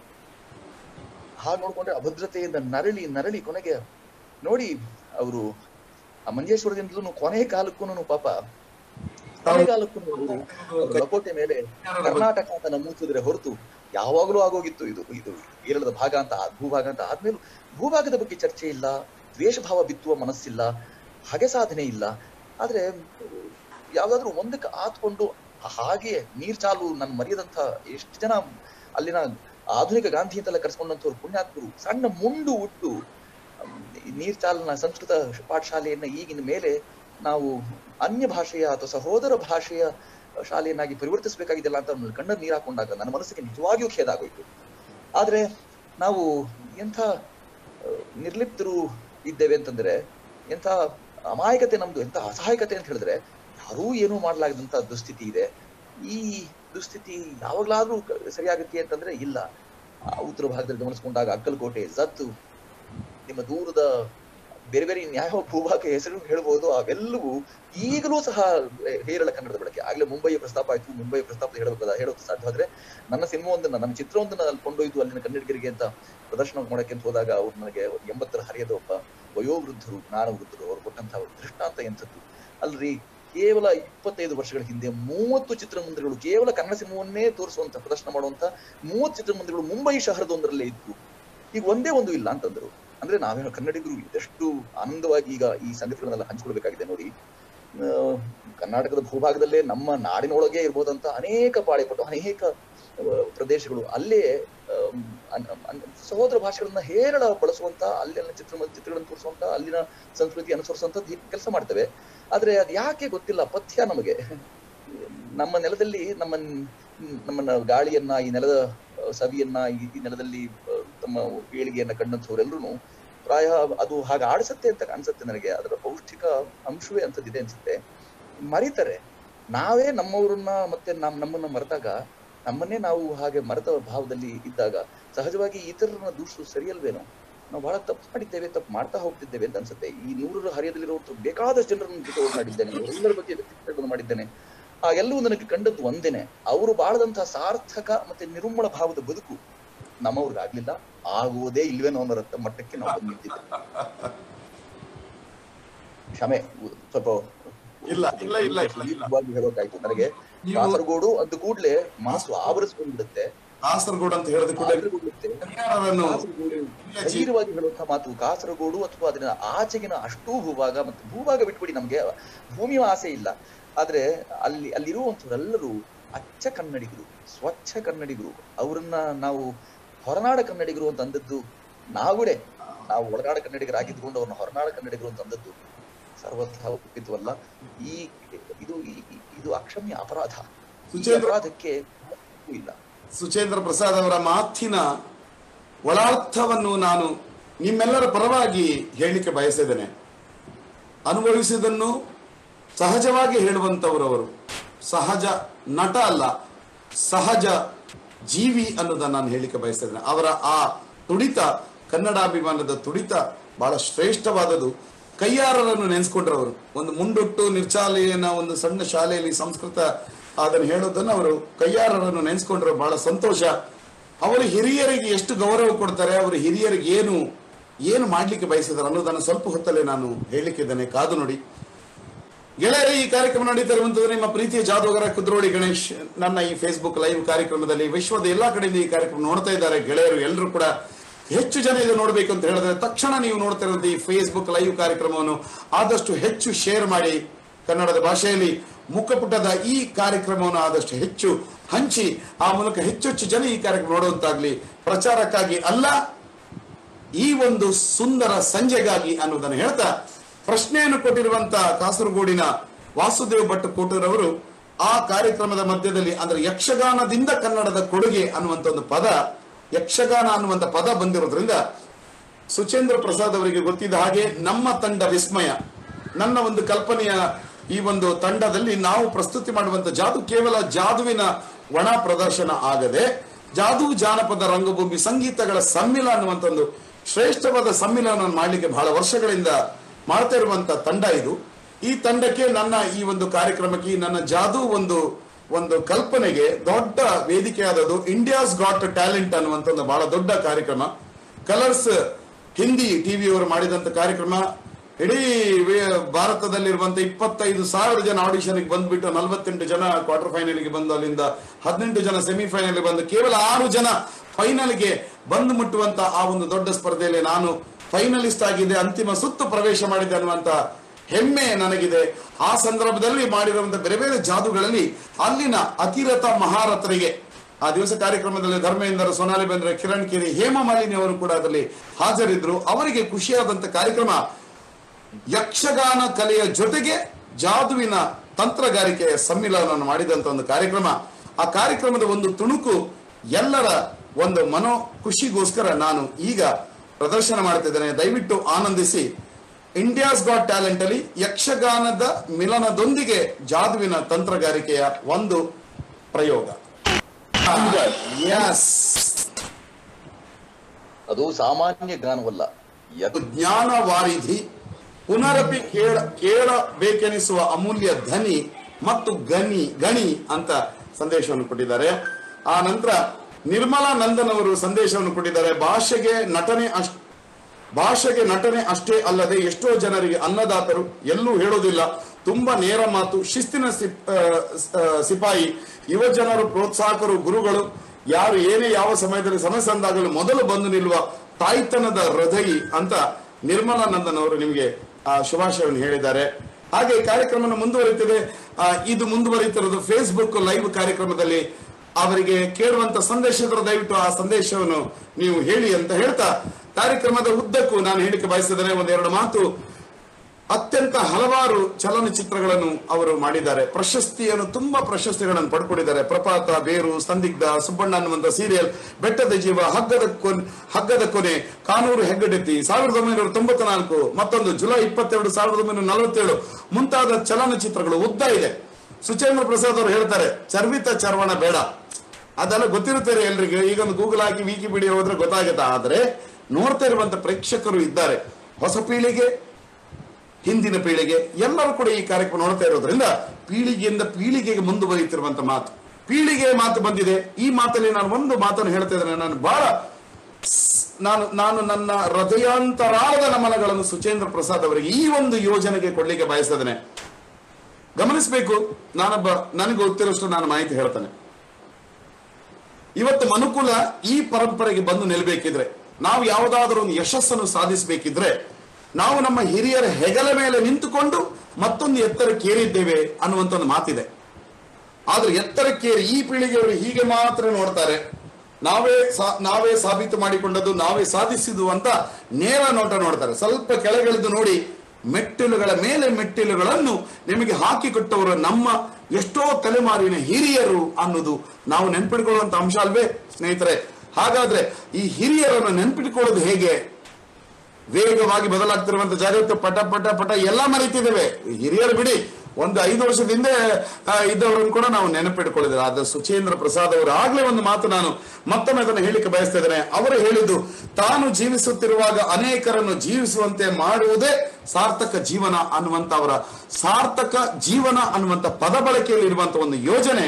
ಹಾಗೆ ನೋಡ್ಕೊಂಡ್ರೆ ಅಭದ್ರತೆಯಿಂದ ನರಳಿ ನರಳಿ ಕೊನೆಗೆ ನೋಡಿ ಅವರು ಆ ಮಂಜೇಶ್ವರದಿಂದಲೂ ಕೊನೆ ಕಾಲಕ್ಕೂ ಪಾಪ ಕೊನೆ ಕಾಲಕ್ಕೂ ಅವರು ಅವ್ರ ಲಕೋಟೆ ಮೇಲೆ ಕರ್ನಾಟಕ ಅಂತ ನಮೂಸಿದ್ರೆ ಹೊರತು ಯಾವಾಗಲೂ ಆಗೋಗಿತ್ತು ಇದು ಇದು ಕೇರಳದ ಭಾಗ ಅಂತ ಆ ಭೂಭಾಗ ಅಂತ ಆದ್ಮೇಲೂ ಭೂಭಾಗದ ಬಗ್ಗೆ ಚರ್ಚೆ ಇಲ್ಲ ದ್ವೇಷ ಭಾವ ಬಿತ್ತುವ ಮನಸ್ಸಿಲ್ಲ ಹಗೆ ಸಾಧನೆ ಇಲ್ಲ ಆದ್ರೆ ಯಾವ್ದಾದ್ರು ಒಂದಕ್ಕೆ ಆತ್ಕೊಂಡು ಹಾಗೆ ನೀರ್ ಚಾಲು ನನ್ ಮರೆಯದಂತ ಎಷ್ಟು ಜನ ಅಲ್ಲಿನ ಆಧುನಿಕ ಗಾಂಧಿ ಅಂತೆಲ್ಲ ಕರ್ಸ್ಕೊಂಡಂತವ್ರು ಪುಣ್ಯಾತ್ಮರು ಸಣ್ಣ ಮುಂಡು ಉಟ್ಟು ಅಮ್, ಈ ನೀರ್ ಚಾಲನ ಸಂಸ್ಕೃತ ಪಾಠಶಾಲೆಯನ್ನ ಈಗಿನ ಮೇಲೆ ನಾವು ಅನ್ಯ ಭಾಷೆಯ ಅಥವಾ ಸಹೋದರ ಭಾಷೆಯ ಶಾಲೆಯನ್ನಾಗಿ ಪರಿವರ್ತಿಸಬೇಕಾಗಿದೆಯಲ್ಲ ಅಂತ ಅವ್ನಲ್ಲಿ ಕಣ್ಣಲ್ಲಿ ನೀರು ಹಾಕೊಂಡಾಗ ನನ್ನ ಮನಸ್ಸಿಗೆ ನಿಜವಾಗಿಯೂ ಖೇದ ಆಗೋಯ್ತು ಆದ್ರೆ ನಾವು ಎಂಥ ಆ, ನಿರ್ಲಿಪ್ತರು ಇದ್ದೇವೆ ಅಂತಂದ್ರೆ ಎಂಥ ಅಮಾಯಕತೆ ನಮ್ದು ಎಂಥ ಅಸಹಾಯಕತೆ ಅಂತ ಹೇಳಿದ್ರೆ ಯಾರೂ ಏನೂ ಮಾಡಲಾಗದಂತ ದುಸ್ಥಿತಿ ಇದೆ ಈ ದುಸ್ಥಿತಿ ಯಾವಾಗ್ಲಾದ್ರೂ ಕ- ಸರಿಯಾಗುತ್ತೆ ಅಂತಂದ್ರೆ ಇಲ್ಲ ಆ ಉತ್ತರ ಭಾಗದಲ್ಲಿ ಗಮನಿಸ್ಕೊಂಡಾಗ ಅಕ್ಕಲಕೋಟೆ ಜತ್ತು ನಿಮ್ಮ ದೂರದ ಬೇರೆ ಬೇರೆ ಯಾವ ಭೂಭಾಗ ಹೆಸರು ಹೇಳ್ಬೋದು ಅವೆಲ್ಲವೂ ಈಗಲೂ ಸಹ ಹೇರಳ ಕನ್ನಡದ ಬಳಕೆ ಆಗ್ಲೇ ಮುಂಬೈಯ ಪ್ರಸ್ತಾಪ ಆಯ್ತು ಮುಂಬೈ ಪ್ರಸ್ತಾಪ ಹೇಳಬೇಕಾದ ಹೇಳೋಕೆ ಸಾಧ್ಯವಾದ್ರೆ ನನ್ನ ಸಿನಿಮಾವೊಂದನ್ನ ನನ್ನ ಚಿತ್ರವೊಂದನ್ನ ಅಲ್ಲಿ ಕೊಂಡೊಯ್ದು ಅಲ್ಲಿನ ಕನ್ನಡಿಗರಿಗೆ ಅಂತ ಪ್ರದರ್ಶನ ಮಾಡಕ್ಕೆ ಅಂತ ಹೋದಾಗ ಅವ್ರು ನನಗೆ ಒಂದು ಎಂಬತ್ತರ ಹರಿಯದ ಒಬ್ಬ ವಯೋವೃದ್ಧರು ಜ್ಞಾನ ವೃದ್ಧರು ಅವ್ರು ಕೊಟ್ಟಂತಹ ಒಂದು ದೃಷ್ಟಾಂತ ಎಂಥದ್ದು ಅಲ್ರಿ ಕೇವಲ ಇಪ್ಪತ್ತೈದು ವರ್ಷಗಳ ಹಿಂದೆ ಮೂವತ್ತು ಚಿತ್ರಮಂದಿರಗಳು ಕೇವಲ ಕನ್ನಡ ಸಿನಿಮಾವನ್ನೇ ತೋರಿಸುವಂತ ಪ್ರದರ್ಶನ ಮಾಡುವಂತ ಮೂವತ್ತು ಚಿತ್ರಮಂದಿರಗಳು ಮುಂಬೈ ಶಹರದೊಂದರಲ್ಲೇ ಇತ್ತು ಈಗ ಒಂದೇ ಒಂದು ಇಲ್ಲ ಅಂತಂದ್ರು ಅಂದ್ರೆ ನಾವೇನು ಕನ್ನಡಿಗರು ಇದೆಷ್ಟು ಆನಂದವಾಗಿ ಈಗ ಈ ಸಂಗತಿಗಳನ್ನೆಲ್ಲ ಹಂಚ್ಕೊಳ್ಬೇಕಾಗಿದೆ ನೋಡಿ ಆ, ಕರ್ನಾಟಕದ ಭೂಭಾಗದಲ್ಲೇ ನಮ್ಮ ನಾಡಿನೊಳಗೆ ಇರ್ಬೋದಂತ ಅನೇಕ ಪಾಳೆಪಟ್ಟು ಅನೇಕ ಆ, ಪ್ರದೇಶಗಳು ಅಲ್ಲೇ ಆಮ್, ಅನ್- ಅನ್- ಸಹೋದರ ಭಾಷೆಗಳನ್ನ ಹೇರಳ ಬಳಸುವಂತ ಅಲ್ಲಿನ ಚಿತ್ರ ಚಿತ್ರಗಳನ್ನು ತೋರಿಸುವಂತ ಅಲ್ಲಿನ ಸಂಸ್ಕೃತಿ ಅನುಸರಿಸುವಂತ ಕೆಲಸ ಮಾಡ್ತೇವೆ ಆದ್ರೆ ಅದ್ ಯಾಕೆ ಗೊತ್ತಿಲ್ಲ ಪಥ್ಯ ನಮಗೆ ನಮ್ಮ ನೆಲದಲ್ಲಿ ನಮ್ಮ ನಮ್ಮನ್ನ ಗಾಳಿಯನ್ನ ಈ ನೆಲದ ಆ, ಸವಿಯನ್ನ ಈ ಈ ನೆಲದಲ್ಲಿ ಆ, ತಮ್ಮ ಏಳಿಗೆಯನ್ನ ಕಂಡಂಥವ್ರೆಲ್ರು ಪ್ರಾಯ ಅದು ಹಾಗೆ ಆಡಿಸತ್ತೆ ಅಂತ ಅನ್ಸುತ್ತೆ ನನಗೆ ಅದರ ಪೌಷ್ಟಿಕ ಅಂಶವೇ ಅಂತದಿದೆ ಅನ್ಸುತ್ತೆ ಮರಿತಾರೆ ನಾವೇ ನಮ್ಮವ್ರನ್ನ ಮತ್ತೆ ನಮ್ ನಮ್ಮನ್ನ ಮರೆತಾಗ ನಮ್ಮನ್ನೇ ನಾವು ಹಾಗೆ ಮರೆತ ಭಾವದಲ್ಲಿ ಇದ್ದಾಗ ಸಹಜವಾಗಿ ಇತರರನ್ನ ದೂಷಿಸೋದು ಸರಿಯಲ್ವೇನೋ ನಾವು ಬಹಳ ತಪ್ಪು ಮಾಡಿದ್ದೇವೆ ತಪ್ಪು ಮಾಡ್ತಾ ಹೋಗ್ತಿದ್ದೇವೆ ಅಂತ ಅನ್ಸುತ್ತೆ ಈ ನೂರರ ಹರಿಯದಲ್ಲಿರುವಂತ ಬೇಕಾದಷ್ಟು ಜನರನ್ನ ಜೊತೆ ಓಡಾಡಿದ್ದೇನೆ ಎಲ್ಲರ ಬಗ್ಗೆ ವ್ಯಕ್ತಿತ್ವಗಳನ್ನು ಮಾಡಿದ್ದೇನೆ ಆ ಎಲ್ಲವೂ ನನಗೆ ಕಂಡದ್ದು ಒಂದೇನೆ ಅವರು ಬಾಳದಂತಹ ಸಾರ್ಥಕ ಮತ್ತೆ ನಿರುಮ್ಮಳ ಭಾವದ ಬದುಕು ನಮ್ಮವ್ರಿಗಾಗ್ಲಿಲ್ಲ ಆಗುವುದೇ ಇಲ್ವೇನೋ ಅನ್ನೋ ರತ್ತ ಮಟ್ಟಕ್ಕೆ ನಾವು ಬಂದು ನಿಂತಿದ್ದೇವೆ ಕ್ಷಮೆ ಉ- ಸ್ವಲ್ಪ ಇಲ್ಲ, ಇಲ್ಲ, ಇಲ್ಲ, ಇಲ್ಲ, ಇಲ್ಲ. ದೀರ್ಘವಾಗಿ ಹೇಳೋಕಾಯ್ತು ನನಗೆ ನೀವು- ಕಾಸರಗೋಡು ಅಂದ ಕೂಡ್ಲೆ ಮನಸ್ಸು ಆವರಿಸ್ಕೊಂಡ್ಬಿಡುತ್ತೆ ಕಾಸರಗೋಡು ಅಂತ ಹೇಳಿದ ಕೂಡ ಆವರಿಸ್ಕೊಂಡ್ಬಿಡುತ್ತೆ. ಕನ್ಯಾರರನ್ನು ಕಾಸರಗೋಡು ಧೈರ್ಯವಾಗಿ ಹೇಳುವಂತ ಮಾತು ಕಾಸರಗೋಡು ಅಥವಾ ಅದರ ಆಚೆಗಿನ ಅಷ್ಟೂ ಭೂಭಾಗ ಮತ್ತು ಭೂಭಾಗ ಬಿಟ್ಬಿಡಿ ನಮ್ಗೆ ಭೂಮಿಯ ಆಸೆ ಇಲ್ಲ ಆದ್ರೆ ಅಲ್ಲಿ ಅಲ್ಲಿರುವಂತವರೆಲ್ಲರೂ ಅಚ್ಚ ಕನ್ನಡಿಗರು ಸ್ವಚ್ಛ ಕನ್ನಡಿಗರು ಅವರನ್ನ ನಾವು ಹೊರನಾಡ ಕನ್ನಡಿಗರು ಅಂತ ಅಂದದ್ದು ನಾವುಡೆ ನಾವು ಒಳನಾಡ ಕನ್ನಡಿಗರಾಗಿದ್ದುಕೊಂಡು ಅವ್ರನ್ನ ಹೊರನಾಡ ಕನ್ನಡಿಗರು ಅಂತ ಅಂದದ್ದು ಸರ್ವಥ ಒಪ್ಪಿದ್ವಲ್ಲ ಈ ಇದು ಈ- ಈ- ಇದು ಅಕ್ಷಮ್ಯ ಅಪರಾಧ ಈ ಸುಚೇಂದ್ರ- ಅಪರಾಧಕ್ಕೆ ಇಲ್ಲ ಸುಚೇಂದ್ರ ಪ್ರಸಾದ್ ಅವರ ಮಾತಿನ ಒಳಾರ್ಥವನ್ನು ನಾನು ನಿಮ್ಮೆಲ್ಲರ ಪರವಾಗಿ ಹೇಳಲಿಕ್ಕೆ ಬಯಸಿದ್ದೇನೆ ಅನುಭವಿಸಿದನ್ನು ಸಹಜವಾಗಿ ಹೇಳುವಂತವರು ಅವರು ಸಹಜ ನಟ ಅಲ್ಲ ಸಹಜ ಜೀವಿ ಅನ್ನೋದನ್ನ ನಾನು ಹೇಳಲಿಕ್ಕೆ ಬಯಸಿದ್ದೇನೆ ಅವರ ಆ ತುಡಿತ ಕನ್ನಡಾಭಿಮಾನದ ತುಡಿತ ಬಹಳ ಶ್ರೇಷ್ಠವಾದದ್ದು ಕೈಯಾರರನ್ನು ನೆನೆಸ್ಕೊಂಡ್ರವರು ಒಂದು ಮುಂಡುಟ್ಟು ನಿರ್ಚಾಲೆಯನ್ನ ಒಂದು ಸಣ್ಣ ಶಾಲೆಯಲ್ಲಿ ಸಂಸ್ಕೃತ ಅದನ್ನು ಹೇಳೋದನ್ನು ಅವರು ಕೈಯಾರರನ್ನು ನೆನೆಸ್ಕೊಂಡ್ರು ಬಹಳ ಸಂತೋಷ ಅವರು ಹಿರಿಯರಿಗೆ ಎಷ್ಟು ಗೌರವ ಕೊಡ್ತಾರೆ ಅವರು ಹಿರಿಯರಿಗೆ ಏನು ಏನು ಮಾಡ್ಲಿಕ್ಕೆ ಬಯಸಿದ್ದಾರೆ ಅನ್ನೋದನ್ನು ಸ್ವಲ್ಪ ಹೊತ್ತಲ್ಲೇ ನಾನು ಹೇಳಲಿಕ್ಕಿದ್ದೇನೆ ಕಾದು ನೋಡಿ ಗೆಳೆಯರೇ ಈ ಕಾರ್ಯಕ್ರಮ ನಡೀತಾ ಇರುವಂತದ್ದು ನಿಮ್ಮ ಪ್ರೀತಿಯ ಜಾದೂಗರ ಕುದ್ರೋಳಿ ಗಣೇಶ್ ನನ್ನ ಈ ಫೇಸ್ಬುಕ್ ಲೈವ್ ಕಾರ್ಯಕ್ರಮದಲ್ಲಿ ವಿಶ್ವದ ಎಲ್ಲಾ ಕಡೆಯಿಂದ ಈ ಕಾರ್ಯಕ್ರಮ ನೋಡ್ತಾ ಇದ್ದಾರೆ ಗೆಳೆಯರು ಎಲ್ಲರೂ ಕೂಡ ಹೆಚ್ಚು ಜನ ಇದು ನೋಡಬೇಕು ಅಂತ ಹೇಳಿದ್ರೆ ತಕ್ಷಣ ನೀವು ನೋಡ್ತಾ ಇರುವಂತ ಈ ಫೇಸ್ಬುಕ್ ಲೈವ್ ಕಾರ್ಯಕ್ರಮವನ್ನು ಆದಷ್ಟು ಹೆಚ್ಚು ಶೇರ್ ಮಾಡಿ ಕನ್ನಡದ ಭಾಷೆಯಲ್ಲಿ ಮುಖಪುಟದ ಈ ಕಾರ್ಯಕ್ರಮವನ್ನು ಆದಷ್ಟು ಹೆಚ್ಚು ಹಂಚಿ ಆ ಮೂಲಕ ಹೆಚ್ಚು ಹೆಚ್ಚು ಜನ ಈ ಕಾರ್ಯಕ್ರಮ ನೋಡುವಂತಾಗ್ಲಿ ಪ್ರಚಾರಕ್ಕಾಗಿ ಅಲ್ಲ ಈ ಒಂದು ಸುಂದರ ಸಂಜೆಗಾಗಿ ಅನ್ನೋದನ್ನು ಹೇಳ್ತಾ ಪ್ರಶ್ನೆಯನ್ನು ಕೊಟ್ಟಿರುವಂತ ಕಾಸರಗೋಡಿನ ವಾಸುದೇವ್ ಭಟ್ ಕೋಟೂರವರು ಆ ಕಾರ್ಯಕ್ರಮದ ಮಧ್ಯದಲ್ಲಿ ಅಂದ್ರೆ ಯಕ್ಷಗಾನದಿಂದ ಕನ್ನಡದ ಕೊಡುಗೆ ಅನ್ನುವಂತ ಒಂದು ಪದ ಯಕ್ಷಗಾನ ಅನ್ನುವಂತ ಪದ ಬಂದಿರೋದ್ರಿಂದ ಸುಚೇಂದ್ರ ಪ್ರಸಾದ್ ಅವರಿಗೆ ಗೊತ್ತಿದ್ದ ಹಾಗೆ ನಮ್ಮ ತಂಡ ವಿಸ್ಮಯ ನನ್ನ ಒಂದು ಕಲ್ಪನೆಯ ಈ ಒಂದು ತಂಡದಲ್ಲಿ ನಾವು ಪ್ರಸ್ತುತಿ ಮಾಡುವಂತ ಜಾದು ಕೇವಲ ಜಾದುವಿನ ಒಣ ಪ್ರದರ್ಶನ ಆಗದೆ ಜಾದು ಜಾನಪದ ರಂಗಭೂಮಿ ಸಂಗೀತಗಳ ಸಮ್ಮಿಲನ ಅನ್ನುವಂತ ಒಂದು ಶ್ರೇಷ್ಠವಾದ ಸಮ್ಮಿಲನ ಮಾಡಲಿಕ್ಕೆ ಬಹಳ ವರ್ಷಗಳಿಂದ ಮಾಡ್ತಾ ಇರುವಂತ ತಂಡ ಇದು ಈ ತಂಡಕ್ಕೆ ನನ್ನ ಈ ಒಂದು ಕಾರ್ಯಕ್ರಮಕ್ಕೆ ಈ ನನ್ನ ಜಾದು ಒಂದು ಒಂದು ಕಲ್ಪನೆಗೆ ದೊಡ್ಡ ವೇದಿಕೆ ಆದದ್ದು ಇಂಡಿಯಾಸ್ ಗಾಟ್ ಟ್ಯಾಲೆಂಟ್ ಅನ್ನುವಂತ ಒಂದು ಬಹಳ ದೊಡ್ಡ ಕಾರ್ಯಕ್ರಮ ಕಲರ್ಸ್ ಹಿಂದಿ ಟಿವಿಯವರು ಮಾಡಿದಂತ ಕಾರ್ಯಕ್ರಮ ಇಡೀ ವೇ- ಭಾರತದಲ್ಲಿರುವಂತ ಇಪ್ಪತ್ತೈದು ಸಾವಿರ ಜನ ಆಡಿಷನ್ಗೆ ಬಂದ್ಬಿಟ್ಟು ನಲವತ್ತೆಂಟು ಜನ ಕ್ವಾರ್ಟರ್ ಫೈನಲ್ಗೆ ಬಂದು ಅಲ್ಲಿಂದ ಹದಿನೆಂಟು ಜನ ಸೆಮಿಫೈನಲ್ ಬಂದು ಕೇವಲ ಆರು ಜನ ಫೈನಲ್ಗೆ ಬಂದು ಮುಟ್ಟುವಂತ ಆ ಒಂದು ದೊಡ್ಡ ಸ್ಪರ್ಧೆಯಲ್ಲಿ ನಾನು ಫೈನಲಿಸ್ಟ್ ಆಗಿದೆ ಅಂತಿಮ ಸುತ್ತು ಪ್ರವೇಶ ಮಾಡಿದೆ ಅನ್ನುವಂತ ಹೆಮ್ಮೆ ನನಗಿದೆ ಆ ಸಂದರ್ಭದಲ್ಲಿ ಮಾಡಿರುವಂತ ಬೇರೆ ಬೇರೆ ಜಾದುಗಳಲ್ಲಿ ಅಲ್ಲಿನ ಅತಿರಥ ಮಹಾರಥರಿಗೆ ಆ ದಿವಸ ಕಾರ್ಯಕ್ರಮದಲ್ಲಿ ಧರ್ಮೇಂದ್ರ ಸೋನಾಲಿ ಬೇಂದ್ರೆ ಕಿರಣ್ ಕಿರಿ ಹೇಮ ಮಾಲಿನಿ ಅವರು ಕೂಡ ಅದರಲ್ಲಿ ಹಾಜರಿದ್ರು ಅವರಿಗೆ ಖುಷಿಯಾದಂತ ಕಾರ್ಯಕ್ರಮ ಯಕ್ಷಗಾನ ಕಲೆಯ ಜೊತೆಗೆ ಜಾದುವಿನ ತಂತ್ರಗಾರಿಕೆಯ ಸಮ್ಮಿಲನವನ್ನು ಮಾಡಿದಂತ ಒಂದು ಕಾರ್ಯಕ್ರಮ ಆ ಕಾರ್ಯಕ್ರಮದ ಒಂದು ತುಣುಕು ಎಲ್ಲರ ಒಂದು ಮನೋ ಖುಷಿಗೋಸ್ಕರ ನಾನು ಈಗ ಪ್ರದರ್ಶನ ಮಾಡ್ತಿದ್ದೇನೆ ದಯವಿಟ್ಟು ಆನಂದಿಸಿ ಇಂಡಿಯಾಸ್ ಗಾಟ್ ಟ್ಯಾಲೆಂಟ್ ಅಲ್ಲಿ ಯಕ್ಷಗಾನದ ಮಿಲನದೊಂದಿಗೆ ಜಾದುವಿನ ತಂತ್ರಗಾರಿಕೆಯ ಒಂದು ಪ್ರಯೋಗ ಎಸ್ ಅದು ಸಾಮಾನ್ಯ ಜ್ಞಾನವಲ್ಲ ಯಕ್- ಜ್ಞಾನ ವಾರಿಧಿ ಪುನರಪಿ ಕೇಳ ಕೇಳಬೇಕೆನಿಸುವ ಅಮೂಲ್ಯ ಧನಿ ಮತ್ತು ಗನಿ ಗಣಿ ಅಂತ ಸಂದೇಶವನ್ನು ಕೊಟ್ಟಿದ್ದಾರೆ ಆ ನಂತರ ನಿರ್ಮಲಾ ನಂದನ್ ಅವರು ಸಂದೇಶವನ್ನು ಕೊಟ್ಟಿದ್ದಾರೆ ಭಾಷೆಗೆ ನಟನೆ ಅಷ್ಟ್ ಭಾಷೆಗೆ ನಟನೆ ಅಷ್ಟೇ ಅಲ್ಲದೆ ಎಷ್ಟೋ ಜನರಿಗೆ ಅನ್ನದಾತರು ಎಲ್ಲೂ ಹೇಳೋದಿಲ್ಲ ತುಂಬಾ ನೇರ ಮಾತು ಶಿಸ್ತಿನ ಸಿಪ್- ಆ, ಆ, ಸಿಪಾಯಿ ಯುವ ಜನರು ಪ್ರೋತ್ಸಾಹಕರು ಗುರುಗಳು ಯಾರು ಏನೇ ಯಾವ ಸಮಯದಲ್ಲಿ ಸಮಸ್ಯೆ ಅಂದಾಗಲೂ ಮೊದಲು ಬಂದು ನಿಲ್ಲುವ ತಾಯ್ತನದ ಹೃದಯಿ ಅಂತ ನಿರ್ಮಲಾ ನಂದನ್ ಅವರು ನಿಮಗೆ ಆ ಶುಭಾಶಯವನ್ನು ಹೇಳಿದ್ದಾರೆ ಹಾಗೆ ಈ ಕಾರ್ಯಕ್ರಮ ಮುಂದುವರಿತಿದೆ ಆ, ಇದು ಮುಂದುವರಿತಿರೋದು ಫೇಸ್ಬುಕ್ ಲೈವ್ ಕಾರ್ಯಕ್ರಮದಲ್ಲಿ ಅವರಿಗೆ ಕೇಳುವಂತ ಸಂದೇಶ ಇದ್ರೆ ದಯವಿಟ್ಟು ಆ ಸಂದೇಶವನ್ನು ನೀವು ಹೇಳಿ ಅಂತ ಹೇಳ್ತಾ ಕಾರ್ಯಕ್ರಮದ ಉದ್ದಕ್ಕೂ ನಾನು ಹೇಳಿಕೆ ಬಯಸಿದರೆ ಒಂದೆರಡು ಮಾತು ಅತ್ಯಂತ ಹಲವಾರು ಚಲನಚಿತ್ರಗಳನ್ನು ಅವರು ಮಾಡಿದ್ದಾರೆ ಪ್ರಶಸ್ತಿಯನ್ನು ತುಂಬಾ ಪ್ರಶಸ್ತಿಗಳನ್ನು ಪಡ್ಕೊಂಡಿದ್ದಾರೆ ಪ್ರಪಾತ ಬೇರು ಸಂದಿಗ್ಧ ಸುಬ್ಬಣ್ಣ ಅನ್ನುವಂತ ಸೀರಿಯಲ್ ಬೆಟ್ಟದ ಜೀವ ಹಗ್ಗದ ಕೊನೆ ಹಗ್ಗದ ಕೊನೆ ಕಾನೂರು ಹೆಗ್ಗಡೆತ್ತಿ ಸಾವಿರದ ಒಂಬೈನೂರ ತೊಂಬತ್ನಾಲ್ಕು ಮತ್ತೊಂದು ಜುಲೈ ಇಪ್ಪತ್ತೆರಡು ಸಾವಿರದ ಒಂಬೈನೂರ ನಲವತ್ತೇಳು ಮುಂತಾದ ಚಲನಚಿತ್ರಗಳು ಉದ್ದ ಇದೆ ಸುಚೇಂದ್ರ ಪ್ರಸಾದ್ ಅವರು ಹೇಳ್ತಾರೆ ಚರ್ವಿತ ಚರ್ವಣ ಬೇಡ ಅದೆಲ್ಲ ಗೊತ್ತಿರುತ್ತಾರೆ ಎಲ್ರಿಗೂ ಈಗ ಒಂದು ಗೂಗಲ್ ಹಾಕಿ ವಿಕಿಪೀಡಿಯಾ ಹೋದ್ರೆ ಗೊತ್ತಾಗುತ್ತೆ ಆದ್ರೆ ನೋಡ್ತಾ ಇರುವಂತ ಪ್ರೇಕ್ಷಕರು ಇದ್ದಾರೆ ಹೊಸ ಪೀಳಿಗೆ ಹಿಂದಿನ ಪೀಳಿಗೆ ಎಲ್ಲರೂ ಕೂಡ ಈ ಕಾರ್ಯಕ್ರಮ ನೋಡ್ತಾ ಇರೋದ್ರಿಂದ ಪೀಳಿಗೆಯಿಂದ ಪೀಳಿಗೆಗೆ ಮುಂದುವರಿತಿರುವಂತ ಮಾತು ಪೀಳಿಗೆ ಮಾತು ಬಂದಿದೆ ಈ ಮಾತಲ್ಲಿ ನಾನು ಒಂದು ಮಾತನ್ನು ಹೇಳ್ತಾ ಇದ್ದೇನೆ ನಾನು ಬಹಳ ಸ್- ನಾನು ನಾನು ನನ್ನ ಹೃದಯಾಂತರಾಳದ ನಮನಗಳನ್ನು ಸುಚೇಂದ್ರ ಪ್ರಸಾದ್ ಅವರಿಗೆ ಈ ಒಂದು ಯೋಜನೆಗೆ ಕೊಡ್ಲಿಕ್ಕೆ ಬಯಸಿದ್ದೇನೆ ಗಮನಿಸಬೇಕು ನಾನೊಬ್ಬ ನನಗೆ ಗೊತ್ತಿರೋಷ್ಟು ನಾನು ಮಾಹಿತಿ ಹೇಳ್ತೇನೆ ಇವತ್ತು ಮನುಕುಲ ಈ ಪರಂಪರೆಗೆ ಬಂದು ನಿಲ್ಲಬೇಕಿದ್ರೆ ನಾವು ಯಾವುದಾದ್ರೂ ಒಂದು ಯಶಸ್ಸನ್ನು ಸಾಧಿಸಬೇಕಿದ್ರೆ ನಾವು ನಮ್ಮ ಹಿರಿಯರ ಹೆಗಲ ಮೇಲೆ ನಿಂತುಕೊಂಡು ಮತ್ತೊಂದು ಎತ್ತರಕ್ಕೇರಿದ್ದೇವೆ ಅನ್ನುವಂತ ಒಂದು ಮಾತಿದೆ ಆದ್ರೆ ಎತ್ತರಕ್ಕೇರಿ ಈ ಪೀಳಿಗೆಯವರು ಹೀಗೆ ಮಾತ್ರ ನೋಡ್ತಾರೆ ನಾವೇ ಸಾ- ನಾವೇ ಸಾಬೀತು ಮಾಡಿಕೊಂಡದ್ದು ನಾವೇ ಸಾಧಿಸಿದ್ದು ಅಂತ ನೇರ ನೋಟ ನೋಡ್ತಾರೆ ಸ್ವಲ್ಪ ಕೆಳಗಿಳಿದು ನೋಡಿ ಮೆಟ್ಟಿಲುಗಳ ಮೇಲೆ ಮೆಟ್ಟಿಲುಗಳನ್ನು ನಿಮಗೆ ಹಾಕಿಕೊಟ್ಟವರು ನಮ್ಮ ಎಷ್ಟೋ ತಲೆಮಾರಿನ ಹಿರಿಯರು ಅನ್ನೋದು ನಾವು ನೆನ್ಪಿಟ್ಕೊಳ್ಳುವಂತ ಅಂಶ ಅಲ್ವೇ ಸ್ನೇಹಿತರೆ ಹಾಗಾದ್ರೆ ಈ ಹಿರಿಯರನ್ನು ನೆನ್ಪಿಟ್ಕೊಳ್ಳೋದು ಹೇಗೆ ವೇಗವಾಗಿ ಬದಲಾಗ್ತಿರುವಂತ ಜಾಗೃತಿ ಪಟ ಪಟ ಪಟ ಎಲ್ಲ ಮರೀತಿದ್ದೇವೆ ಹಿರಿಯರು ಬಿಡಿ ಒಂದು ಐದು ವರ್ಷದ ಹಿಂದೆ ಆ, ಇದ್ದವರನ್ನು ಕೂಡ ನಾವು ನೆನಪಿಟ್ಕೊಳ್ಳಿದ್ರೆ ಆದ್ರೆ ಸುಚೇಂದ್ರ ಪ್ರಸಾದ್ ಅವರು ಆಗ್ಲೇ ಒಂದು ಮಾತು ನಾನು ಮತ್ತೊಮ್ಮೆ ಅದನ್ನು ಹೇಳಿಕೆ ಬಯಸ್ತಾ ಇದ್ದೇನೆ ಅವರು ಹೇಳಿದ್ದು ತಾನು ಜೀವಿಸುತ್ತಿರುವಾಗ ಅನೇಕರನ್ನು ಜೀವಿಸುವಂತೆ ಮಾಡುವುದೇ ಸಾರ್ಥಕ ಜೀವನ ಅನ್ನುವಂತ ಅವರ ಸಾರ್ಥಕ ಜೀವನ ಅನ್ನುವಂತ ಪದ ಬಳಕೆಯಲ್ಲಿ ಇರುವಂತ ಒಂದು ಯೋಜನೆ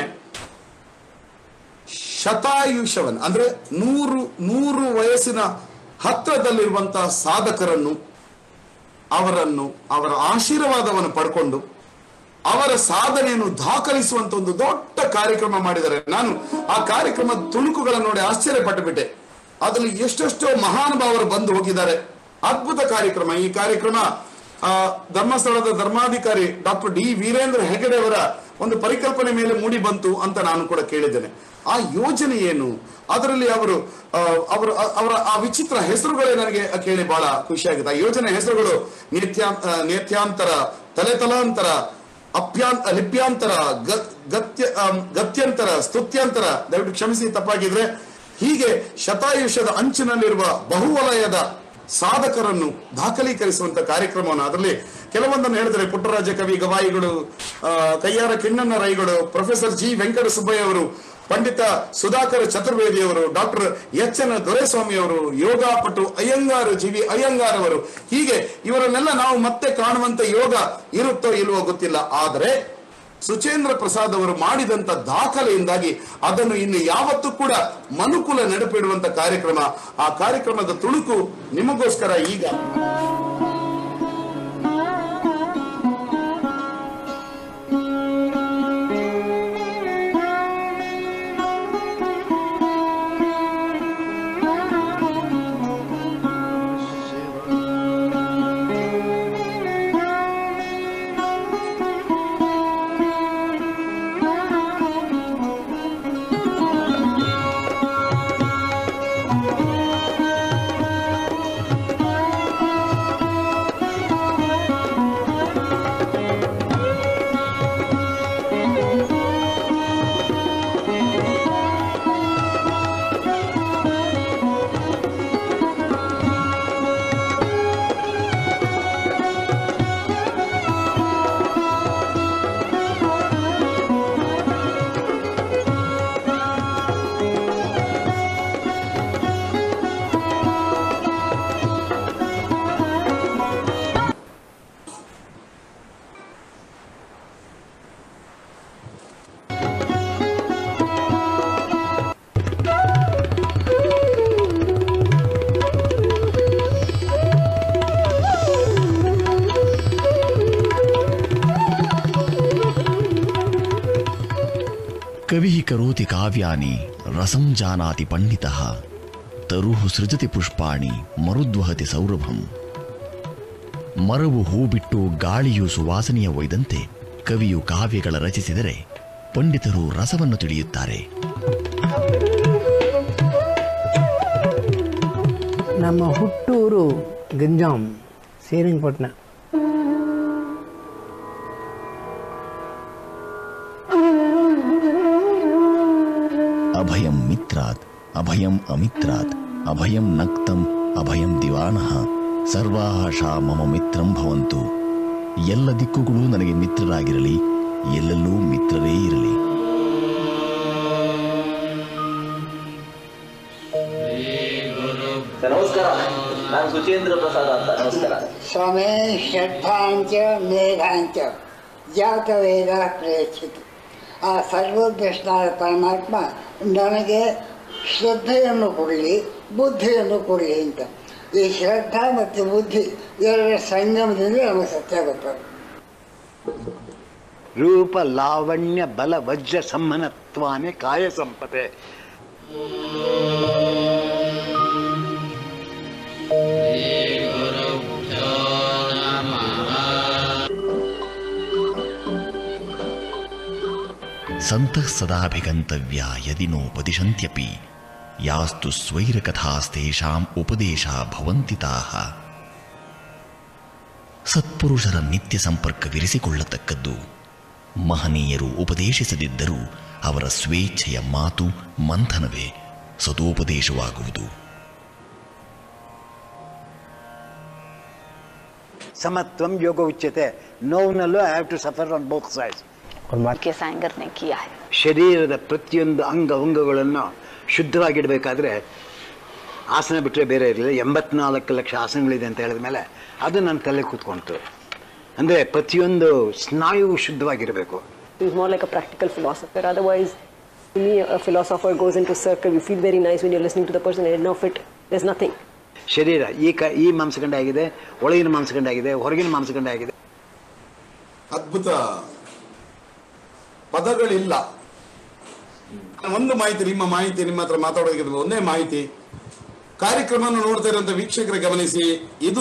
ಶತಾಯುಷವನ್ ಅಂದ್ರೆ ನೂರು ನೂರು ವಯಸ್ಸಿನ ಹತ್ರದಲ್ಲಿರುವಂತಹ ಸಾಧಕರನ್ನು ಅವರನ್ನು ಅವರ ಆಶೀರ್ವಾದವನ್ನು ಪಡ್ಕೊಂಡು ಅವರ ಸಾಧನೆಯನ್ನು ದಾಖಲಿಸುವಂತ ಒಂದು ದೊಡ್ಡ ಕಾರ್ಯಕ್ರಮ ಮಾಡಿದ್ದಾರೆ ನಾನು ಆ ಕಾರ್ಯಕ್ರಮದ ತುಣುಕುಗಳನ್ನು ನೋಡಿ ಆಶ್ಚರ್ಯಪಟ್ಟು ಬಿಟ್ಟೆ ಅದರಲ್ಲಿ ಎಷ್ಟೆಷ್ಟೋ ಮಹಾನುಭಾವರು ಬಂದು ಹೋಗಿದ್ದಾರೆ ಅದ್ಭುತ ಕಾರ್ಯಕ್ರಮ ಈ ಕಾರ್ಯಕ್ರಮ ಆ, ಧರ್ಮಸ್ಥಳದ ಧರ್ಮಾಧಿಕಾರಿ ಡಾಕ್ಟರ್ ಡಿ ವೀರೇಂದ್ರ ಹೆಗಡೆ ಅವರ ಒಂದು ಪರಿಕಲ್ಪನೆ ಮೇಲೆ ಮೂಡಿ ಬಂತು ಅಂತ ನಾನು ಕೂಡ ಕೇಳಿದ್ದೇನೆ ಆ ಯೋಜನೆ ಏನು ಅದರಲ್ಲಿ ಅವರು ಆ, ಅವರು ಅ- ಅವರ ಆ ವಿಚಿತ್ರ ಹೆಸರುಗಳೇ ನನಗೆ ಕೇಳಿ ಬಹಳ ಖುಷಿಯಾಗಿದೆ ಆ ಯೋಜನೆ ಹೆಸರುಗಳು ನಿತ್ಯಾ ಆ, ನೇತ್ಯಾಂತರ ತಲೆತಲಾಂತರ ಅಪ್ಯಾನ್ ಲಿಪ್ಯಾಂತರ ಗ- ಗತ್ಯ ಆಮ್, ಗತ್ಯಂತರ ಸ್ತುತ್ಯಂತರ ದಯವಿಟ್ಟು ಕ್ಷಮಿಸಿ ತಪ್ಪಾಗಿದ್ರೆ ಹೀಗೆ ಶತಾಯುಷದ ಅಂಚಿನಲ್ಲಿರುವ ಬಹುವಲಯದ ಸಾಧಕರನ್ನು ದಾಖಲೀಕರಿಸುವಂತ ಕಾರ್ಯಕ್ರಮವನ್ನು ಅದರಲ್ಲಿ ಕೆಲವೊಂದನ್ನು ಹೇಳಿದರೆ ಪುಟ್ಟರಾಜ ಕವಿ ಗವಾಯಿಗಳು ಆ, ಕಯ್ಯಾರ ಕಿಣ್ಣಣ್ಣ ರೈಗಳು ಪ್ರೊಫೆಸರ್ ಜಿ ವೆಂಕಟ ಸುಬ್ಬಯ್ಯ ಅವರು ಪಂಡಿತ ಸುಧಾಕರ್ ಚತುರ್ವೇದಿ ಅವರು ಡಾಕ್ಟರ್ ಎಚ್ ಎನ್ ದೊರೆಸ್ವಾಮಿ ಅವರು ಯೋಗಾಪಟು ಅಯ್ಯಂಗಾರ್ ಜಿ ವಿ ಅಯ್ಯಂಗಾರ್ ಅವರು ಹೀಗೆ ಇವರನ್ನೆಲ್ಲ ನಾವು ಮತ್ತೆ ಕಾಣುವಂತ ಯೋಗ ಇರುತ್ತೋ ಇಲ್ವೋ ಗೊತ್ತಿಲ್ಲ ಆದರೆ ಸುಚೇಂದ್ರ ಪ್ರಸಾದ್ ಅವರು ಮಾಡಿದಂತ ದಾಖಲೆಯಿಂದಾಗಿ ಅದನ್ನು ಇನ್ನು ಯಾವತ್ತೂ ಕೂಡ ಮನುಕುಲ ನೆನಪಿಡುವಂತ ಕಾರ್ಯಕ್ರಮ ಆ ಕಾರ್ಯಕ್ರಮದ ತುಣುಕು ನಿಮಗೋಸ್ಕರ ಈಗ ಕವಿ ಕರೋತಿ ಕಾವ್ಯಾನಿ ರಸಂ ಜಾನಾತಿ ಪಂಡಿತ ತರುಃ ಸೃಜತಿ ಪುಷ್ಪಾಣಿ ಮರುದ್ವಹತಿ ಸೌರಭಂ ಮರವು ಹೂ ಬಿಟ್ಟು ಗಾಳಿಯು ಸುವಾಸನೆಯ ಒಯ್ದಂತೆ ಕವಿಯು ಕಾವ್ಯಗಳ ರಚಿಸಿದರೆ ಪಂಡಿತರು ರಸವನ್ನು ತಿಳಿಯುತ್ತಾರೆ ನಮ್ಮ ಹುಟ್ಟೂರು ಗಂಜಾಂ ಶ್ರೀರಂಗಪಟ್ಟಣ ಅಭಯಂ ಮಿತ್ರಾತ್ ಅಭಯಂ ಅಮಿತ್ರಾತ್ ಅಭಯಂ ನಕ್ತಂ ಅಭಯಂ ದಿವಾನಃ ಸರ್ವಾಶಾ ಮಮ ಮಿತ್ರಂ ಭವಂತು ಎಲ್ಲ ದಿಕ್ಕುಗಳು ನನಗೆ ಮಿತ್ರರಾಗಿರಲಿ ಎಲ್ಲೆಲ್ಲೂ ಮಿತ್ರರೇ ಇರಲಿ ನಮಸ್ಕಾರ ನಾನು ಸುಚೇಂದ್ರ ಪ್ರಸಾದ್ ಅಂತ ನಮಸ್ಕಾರ ಸಮೇ ಷಡ್ಭಾಂಚ ಮೇಘಾಂಚ ಜಾತವೇದ ಪ್ರೇಕ್ಷಿತ ಆ ಸರ್ವೋದ್ಯಷ್ಟನಾದ ಪರಮಾತ್ಮ ನನಗೆ ಶ್ರದ್ಧೆಯನ್ನು ಕೊಡಲಿ ಬುದ್ಧಿಯನ್ನು ಕೊಡಲಿ ಅಂತ ಈ ಶ್ರದ್ಧಾ ಮತ್ತು ಬುದ್ಧಿ ಎರಡರ ಸಂಗಮದಿಂದ ನಮಗೆ ಸತ್ಯ ಗೊತ್ತದು ರೂಪ ಲಾವಣ್ಯ ಬಲ ವಜ್ರ ಸಮ್ಮನತ್ವಾನೆ ಕಾಯ ಸಂಪತೆ ಸಂತಃ ಸದಾಭಿಗಂತವ್ಯ ಯದಿ ನೋಪದಿಶಂತ್ಯಪಿ ಯಾಸ್ತು ಸ್ವೈರಕಥಾಸ್ತೇಷಾಂ ಉಪದೇಶ ಭವಂತಿ ತಾಹ ಸತ್ಪುರುಷರ ನಿತ್ಯ ಸಂಪರ್ಕವಿರಿಸಿಕೊಳ್ಳತಕ್ಕದ್ದು ಮಹನೀಯರು ಉಪದೇಶಿಸದಿದ್ದರೂ ಅವರ ಸ್ವೇಚ್ಛೆಯ ಮಾತು ಮಂಥನವೇ ಸದೋಪದೇಶವಾಗುವುದು ಸಮತ್ವಂ ಯೋಗ ಉಚ್ಯತೆ ನೋವಿನಲ್ಲೂ I have to suffer on both sides के सैंगर ने किया है ಶರೀರದ ಪ್ರತಿಯೊಂದು ಅಂಗ ಅಂಗಗಳನ್ನು ಶುದ್ಧವಾಗಿಡಬೇಕಾದ್ರೆ ಆಸನ ಬಿಟ್ಟರೆ ಬೇರೆ ಇರಲಿಲ್ಲ ಎಂಬತ್ನಾಲ್ಕು ಲಕ್ಷ ಆಸನಗಳಿದೆ ಅಂತ ಹೇಳಿದ ಮೇಲೆ ಅದು ನನ್ನ ತಲೆ ಕೂತ್ಕೊಂತು ಅಂದರೆ ಪ್ರತಿಯೊಂದು ಸ್ನಾಯುವು ಶುದ್ಧವಾಗಿರಬೇಕು He's more like a practical philosopher. Otherwise, to me, a philosopher goes into a circle. You feel very nice when you're listening to the person, and of it, there's nothing. ಶರೀರ ಈ ಕ ಈ ಮಾಂಸಖಂಡ ಆಗಿದೆ ಒಳಗಿನ ಮಾಂಸಖಂಡ ಆಗಿದೆ ಹೊರಗಿನ ಮಾಂಸಖಂಡ ಆಗಿದೆ ಅದ್ಭುತ ಪದಗಳಿಲ್ಲ ಒಂದು ಮಾಹಿತಿ ನಿಮ್ಮ ಮಾಹಿತಿ ನಿಮ್ಮ ಹತ್ರ ಮಾತಾಡೋದಕ್ಕಿಂತ ಒಂದೇ ಮಾಹಿತಿ ಕಾರ್ಯಕ್ರಮವನ್ನು ನೋಡ್ತಾ ಇರುವಂತ ವೀಕ್ಷಕರ ಗಮನಿಸಿ ಇದು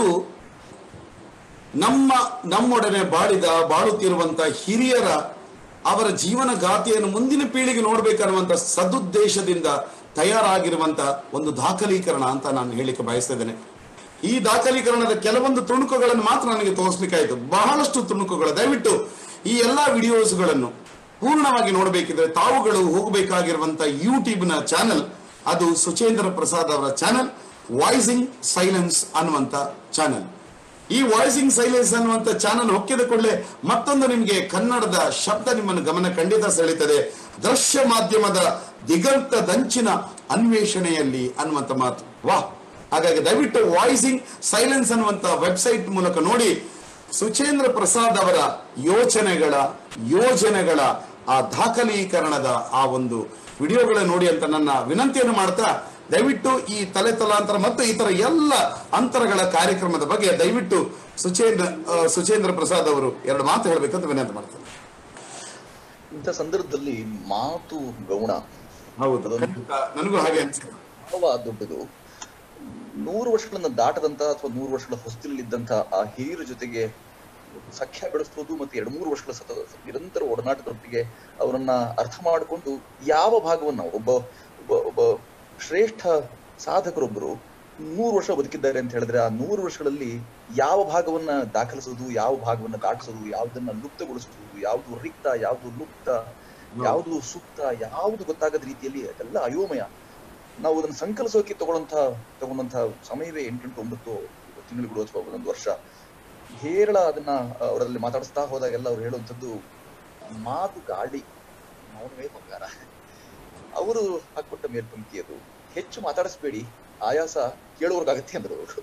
ನಮ್ಮ ನಮ್ಮೊಡನೆ ಬಾಳಿದ ಬಾಳುತ್ತಿರುವಂತ ಹಿರಿಯರ ಅವರ ಜೀವನ ಗಾಥೆಯನ್ನು ಮುಂದಿನ ಪೀಳಿಗೆ ನೋಡ್ಬೇಕನ್ನುವಂತ ಸದುದ್ದೇಶದಿಂದ ತಯಾರಾಗಿರುವಂತ ಒಂದು ದಾಖಲೀಕರಣ ಅಂತ ನಾನು ಹೇಳಿಕ್ಕೆ ಬಯಸ್ತಾ ಇದ್ದೇನೆ ಈ ದಾಖಲೀಕರಣದ ಕೆಲವೊಂದು ತುಣುಕುಗಳನ್ನು ಮಾತ್ರ ನನಗೆ ತೋರಿಸ್ಲಿಕ್ಕಾಯ್ತು ಬಹಳಷ್ಟು ತುಣುಕುಗಳು ದಯವಿಟ್ಟು ಈ ಎಲ್ಲಾ ವಿಡಿಯೋಸ್ಗಳನ್ನು ಪೂರ್ಣವಾಗಿ ನೋಡಬೇಕಿದ್ರೆ ತಾವುಗಳು ಹೋಗಬೇಕಾಗಿರುವಂತ ಯೂಟ್ಯೂಬ್ನ ಚಾನೆಲ್ ಅದು ಸುಚೇಂದ್ರ ಪ್ರಸಾದ್ ಅವರ ಚಾನಲ್ ವಾಯ್ಸಿಂಗ್ ಸೈಲೆನ್ಸ್ ಅನ್ನುವಂತ ಚಾನಲ್ ಈ ವಾಯ್ಸಿಂಗ್ ಸೈಲೆನ್ಸ್ ಅನ್ನುವಂತ ಚಾನಲ್ ಹೊಕ್ಕಿದ ಕೂಡಲೇ ಮತ್ತೊಂದು ನಿಮಗೆ ಕನ್ನಡದ ಶಬ್ದ ನಿಮ್ಮನ್ನು ಗಮನ ಖಂಡಿತ ಸೆಳೀತದೆ ದೃಶ್ಯ ಮಾಧ್ಯಮದ ದಿಗಂತ ದಂಚಿನ ಅನ್ವೇಷಣೆಯಲ್ಲಿ ಅನ್ನುವಂತ ಮಾತು ವಾಹ್ ಹಾಗಾಗಿ ದಯವಿಟ್ಟು ವಾಯ್ಸಿಂಗ್ ಸೈಲೆನ್ಸ್ ಅನ್ನುವಂತ ವೆಬ್ಸೈಟ್ ಮೂಲಕ ನೋಡಿ ಸುಚೇಂದ್ರ ಪ್ರಸಾದ್ ಅವರ ಯೋಚನೆಗಳ ಯೋಜನೆಗಳ ಆ ದಾಖಲೀಕರಣದ ಆ ಒಂದು ವಿಡಿಯೋಗಳ ನೋಡಿ ಅಂತ ನನ್ನ ವಿನಂತಿಯನ್ನು ಮಾಡ್ತಾ ದಯವಿಟ್ಟು ಈ ತಲೆ ತಲಾಂತರ ಮತ್ತು ಇತರ ಎಲ್ಲ ಅಂತರಗಳ ಕಾರ್ಯಕ್ರಮದ ಬಗ್ಗೆ ದಯವಿಟ್ಟು ಸುಚೇಂದ್ರ ಆ, ಸುಚೇಂದ್ರ ಪ್ರಸಾದ್ ಅವರು ಎರಡು ಮಾತು ಹೇಳಬೇಕಂತ ವಿನಂತಿ ಮಾಡ್ತಾರೆ ಇಂಥ ಸಂದರ್ಭದಲ್ಲಿ ಮಾತು ಗೌಣ ಹೌದು ನನಗೂ ಹಾಗೆ ಅನ್ಸುತ್ತೆ ಬಹಳ ದೊಡ್ಡದು ನೂರು ವರ್ಷಗಳನ್ನ ದಾಟದಂತ ಅಥವಾ ನೂರು ವರ್ಷಗಳ ಹೊಸ್ತಿಲಿದ್ದಂತ ಆ ಹಿರಿಯರ ಜೊತೆಗೆ ಸಖ್ಯ ಬೆಳೆಸೋದು ಮತ್ತೆ ಎರಡು ಮೂರು ವರ್ಷಗಳ ಸತತ ನಿರಂತರ ಒಡನಾಟದೊಟ್ಟಿಗೆ ಅವರನ್ನ ಅರ್ಥ ಮಾಡಿಕೊಂಡು ಯಾವ ಭಾಗವನ್ನ ಒಬ್ಬ ಒಬ್ಬ ಒಬ್ಬ ಶ್ರೇಷ್ಠ ಸಾಧಕರೊಬ್ಬರು ನೂರು ವರ್ಷ ಬದುಕಿದ್ದಾರೆ ಅಂತ ಹೇಳಿದ್ರೆ ಆ ನೂರು ವರ್ಷಗಳಲ್ಲಿ ಯಾವ ಭಾಗವನ್ನ ದಾಖಲಿಸೋದು ಯಾವ ಭಾಗವನ್ನ ದಾಟಿಸೋದು ಯಾವ್ದನ್ನ ಲುಪ್ತಗೊಳಿಸೋದು ಯಾವ್ದು ರಿಕ್ತ ಯಾವ್ದು ಲುಪ್ತ ಯಾವ್ದು ಸೂಕ್ತ ಯಾವ್ದು ಗೊತ್ತಾಗದ ರೀತಿಯಲ್ಲಿ ಅದೆಲ್ಲ ಅಯೋಮಯ ನಾವು ಅದನ್ನ ಸಂಕಲಿಸೋಕೆ ತಗೊಳ್ಳಂತ ತಗೊಂಡಂತ ಸಮಯವೇ ಎಂಟೆಂಟು ಒಂಬತ್ತು ತಿಂಗಳುಗಳು ಅಥವಾ ಒಂದೊಂದು ವರ್ಷ ಹೇರಳ ಅದನ್ನ ಅವರಲ್ಲಿ ಮಾತಾಡಿಸ್ತಾ ಹೋದಾಗೆಲ್ಲ ಅವ್ರು ಹೇಳುವಂಥದ್ದು ಮಾತು ಗಾಳಿ ಮೌನವೇ ಬಂಗಾರ ಅವರು ಹಾಕೊಟ್ಟ ಮೇಲ್ಪಂಕ್ತಿ ಅದು ಹೆಚ್ಚು ಮಾತಾಡಿಸ್ಬೇಡಿ ಆಯಾಸ ಕೇಳುವವ್ರಿಗಾಗತ್ತೆ ಅಂದ್ರು ಅವರು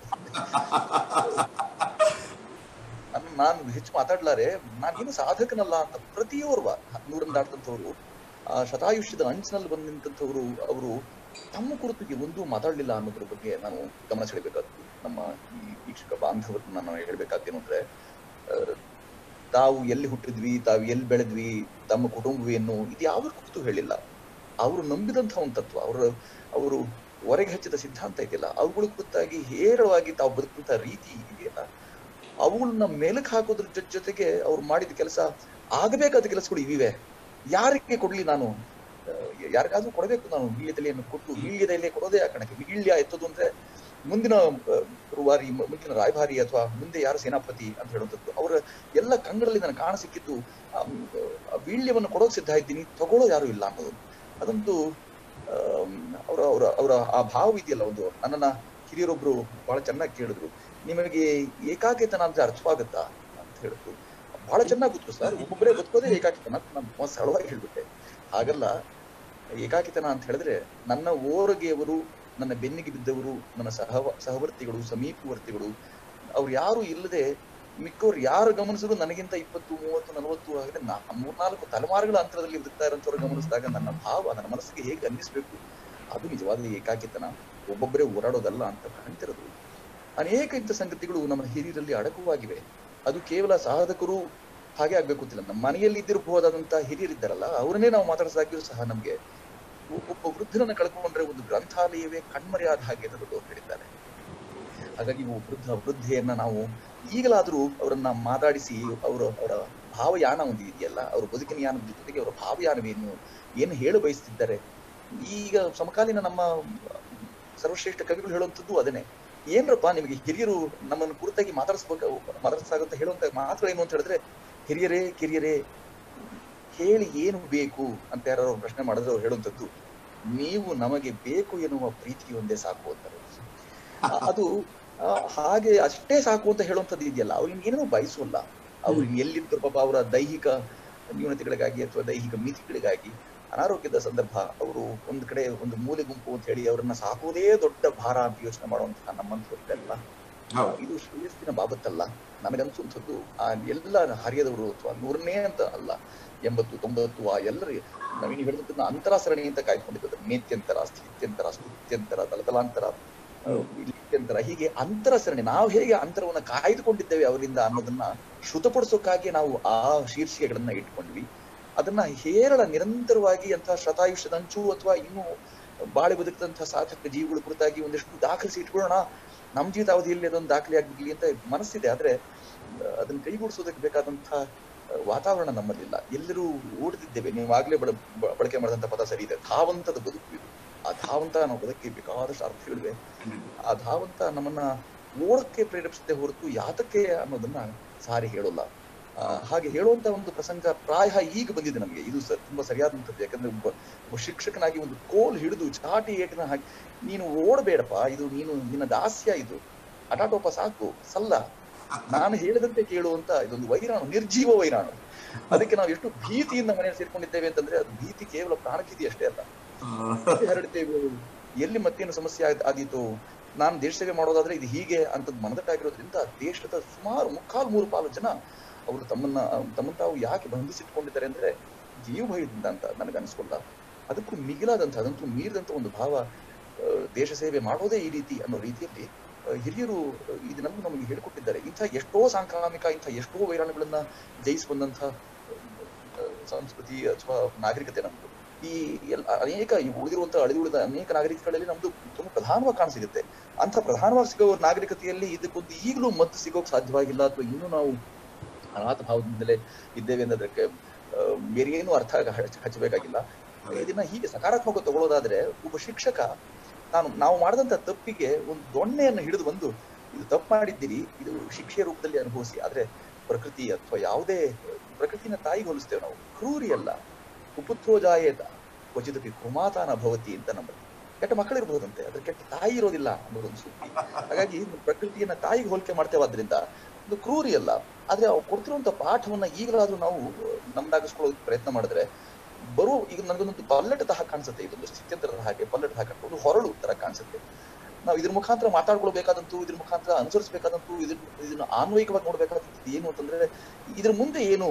ನಾನು ನಾನು ಹೆಚ್ಚು ಮಾತಾಡ್ಲಾರೆ ನಾನೇನು ಸಾಧಕನಲ್ಲ ಅಂತ ಪ್ರತಿಯೋರ್ವ ನೂರನ್ನು ದಾಟದಂಥವ್ರು ಆ ಶತಾಯುಷ್ಯದ ಅಂಚಿನಲ್ಲಿ ಬಂದು ನಿಂತಂಥವ್ರು ಅವರು ತಮ್ಮ ಕುರಿತಿಗೆ ಒಂದೂ ಮಾತಾಡಲಿಲ್ಲ ಅನ್ನೋದ್ರ ಬಗ್ಗೆ ನಾನು ಗಮನ ಸೆಳೆಬೇಕಾದ್ದು ನಮ್ಮ ಈ ವೀಕ್ಷಕ ಬಾಂಧವರನ್ನ ನಾನು ಹೇಳ್ಬೇಕಾದ್ದೇನು ಅಂದ್ರೆ ಆ, ತಾವು ಎಲ್ಲಿ ಹುಟ್ಟಿದ್ವಿ ತಾವು ಎಲ್ಲಿ ಬೆಳೆದ್ವಿ ತಮ್ಮ ಕುಟುಂಬವೇನು ಇದು ಯಾವ್ದ್ರ ಕುರಿತು ಹೇಳಿಲ್ಲ ಅವರು ನಂಬಿದಂಥ ಒಂದು ತತ್ವ ಅವರ ಅವರು ಹೊರಗೆ ಹಚ್ಚಿದ ಸಿದ್ಧಾಂತ ಇದೆಯಲ್ಲ ಅವುಗಳ ಕುರಿತಾಗಿ ಹೇರಳವಾಗಿ ತಾವು ಬದುಕಂತ ರೀತಿ ಇದೆಯಲ್ಲ ಅವುಗಳನ್ನ ಮೇಲಕ್ಕೆ ಹಾಕೋದ್ರ ಜೊ- ಜೊತೆಗೆ ಅವ್ರು ಮಾಡಿದ ಕೆಲಸ ಆಗಬೇಕಾದ ಕೆಲಸಗಳು ಇವಿವೆ ಯಾರಿಗೆ ಕೊಡ್ಲಿ ನಾನು ಆ, ಯಾರಿಗಾದ್ರೂ ಕೊಡಬೇಕು ನಾನು ವೀಳ್ಯದೆಲೆಯನ್ನು ಕೊಟ್ಟು ವೀಳ್ಯದೆಲೆ ಕೊಡೋದೇ ಆ ಕಣಕ್ಕೆ ವೀಳ್ಯ ಎತ್ತೋದು ಅಂದ್ರೆ ಮುಂದಿನ ಆ, ರೂವಾರಿ ಮು- ಮುಂದಿನ ರಾಯಭಾರಿ ಅಥವಾ ಮುಂದೆ ಯಾರು ಸೇನಾಪತಿ ಅಂತ ಹೇಳುವಂಥದ್ದು ಅವರ ಎಲ್ಲ ಕಂಗಳಲ್ಲಿ ನನಗೆ ಕಾಣ ಸಿಕ್ಕಿದ್ದು ಆ, ಮ್, ಆ ವೀಳ್ಯವನ್ನು ಕೊಡೋಕೆ ಸಿದ್ಧ ಇದ್ದೀನಿ ತಗೊಳ್ಳೋ ಯಾರು ಇಲ್ಲ ಅನ್ನೋದು ಅದಂತೂ ಅವರ ಅವರ ಅವರ ಆ ಭಾವ ಇದೆಯಲ್ಲ ಒಂದು ನನ್ನನ್ನ ಹಿರಿಯರೊಬ್ರು ಬಹಳ ಚೆನ್ನಾಗಿ ಕೇಳಿದ್ರು ನಿಮಗೆ ಏಕಾಕಿತನ ಅಂತ ಅರ್ಥವಾಗುತ್ತಾ ಅಂತ ಹೇಳಿದ್ರು ಬಹಳ ಚೆನ್ನಾಗಿ ಗೊತ್ತು ಸರ್ ಒಬ್ಬೊಬ್ಬರೇ ಬದುಕೋದೇ ಏಕಾಕಿತನ ಅಂತ ನಾನು ತುಂಬಾ ಸರಳವಾಗಿ ಹೇಳ್ಬಿಟ್ಟೆ ಹಾಗಲ್ಲ ಏಕಾಕಿತನ ಅಂತ ಹೇಳಿದ್ರೆ ನನ್ನ ಓರಗೆಯವರು ನನ್ನ ಬೆನ್ನಿಗೆ ಬಿದ್ದವರು ನನ್ನ ಸಹ ಸಹವರ್ತಿಗಳು ಸಮೀಪವರ್ತಿಗಳು ಅವ್ರು ಯಾರು ಇಲ್ಲದೆ ಮಿಕ್ಕವ್ರು ಯಾರು ಗಮನಿಸಿದ್ರು ನನಗಿಂತ ಇಪ್ಪತ್ತು ಮೂವತ್ತು ನಲವತ್ತು ಆಗದೆ ನಾ ಮೂರ್ನಾಲ್ಕು ತಲೆಮಾರುಗಳ ಅಂತರದಲ್ಲಿ ಬದುಕ್ತಾ ಇರೋಂಥವ್ರು ಗಮನಿಸಿದಾಗ ನನ್ನ ಭಾವ ನನ್ನ ಮನಸ್ಸಿಗೆ ಹೇಗೆ ಅನ್ನಿಸ್ಬೇಕು ಅದು ನಿಜವಾದ ಏಕಾಕಿತನ ಒಬ್ಬೊಬ್ಬರೇ ಓಡಾಡೋದಲ್ಲ ಅಂತ ಕಾಣ್ತಿರೋದು ಅನೇಕ ಇಂಥ ಸಂಗತಿಗಳು ನಮ್ಮ ಹಿರಿಯರಲ್ಲಿ ಅಡಕವಾಗಿವೆ ಅದು ಕೇವಲ ಸಾಧಕರು ಹಾಗೆ ಆಗ್ಬೇಕು ಗೊತ್ತಿಲ್ಲ ನಮ್ಮ ಮನೆಯಲ್ಲಿ ಇದ್ದಿರಬಹುದಾದಂತಹ ಹಿರಿಯರಿದ್ದಾರಲ್ಲ ಅವರನ್ನೇ ನಾವು ಮಾತಾಡಿಸಾಗಿಯೂ ಸಹ ನಮ್ಗೆ ಒಬ್ಬ ವೃದ್ಧರನ್ನ ಕಳ್ಕೊಂಡ್ರೆ ಒಂದು ಗ್ರಂಥಾಲಯವೇ ಕಣ್ಮರೆಯಾದ ಹಾಗೆ ಅಂತ ದೊಡ್ಡವರು ಹೇಳಿದ್ದಾರೆ ಹಾಗಾಗಿ ಒಬ್ಬ ವೃದ್ಧ ವೃದ್ಧೆಯನ್ನ ನಾವು ಈಗಲಾದ್ರೂ ಅವರನ್ನ ಮಾತಾಡಿಸಿ ಅವರ ಅವರ ಭಾವಯಾನ ಒಂದು ಇದೆಯಲ್ಲ ಅವರ ಬದುಕಿನ ಯಾನದ ಜೊತೆಗೆ ಅವರ ಭಾವಯಾನವೇನು ಏನು ಹೇಳ ಬಯಸ್ತಿದ್ದಾರೆ ಈಗ ಸಮಕಾಲೀನ ನಮ್ಮ ಸರ್ವಶ್ರೇಷ್ಠ ಕವಿಗಳು ಹೇಳುವಂಥದ್ದು ಅದನ್ನೇ ಏನ್ರಪ್ಪ ನಿಮಗೆ ಹಿರಿಯರು ನಮ್ಮನ್ನು ಕುರಿತಾಗಿ ಮಾತಾಡಿಸ್ಬೇಕು ಮಾತಾಡಿಸಾಗಂತ ಹೇಳುವಂತ ಮಾತುಗಳೇನು ಅಂತ ಹೇಳಿದ್ರೆ ಹಿರಿಯರೇ ಕಿರಿಯರೇ ಹೇಳಿ ಏನು ಬೇಕು ಅಂತ ಯಾರು ಪ್ರಶ್ನೆ ಮಾಡಿದ್ರೆ ಅವ್ರು ಹೇಳುವಂಥದ್ದು ನೀವು ನಮಗೆ ಬೇಕು ಎನ್ನುವ ಪ್ರೀತಿ ಒಂದೇ ಸಾಕು ಅಂತಾರೆ ಆ- ಅದು ಆ, ಹಾಗೆ ಅಷ್ಟೇ ಸಾಕು ಅಂತ ಹೇಳುವಂಥದ್ದು ಇದೆಯಲ್ಲ ಅವ್ರು ಇನ್ನೇನೋ ಬಯಸೋಲ್ಲ ಅವ್ರು ಎಲ್ಲಿದ್ರು ಪಾಪ ಅವರ ದೈಹಿಕ ನ್ಯೂನತೆಗಳಿಗಾಗಿ ಅಥವಾ ದೈಹಿಕ ಮಿತಿಗಳಿಗಾಗಿ ಅನಾರೋಗ್ಯದ ಸಂದರ್ಭ ಅವರು ಒಂದು ಕಡೆ ಒಂದು ಮೂಲೆ ಗುಂಪು ಅಂತ ಹೇಳಿ ಅವರನ್ನ ಸಾಕೋದೇ ದೊಡ್ಡ ಭಾರ ಅಂತ ಯೋಚನೆ ಮಾಡುವಂತಹ ನಮ್ಮಂಥವ್ರಿಗೆಲ್ಲ ಇದು ಶ್ರೇಯಸ್ಸಿನ ಬಾಬತ್ತಲ್ಲ ನನಗನ್ಸುವಂಥದ್ದು ಆ ಎಲ್ಲ ಹರಿಯದವರು ಅಥವಾ ನೂರನೇ ಅಂತ ಅಲ್ಲ ಎಂಬತ್ತು ತೊಂಬತ್ತು ಆ ಎಲ್ಲರ ನವೀನ ಹೇಳಿದಂತ ಅಂತರ ಸರಣಿ ಅಂತ ಕಾಯ್ದುಕೊಂಡಿದ್ದಾರೆ ನೇತ್ಯಂತರ ಸ್ಥಿತ್ಯಂತರ ಸ್ತುತ್ಯಂತರ ತಲತಲಾಂತರ ಆ, ಇತ್ಯಂತರ ಹೀಗೆ ಅಂತರ ಸರಣಿ ನಾವು ಹೇಗೆ ಅಂತರವನ್ನ ಕಾಯ್ದುಕೊಂಡಿದ್ದೇವೆ ಅವರಿಂದ ಅನ್ನೋದನ್ನ ಶ್ರುತಪಡಿಸೋಕ್ಕಾಗಿ ನಾವು ಆ ಶೀರ್ಷಿಕೆಗಳನ್ನ ಇಟ್ಕೊಂಡ್ವಿ ಅದನ್ನ ಹೇರಳ ನಿರಂತರವಾಗಿ ಅಂತಹ ಶತಾಯುಷ್ಯದಂಚು ಅಥವಾ ಇನ್ನು ಬಾಳೆ ಬದುಕಿದಂತಹ ಸಾರ್ಥಕ ಜೀವಿಗಳ ಕುರಿತಾಗಿ ಒಂದಿಷ್ಟು ದಾಖಲಿಸಿ ಇಟ್ಕೊಳ್ಳೋಣ ನಮ್ಮ ಜೀವಿತಾವಧಿಯಲ್ಲಿ ಅದೊಂದು ದಾಖಲೆ ಆಗ್ಬಿಡ್ಲಿ ಅಂತ ಮನಸ್ಸಿದೆ ಆದ್ರೆ ಆ, ಅದನ್ನ ಕೈಗೂಡಿಸೋದಕ್ಕೆ ಬೇಕಾದಂತಹ ಆ, ವಾತಾವರಣ ನಮ್ಮಲ್ಲಿಲ್ಲ ಎಲ್ಲರೂ ಓಡ್ತಿದ್ದೇವೆ ನೀವು ಆಗ್ಲೇ ಬಳ ಬ- ಬಳಕೆ ಮಾಡಿದಂತ ಪದ ಸರಿ ಇದೆ ಧಾವಂತದ ಬದುಕು ಇದು ಆ ಧಾವಂತ ನಾವು ಬದುಕಿ ಬೇಕಾದಷ್ಟು ಅರ್ಥಗಳಿವೆ ಆ ಧಾವಂತ ನಮ್ಮನ್ನ ಓಡಕ್ಕೆ ಪ್ರೇರೇಪಿಸುತ್ತೆ ಹೊರತು ಯಾತಕ್ಕೆ ಅನ್ನೋದನ್ನ ಸಾರಿ ಹೇಳೋಲ್ಲ ಆ, ಹಾಗೆ ಹೇಳುವಂತ ಒಂದು ಪ್ರಸಂಗ ಪ್ರಾಯ ಈಗ ಬಂದಿದೆ ನಮಗೆ ಇದು ಸ- ತುಂಬಾ ಸರಿಯಾದಂಥದ್ದು ಯಾಕಂದ್ರೆ ಒಬ್ಬ ಒಬ್ಬ ಶಿಕ್ಷಕನಾಗಿ ಒಂದು ಕೋಲ್ ಹಿಡಿದು ಚಾಟಿ ಏಟಿನ ಹಾಕಿ ನೀನು ಓಡಬೇಡಪ್ಪ ಇದು ನೀನು ನಿನ್ನ ದಾಸ್ಯ ಇದು ಹಠಾಟೋಪ ಸಾಕು ಸಲ್ಲ ನಾನು ಹೇಳಿದಂತೆ ಕೇಳುವಂತ ಇದೊಂದು ವೈರಾಣು ನಿರ್ಜೀವ ವೈರಾಣು ಅದಕ್ಕೆ ನಾವು ಎಷ್ಟು ಭೀತಿಯಿಂದ ಮನೆಯಲ್ಲಿ ಸೇರ್ಕೊಂಡಿದ್ದೇವೆ ಅಂತಂದ್ರೆ ಅದು ಭೀತಿ ಕೇವಲ ಪ್ರಾಣಭೀತಿ ಅಷ್ಟೇ ಅಲ್ಲ ಎಲ್ಲಿ ಹರಡ್ತೇವೆ ಎಲ್ಲಿ ಮತ್ತೇನು ಸಮಸ್ಯೆ ಆಗ್- ಆದೀತು ನಾನು ದೇಶ ಸೇವೆ ಮಾಡೋದಾದ್ರೆ ಇದು ಹೀಗೆ ಅಂತದ್ ಮನದಟ್ಟಾಗಿರೋದ್ರಿಂದ ದೇಶದ ಸುಮಾರು ಮುಕ್ಕಾಲು ಮೂರು ಪಾಲು ಜನ ಅವರು ತಮ್ಮನ್ನ ತಮ್ಮನ್ನ ತಾವು ಯಾಕೆ ಬಂಧಿಸಿಟ್ಕೊಂಡಿದ್ದಾರೆ ಅಂದ್ರೆ ಜೀವ ಭಯದಿಂದ ಅಂತ ನನಗೆ ಅನಿಸ್ಕೊಲ್ಲ ಅದಕ್ಕೂ ಮಿಗಿಲಾದಂತ ಅದಂತೂ ಮೀರಿದಂತ ಒಂದು ಭಾವ ಆ, ದೇಶ ಸೇವೆ ಮಾಡೋದೇ ಈ ರೀತಿ ಅನ್ನೋ ರೀತಿಯಲ್ಲಿ ಆ, ಹಿರಿಯರು ಆ, ಇದನ್ನೆಲ್ಲ ನಮಗೆ ಹೇಳಿಕೊಟ್ಟಿದ್ದಾರೆ ಇಂಥ ಎಷ್ಟೋ ಸಾಂಕ್ರಾಮಿಕ ಇಂಥ ಎಷ್ಟೋ ವೈರಾಣುಗಳನ್ನ ಜಯಿಸಿ ಬಂದಂಥ ಆ, ಸಂಸ್ಕೃತಿ ಅಥವಾ ನಾಗರಿಕತೆ ನಮ್ದು ಈ ಎಲ್ಲ ಅನೇಕ ಈ ಉಳಿದಿರುವಂತಹ ಅಳಿದುಳಿದ ಅನೇಕ ನಾಗರಿಕಗಳಲ್ಲಿ ನಮ್ದು ತುಂಬಾ ಪ್ರಧಾನವಾಗಿ ಕಾಣಸಿಗುತ್ತೆ ಅಂತ ಪ್ರಧಾನವಾಗಿ ಸಿಗೋ ನಾಗರಿಕತೆಯಲ್ಲಿ ಇದಕ್ಕೊಂದು ಈಗಲೂ ಮದ್ದು ಸಿಗೋಕ್ ಸಾಧ್ಯವಾಗಿಲ್ಲ ಅಥವಾ ಇನ್ನೂ ನಾವು ಅನಾಥ ಭಾವದಿಂದಲೇ ಇದ್ದೇವೆ ಅನ್ನೋದಕ್ಕೆ ಆ, ಬೇರೆ ಏನು ಅರ್ಥ ಹಚ್- ಹಚ್ಚಬೇಕಾಗಿಲ್ಲ ಇದನ್ನ ಹೀಗೆ ಸಕಾರಾತ್ಮಕ ತಗೊಳ್ಳೋದಾದ್ರೆ ಒಬ್ಬ ಶಿಕ್ಷಕ ನಾನು ನಾವು ಮಾಡಿದಂತ ತಪ್ಪಿಗೆ ಒಂದು ದೊಣ್ಣೆಯನ್ನು ಹಿಡಿದು ಬಂದು ಇದು ತಪ್ಪು ಮಾಡಿದ್ದೀರಿ ಇದು ಶಿಕ್ಷೆಯ ರೂಪದಲ್ಲಿ ಅನುಭವಿಸಿ ಆದ್ರೆ ಪ್ರಕೃತಿ ಅಥವಾ ಯಾವುದೇ ಪ್ರಕೃತಿನ ತಾಯಿಗೆ ಹೋಲಿಸ್ತೇವೆ ನಾವು ಕ್ರೂರಿ ಅಲ್ಲ ಕುಪುತ್ರೋ ಜಾಯೇತ ಕ್ವಚಿದಪಿ ಕುಮಾತಾನ ಭವತಿ ಅಂತ ನಮ್ಮಲ್ಲಿ ಕೆಟ್ಟ ಮಕ್ಕಳಿರ್ಬಹುದಂತೆ ಅದ್ರ ಕೆಟ್ಟ ತಾಯಿ ಇರೋದಿಲ್ಲ ಅನ್ನೋದೊಂದು ಸುದ್ದಿ ಹಾಗಾಗಿ ಪ್ರಕೃತಿಯನ್ನ ತಾಯಿಗೆ ಹೋಲಿಕೆ ಮಾಡ್ತೇವಾದ್ರಿಂದ ಇದು ಕ್ರೂರಿ ಅಲ್ಲ ಆದ್ರೆ ಅವ್ರು ಕೊಡ್ತಿರುವಂತ ಪಾಠವನ್ನ ಈಗಲಾದ್ರೂ ನಾವು ನಮ್ದಾಗಿಸ್ಕೊಳ್ಳೋದಕ್ಕೆ ಪ್ರಯತ್ನ ಮಾಡಿದ್ರೆ ಬರೋ ಈಗ ನನಗೊಂದು ಪಲ್ಲಟ ತಹ ಕಾಣಿಸುತ್ತೆ ಇದೊಂದು ಸ್ಥಿತ್ಯಂತರದ ಹಾಗೆ ಪಲ್ಲಟ ಹಾಗೆ ಒಂದು ಹೊರಳು ತರ ಕಾಣಿಸುತ್ತೆ ನಾವು ಇದ್ರ ಮುಖಾಂತರ ಮಾತಾಡ್ಕೊಳ್ಬೇಕಾದಂತೂ ಇದ್ರ ಮುಖಾಂತರ ಅನುಸರಿಸಬೇಕಾದಂತೂ ಇದ್ರ ಇದನ್ನ ಆನ್ವಯಿಕವಾಗಿ ನೋಡ್ಬೇಕಾದಂತದ್ದು ಏನು ಅಂತಂದ್ರೆ ಇದ್ರ ಮುಂದೆ ಏನು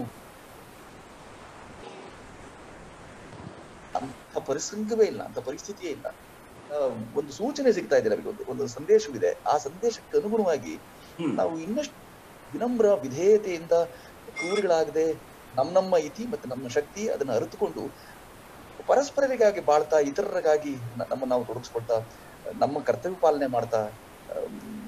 ಅಂತ ಪರಿಸಂಗವೇ ಇಲ್ಲ ಅಂತ ಪರಿಸ್ಥಿತಿಯೇ ಇಲ್ಲ ಆ, ಒಂದು ಸೂಚನೆ ಸಿಗ್ತಾ ಇದೆ ನಮಗೆ ಒಂದು ಒಂದು ಸಂದೇಶವಿದೆ ಆ ಸಂದೇಶಕ್ಕೆ ಅನುಗುಣವಾಗಿ ನಾವು ಇನ್ನಷ್ಟು ವಿನಮ್ರ ವಿಧೇಯತೆಯಿಂದ ಕ್ರೂರಿಗಳಾಗದೆ ನಮ್ಮ ನಮ್ಮ ಇತಿ ಮತ್ತೆ ನಮ್ಮ ಶಕ್ತಿ ಅದನ್ನ ಅರಿತುಕೊಂಡು ಪರಸ್ಪರರಿಗಾಗಿ ಬಾಳ್ತಾ ಇತರರಿಗಾಗಿ ನ- ನಮ್ಮ ನಾವು ತೊಡಗಿಸ್ಕೊಳ್ತಾ ನಮ್ಮ ಕರ್ತವ್ಯ ಪಾಲನೆ ಮಾಡ್ತಾ ಆಮ್,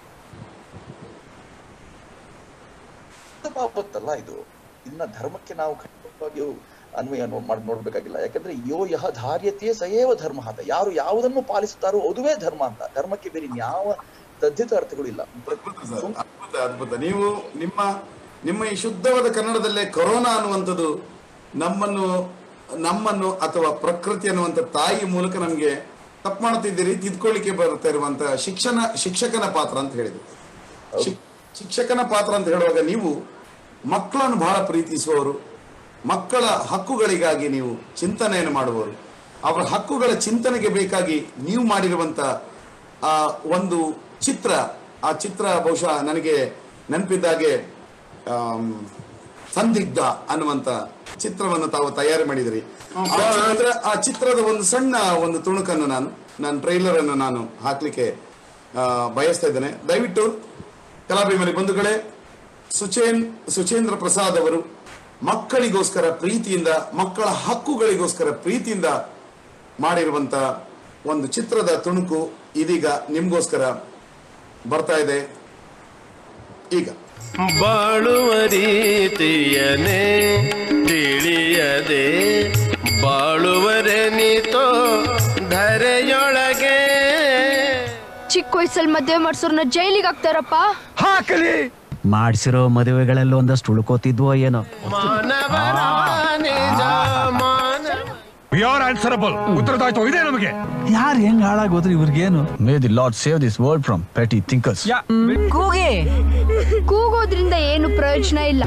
ಪಾಪತ್ತಲ್ಲ ಇದು ಇನ್ನ ಧರ್ಮಕ್ಕೆ ನಾವು ಖಂಡಿತವಾಗಿಯೂ ಅನ್ವಯ ನೋ- ಮಾಡಿ ನೋಡ್ಬೇಕಾಗಿಲ್ಲ ಯಾಕಂದ್ರೆ ಯೋ ಯಹ ಧಾರ್ಯತೆ ಸಯೇವ ಧರ್ಮ ಅಂತ ಯಾರು ಯಾವುದನ್ನು ಪಾಲಿಸುತ್ತಾರೋ ಅದುವೇ ಧರ್ಮ ಅಂತ ಧರ್ಮಕ್ಕೆ ಬೇರೆ ಯಾವ ತದ್ದಿತ ಅರ್ಥಗಳು ಇಲ್ಲ ಅದ್ಭುತ ಅದ್ಭುತ ನೀವು ನಿಮ್ಮ ನಿಮ್ಮ ಈ ಶುದ್ಧವಾದ ಕನ್ನಡದಲ್ಲೇ ಕೊರೋನಾ ಅನ್ನುವಂಥದ್ದು ನಮ್ಮನ್ನು ನಮ್ಮನ್ನು ಅಥವಾ ಪ್ರಕೃತಿ ಅನ್ನುವಂಥ ತಾಯಿ ಮೂಲಕ ನಮಗೆ ತಪ್ಪು ಮಾಡ್ತಿದ್ದೀರಿ ತಿದ್ಕೊಳ್ಳಿಕ್ಕೆ ಬರ್ತಾ ಇರುವಂತ ಶಿಕ್ಷಣ ಶಿಕ್ಷಕನ ಪಾತ್ರ ಅಂತ ಹೇಳಿದ್ರು ಶಿಕ್- ಶಿಕ್ಷಕನ ಪಾತ್ರ ಅಂತ ಹೇಳುವಾಗ ನೀವು ಮಕ್ಕಳನ್ನು ಬಹಳ ಪ್ರೀತಿಸುವವರು ಮಕ್ಕಳ ಹಕ್ಕುಗಳಿಗಾಗಿ ನೀವು ಚಿಂತನೆಯನ್ನು ಮಾಡುವವರು ಅವರ ಹಕ್ಕುಗಳ ಚಿಂತನೆಗೆ ಬೇಕಾಗಿ ನೀವು ಮಾಡಿರುವಂತ ಆ ಒಂದು ಚಿತ್ರ ಆ ಚಿತ್ರ ಬಹುಶಃ ನನಗೆ ನೆನಪಿದ್ದಾಗೆ ಆಮ್, ಸಂದಿಗ್ಧ ಅನ್ನುವಂತ ಚಿತ್ರವನ್ನು ತಾವು ತಯಾರಿ ಮಾಡಿದಿರಿ ಆ ಚಿತ್ರ ಆ ಚಿತ್ರದ ಒಂದು ಸಣ್ಣ ಒಂದು ತುಣುಕನ್ನು ನಾನು ನನ್ನ ಟ್ರೈಲರ್ ಅನ್ನು ನಾನು ಹಾಕ್ಲಿಕ್ಕೆ ಆ, ಬಯಸ್ತಾ ಇದ್ದೇನೆ ದಯವಿಟ್ಟು ಕಲಾಭಿಮಾನಿ ಬಂಧುಗಳೇ ಸುಚೇನ್ ಸುಚೇಂದ್ರ ಪ್ರಸಾದ್ ಅವರು ಮಕ್ಕಳಿಗೋಸ್ಕರ ಪ್ರೀತಿಯಿಂದ ಮಕ್ಕಳ ಹಕ್ಕುಗಳಿಗೋಸ್ಕರ ಪ್ರೀತಿಯಿಂದ ಮಾಡಿರುವಂತ ಒಂದು ಚಿತ್ರದ ತುಣುಕು ಇದೀಗ ನಿಮ್ಗೋಸ್ಕರ ಬರ್ತಾ ಇದೆ ಈಗ ಬಾಳುವ ರೀತಿಯನೇ ತಿಳಿಯದೆ ಬಾಳುವರೆ ನೀತೋ ಧರೆಯೊಳಗೆ ಚಿಕ್ಕ ವಯಸ್ಸಲ್ಲಿ ಮದುವೆ ಮಾಡ್ಸೋರ್ನ ಜೈಲಿಗೆ ಹಾಕ್ತಾರಪ್ಪ ಹಾಕಲಿ ಮಾಡಿಸಿರೋ ಮದುವೆಗಳಲ್ಲಿ ಒಂದಷ್ಟು ಉಳ್ಕೋತಿದ್ವೋ ಏನೋ ಮಾನವರ ನಿಜ ಮಾನವ ವಿ ಆರ್ ಆನ್ಸರಬಲ್ ಉತ್ತರದಾಯ್ತು ಇದೆ ನಮಗೆ ಯಾರು ಹೆಂಗ್ ಹಾಳಾಗೋದ್ರೆ ಇವ್ರಿಗೇನು may the lord save this world from petty thinkers ಕೂಗಿ ಕೂಗೋದ್ರಿಂದ ಏನು ಪ್ರಯೋಜನ ಇಲ್ಲ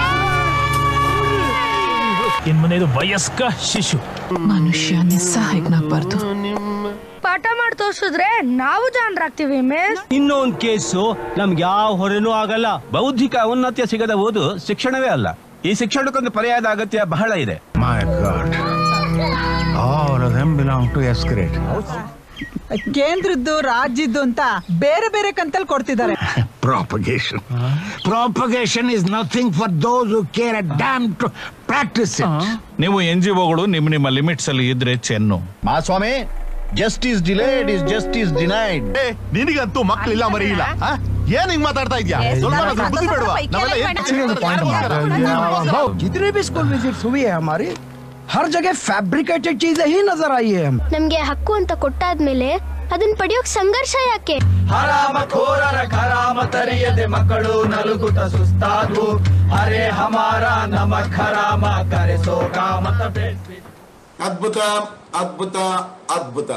ಇನ್ ಮನೆಯದು ವಯಸ್ಕ ಶಿಶು ಮನುಷ್ಯ ನಿಸ್ಸಹಾಯಕನಾಗ್ಬಾರ್ದು ಪಾಠ ಮಾಡಿ ತೋರ್ಸಿದ್ರೆ ನಾವು ಜಾಣರಾಗ್ತೀವಿ ಮಿಸ್ ಇನ್ನೊಂದ್ ಕೇಸು ನಮ್ಗೆ ಯಾವ ಹೊರೆನೂ ಆಗಲ್ಲ ಬೌದ್ಧಿಕ ಔನ್ನತ್ಯ ಸಿಗದ ಓದು ಶಿಕ್ಷಣವೇ ಅಲ್ಲ ಈ ಶಿಕ್ಷಣಕ್ಕೊಂದು ಪರ್ಯಾಯದ ಅಗತ್ಯ ಬಹಳ ಇದೆ My God. All of them belong to Escalate. ಕೇಂದ್ರದ್ದು ರಾಜ್ಯದ್ದು ಅಂತ ಬೇರೆ ಬೇರೆ ಕಂತಲ್ಲಿ ಕೊಡ್ತಿದ್ದಾರೆ Propagation. Propagation is nothing for those who care a damn to practice it. ನೀವು ಎನ್ ಜಿ ಒಗಳು ನಿಮ್ಮ ನಿಮ್ಮ ಲಿಮಿಟ್ಸ್ ಅಲ್ಲಿ ಇದ್ರೆ ಚೆನ್ನು ಮಾಸ್ವಾಮಿ justice delayed is justice denied ನಿನಗಂತೂ ಮಕ್ಕಳಿಲ್ಲ ಮರಿ ಇಲ್ಲ ಆ? ಏನ್ ಹಿಂಗ್ ಮಾತಾಡ್ತಾ ಇದ್ಯಾ ಸ್ವಲ್ಪ ಬುದ್ಧಿ ಬೇಡವಾ ನಾವೆಲ್ಲ ಏನ್ जितने भी स्कूल विजिट्स हुई है हमारी हर जगह फैब्रिकेटेड चीजें ही नजर आई है ನಮ್ಗೆ ಹಕ್ಕು ಅಂತ ಕೊಟ್ಟಾದ್ಮೇಲೆ ಅದನ್ನ ಪಡೆಯೋಕ್ ಸಂಘರ್ಷ ಯಾಕೆ ಹರಾಮ ಖೋರರ ಖರಾಮ ತರಿಯದೆ ಮಕ್ಕಳು ನಲುಗುತ್ತ ಸುಸ್ತಾದ್ವು ಅರೆ ಹಮಾರ ನಮಕ್ ಹರಾಮ ಕರೆಸೋ ಕಾಮತ ಬೇಡ್ವಿ ಅದ್ಭುತ ಅದ್ಭುತ ಅದ್ಭುತ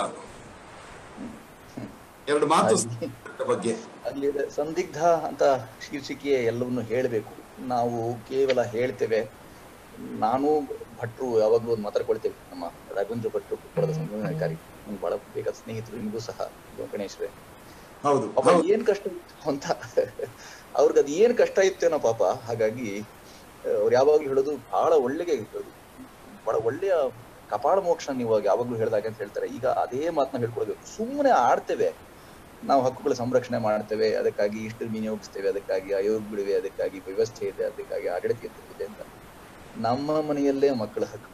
ಎರಡು ಮಾತು ಸಂಸ್ಕೃತದ ಬಗ್ಗೆ ಅಲ್ಲಿ ಇದೆ, ಸಂದಿಗ್ಧ ಅಂತ ಶೀರ್ಷಿಕೆ ಎಲ್ಲವನ್ನು ಹೇಳಬೇಕು ನಾವು ಕೇವಲ ಹೇಳ್ತೇವೆ ನಾನು ಭಟ್ರು ಯಾವಾಗಲೂ ಒಂದು ಮಾತಾಡ್ಕೊಳ್ತೇವೆ ನಮ್ಮ ರಾಘವೇಂದ್ರ ಭಟ್ರು ಕೊಪ್ಪಳದ ಸಂಶೋಧನಾಧಿಕಾರಿ ನಮ್ಗೆ ಬಹಳ ಬೇಕಾದ ಸ್ನೇಹಿತರು ನಿಮಗೂ ಸಹ ಗಣೇಶ್ವರೇ ಹೌದು ಪಾಪ ಏನ್ ಕಷ್ಟ ಇತ್ತು ಅಂತ ಅವ್ರಿಗೆ ಅದು ಏನ್ ಕಷ್ಟ ಇತ್ತೇನೋ ಪಾಪ ಹಾಗಾಗಿ ಅವ್ರು ಯಾವಾಗ್ಲೂ ಹೇಳೋದು ಬಹಳ ಒಳ್ಳೆಗೆ ಬಹಳ ಒಳ್ಳೆಯ ಕಪಾಳ ಮೋಕ್ಷ ನೀವು ಯಾವಾಗ್ಲೂ ಹೇಳ್ದಾಗ ಅಂತ ಹೇಳ್ತಾರೆ ಈಗ ಅದೇ ಮಾತನ್ನ ಹೇಳ್ಕೊಳ್ಬೇಕು ಸುಮ್ಮನೆ ಆಡ್ತೇವೆ ನಾವು ಹಕ್ಕುಗಳ ಸಂರಕ್ಷಣೆ ಮಾಡ್ತೇವೆ ಅದಕ್ಕಾಗಿ ಇಷ್ಟು ವಿನಿಯೋಗಿಸ್ತೇವೆ ಅದಕ್ಕಾಗಿ ಆಯೋಗಗಳಿವೆ ಅದಕ್ಕಾಗಿ ವ್ಯವಸ್ಥೆ ಇದೆ ಅದಕ್ಕಾಗಿ ಆಡಳಿತ ಇದೆ ಅಂತ ನಮ್ಮ ಮನೆಯಲ್ಲೇ ಮಕ್ಕಳ ಹಕ್ಕು